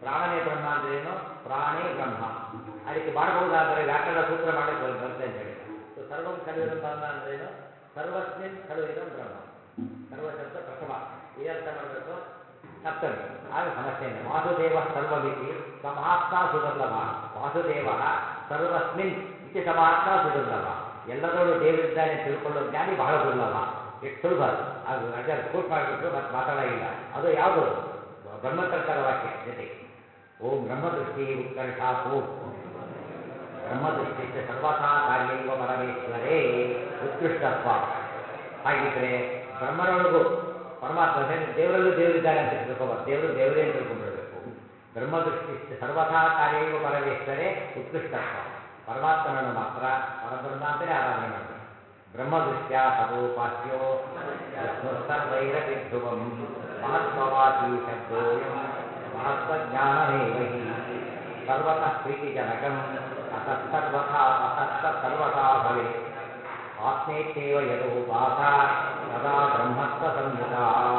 ಪ್ರಾಣನೇ ಬ್ರಹ್ಮ ಅಂದ್ರೆ ಏನು ಪ್ರಾಣೇ ಬ್ರಹ್ಮ ಅದಕ್ಕೆ ಮಾಡಬಹುದಾದರೆ ವ್ಯಾಕರಣ ಸೂತ್ರ ಮಾಡಕ್ಕೆ ಬರ್- ಬರುತ್ತೆ ಅಂತ ಹೇಳಿದ ಸೊ ಸರ್ವಂ ಖಲು ಇದಂ ಬ್ರಹ್ಮ ಅಂದ್ರೇನು ಸರ್ವಸ್ಮಿನ್ ಖಲು ಇದಂ ಬ್ರಹ್ಮ ಸರ್ವ ಶಬ್ದ ಪ್ರಥಮ ಏನರ್ಥ ಮಾಡಬೇಕು ಸಪ್ತಮಿ ಆಗ ಸಮಸ್ಯೆ ಇಲ್ಲ ವಾಸುದೇವ ಸರ್ವಮಿತಿ ಸಮಹಾತ್ಮ ಸುದುರ್ಲಭ ವಾಸುದೇವ ಸರ್ವಸ್ಮಿನ್ ಇತಿ ಸಮಹಾತ್ಮ ಸುದುರ್ಲಭ ಎಲ್ಲದರಲ್ಲೂ ದೇವರಿದ್ದಾನೆ ಅಂತ ತಿಳ್ಕೊಳ್ಳೋ ಜ್ಞಾನಿ ಬಹಳ ದುರ್ಲಭ ಎಷ್ಟು ಸುಲಭ ಅದು. ಅದು ಅಜ್ಜ ಕೋಟ್ ಮಾಡಿಬಿಟ್ರು ಮತ್ತೆ ಮಾತಾಡೋಂಗಿಲ್ಲ ಅದು ಯಾವುದು ಬ್ರಹ್ಮತರ್ಕದ ವಾಕ್ಯ ಜೊತೆಗೆ ಓಂ ಬ್ರಹ್ಮದೃಷ್ಟಿ ಉತ್ಕರ್ಷಾತ್ ಓಂ ಬ್ರಹ್ಮದೃಷ್ಟಿ ಸರ್ವಥಾ ಕಾರ್ಯೈವ ಪರಮೇಶ್ವರೇ ಉತ್ಕೃಷ್ಟತ್ವ ಹಾಗಿದ್ರೆ ಬ್ರಹ್ಮನೊಳಗೂ ಪರಮಾತ್ಮ ಅಂದ್ರೆ ದೇವರಲ್ಲೂ ದೇವರಿದ್ದಾರೆ ಅಂತ ತಿಳ್ಕೊಬಾರ್ದು ದೇವರು ದೇವರೇ ಅಂತ ತಿಳ್ಕೊಂಡ್ಬಿಡ್ಬೇಕು ಬ್ರಹ್ಮದೃಷ್ಟಿ ಸರ್ವಥಾ ಕಾರ್ಯೈವ ಪರಮೇಶ್ವರೇ ಉತ್ಕೃಷ್ಟತ್ವ ಪರಮಾತ್ಮನನ್ನು ಮಾತ್ರ ಪರಬ್ರಹ್ಮ ಅಂತಲೇ ಆರಾಧನೆ ಮಾಡಬೇಕು ಬ್ರಹ್ಮದೃಷ್ಟ್ಯಾ ಸದೋಪಾಸ್ಯೋ ವಿಷ್ಣು ಸರ್ವೈರಪಿ ಧ್ರುವಂ ಮಹತ್ವವಾಚಿ ಶಬ್ದೋಯಂ ಮಹತ್ವಜ್ಞಾನಮೇವ ಹಿ ಸರ್ವತಃ ಪ್ರೀತಿಜನಕಂ ಅತಃ ಸರ್ವಥಾ ಅತಃ ಸರ್ವಥಾ ಭವೇತ್ ಆತ್ಮೇತ್ಯೇವ ಯದೋಪಾಸ ತದಾ ಬ್ರಹ್ಮತ್ವ ಸಂಯುತ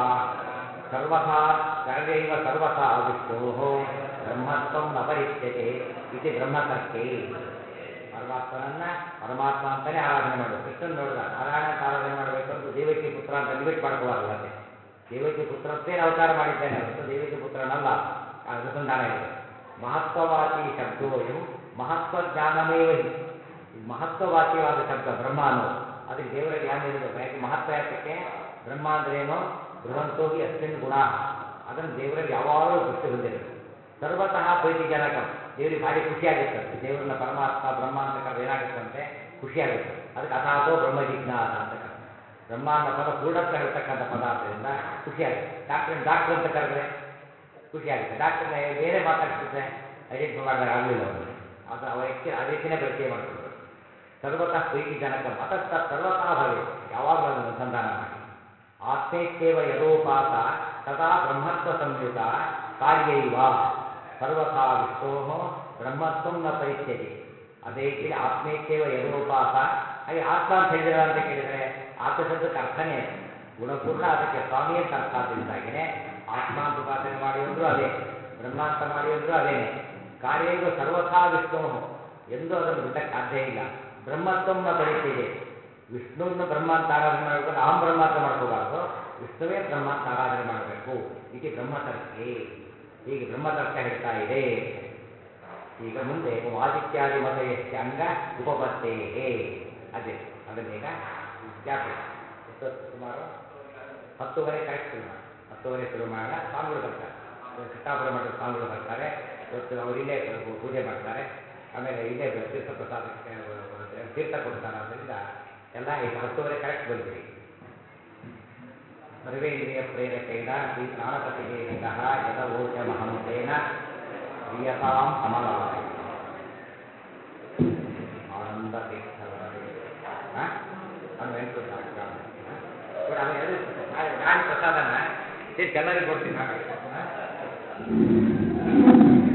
ಸರ್ವಥಾ ಕಾರ್ಯೈವ ಸರ್ವಥಾ ವಿಷ್ಣೋಃ ಬ್ರಹ್ಮತ್ವಂ ನ ಪರಿತ್ಯಜೆ ಇತಿ ಬ್ರಹ್ಮತರ್ಕೆ ಪರಮಾತ್ಮನನ್ನ ಪರಮಾತ್ಮ ಅಂತಾನೆ ಆರಾಧನೆ ಮಾಡಬೇಕು ಕೃಷ್ಣನ್ ನೋಡಿದ ನಾರಾಯಣ ಅಂತ ಆರಾಧನೆ ಮಾಡಬೇಕು ಅಂತ ದೇವಕಿ ಪುತ್ರ ಅಂತ ಅಡ್ಮಿಟ್ ಮಾಡ್ಕೋಬಾರದು ಮತ್ತೆ ದೇವಕಿ ಪುತ್ರ ಅಂತೇನು ಅವತಾರ ಮಾಡಿದ್ದಾನೆ ಹೊರತು ದೇವಕಿ ಪುತ್ರನಲ್ಲ ಆ ಅನುಸಂಧಾನ ಇರಬೇಕು ಮಹತ್ವವಾಚಿ ಶಬ್ದೋಯಂ ಮಹತ್ವ ಜ್ಞಾನಮೇವ ಹಿ ಇದು ಮಹತ್ವವಾಚ್ಯವಾದ ಶಬ್ದ ಬ್ರಹ್ಮ ಅನ್ನೋದು ಅದಕ್ಕೆ ದೇವರಲ್ಲಿ ಯಾರು ಇರಬೇಕು ಯಾಕೆ ಮಹತ್ವ ಯಾತಕ್ಕೆ ಬ್ರಹ್ಮ ಅಂದ್ರೇನು ಬೃಹಂತೋಗಿ ಅಸ್ಮಿನ್ ಗುಣ ಅದನ್ನು ದೇವರಲ್ಲಿ ಯಾವಾಗಲೂ ದೃಷ್ಟಿ ಹೊಂದಿರಬೇಕು ಸರ್ವತಃ ಪ್ರೀತಿಜನಕಂ ದೇವರಿಗೆ ಭಾರಿ ಖುಷಿ ಆಗುತ್ತಂತೆ ದೇವರನ್ನ ಪರಮಾತ್ಮ ಬ್ರಹ್ಮ ಅಂತ ಕರೆದು ಏನಾಗುತ್ತಂತೆ ಖುಷಿ ಆಗುತ್ತೆ ಅದಕ್ಕೆ ಅಥಾತೋ ಬ್ರಹ್ಮ ಜಿಜ್ಞಾಸ ಅಂತ ಕರೆದು ಬ್ರಹ್ಮ ಅನ್ನೋ ಪದ ಪೂರ್ಣತ್ವ ಹೇಳ್ತಕ್ಕಂಥ ಪದ ಆದ್ದರಿಂದ ಖುಷಿ ಆಗುತ್ತೆ ಡಾಕ್ಟ್ರ್ ಡಾಕ್ಟ್ರ್ ಅಂತ ಕರೆದ್ರೆ ಖುಷಿ ಆಗುತ್ತೆ ಡಾಕ್ಟರ್ನ ಬೇರೆ ಮಾತಾಡ್ತಿದ್ರೆ ಐಡೆಂಟಿಫೈ ಮಾಡಿದಾಗ ಆಗಲಿಲ್ಲ ಅವನಿಗೆ ಅದು ಆ ವ್ಯಕ್ತಿ ಆ ರೀತಿಯೇ ಪರಿಚಯ ಮಾಡಿಕೊಡ್ಬೇಕು ಸರ್ವತಃ ಪ್ರೀತಿ ಜನಕಂ ಅತಃ ಸರ್ವತಃ ಭವೆ ಯಾವಾಗಲೂ ಅದನ್ನು ಅನುಸಂಧಾನ ಮಾಡಿ ಆತ್ಮೇತ್ಯೇವ ಯದೋಪಾಸ ತದಾ ಬ್ರಹ್ಮತ್ವ ಸಂಯುತ ಕಾರ್ಯೈವ ಸರ್ವಥಾ ವಿಷ್ಣೋ ಬ್ರಹ್ಮತ್ವಂ ನ ಪರಿತ್ಯಜೆ ಅದೇ ಇಲ್ಲಿ ಆತ್ಮೇತ್ಯೇವ ಯದೋಪಾಸ ಹಾಗೆ ಆತ್ಮ ಅಂತ ಹೇಳಿದಿರ ಅಂತ ಕೇಳಿದರೆ ಆತ್ಮ ಶಬ್ದಕ್ಕೆ ಅರ್ಥನೇ ಅದು. ಗುಣಪೂರ್ಣ ಅದಕ್ಕೆ ಸ್ವಾಮಿ ಅಂತ ಅರ್ಥ ಆದ್ದರಿಂದಾಗಿನೇ ಆತ್ಮ ಅಂತ ಉಪಾಸನೆ ಮಾಡಿ ಅಂದ್ರೂ ಅದೇ ಬ್ರಹ್ಮ ಅಂತ ಮಾಡಿ ಅಂದ್ರೂ ಅದೇನೆ ಕಾರ್ಯೈವ ಸರ್ವಥಾ ವಿಷ್ಣೋ ಎಂದೂ ಅದನ್ನು ಬಿಟ್ಟಕ್ಕೆ ಸಾಧ್ಯ ಇಲ್ಲ ಬ್ರಹ್ಮತ್ವಂ ನ ಪರಿತ್ಯಜೆ ವಿಷ್ಣುವನ್ನು ಬ್ರಹ್ಮ ಅಂತ ಆರಾಧನೆ ಮಾಡಬೇಕು ಅಹಂ ಬ್ರಹ್ಮ ಅಂತ ಮಾಡ್ಕೋಬಾರ್ದು ವಿಷ್ಣುವೇ ಬ್ರಹ್ಮ ಅಂತ ಆರಾಧನೆ ಮಾಡಬೇಕು ಇದು ಬ್ರಹ್ಮತರ್ಕೆ ಹೀಗೆ ಬ್ರಹ್ಮತರ್ಕ ಹೇಳ್ತಾ ಇದೆ ಅಂತ ಹೇಳಿ. ಈಗ ಮುಂದೆ ವಾದಿತ್ಯಾದಿ ಮತ ಎಷ್ಟು ಅಂಗ ಉಪಪತ್ತೇ ಅದೇ ಅದನ್ನೀಗ ಜ್ಞಾಪಕ ಎಷ್ಟೊತ್ತು ಸುಮಾರು ಹತ್ತುವರೆ ಕರೆಕ್ಟ್ ಶುರು ಮಾಡಿ ಹತ್ತುವರೆ ಶುರು ಮಾಡೋಣ ಸ್ವಾಮಿಗಳು ಬರ್ತಾರೆ ಕೃಷ್ಣಾಪುರ ಮಠದ ಸ್ವಾಮಿಗಳು ಬರ್ತಾರೆ ಇವತ್ತು ಅವರು ಇಲ್ಲೇ ಪೂ- ಪೂಜೆ ಮಾಡ್ತಾರೆ ಆಮೇಲೆ ಇಲ್ಲೇ ಬ- ತೀರ್ಥ ಪ್ರಸಾದಕ್ಕೆ ಬ- ಬ- ತೀರ್ಥ ಕೊಡ್ತಾರೆ ಆದ್ದರಿಂದ ಎಲ್ಲ ಈಗ ಹತ್ತುವರೆ ಕರೆಕ್ಟ್ ಬಂದಿರಿ ಸರ್ವೇಂದ್ರಿಯ ಪ್ರೇರಕೇಣ ಶ್ರೀ ಪ್ರಾಣಪತಿಗೆ ಸ್ಥಿತಃ ಯದವೋಚ ಮಹಂತೇನ ಪ್ರಿಯತಾಂ ಕಮಲಾಲಯ ಆನಂದ ತೀರ್ಥವರದೆ ನಾನು ನೆನ್ಪಿಡ್ತ ನೋಡಿ ಆಮೇಲೆ ಎಲ್ಲಿ ನಾಳೆ ನಾಳೆ ಪ್ರಸಾದನ ಸೇರಿಸಿ ಎಲ್ಲರಿಗೂ ಕೊಡ್ತೀನಿ ಆಮೇಲೆ ಹಾಂ?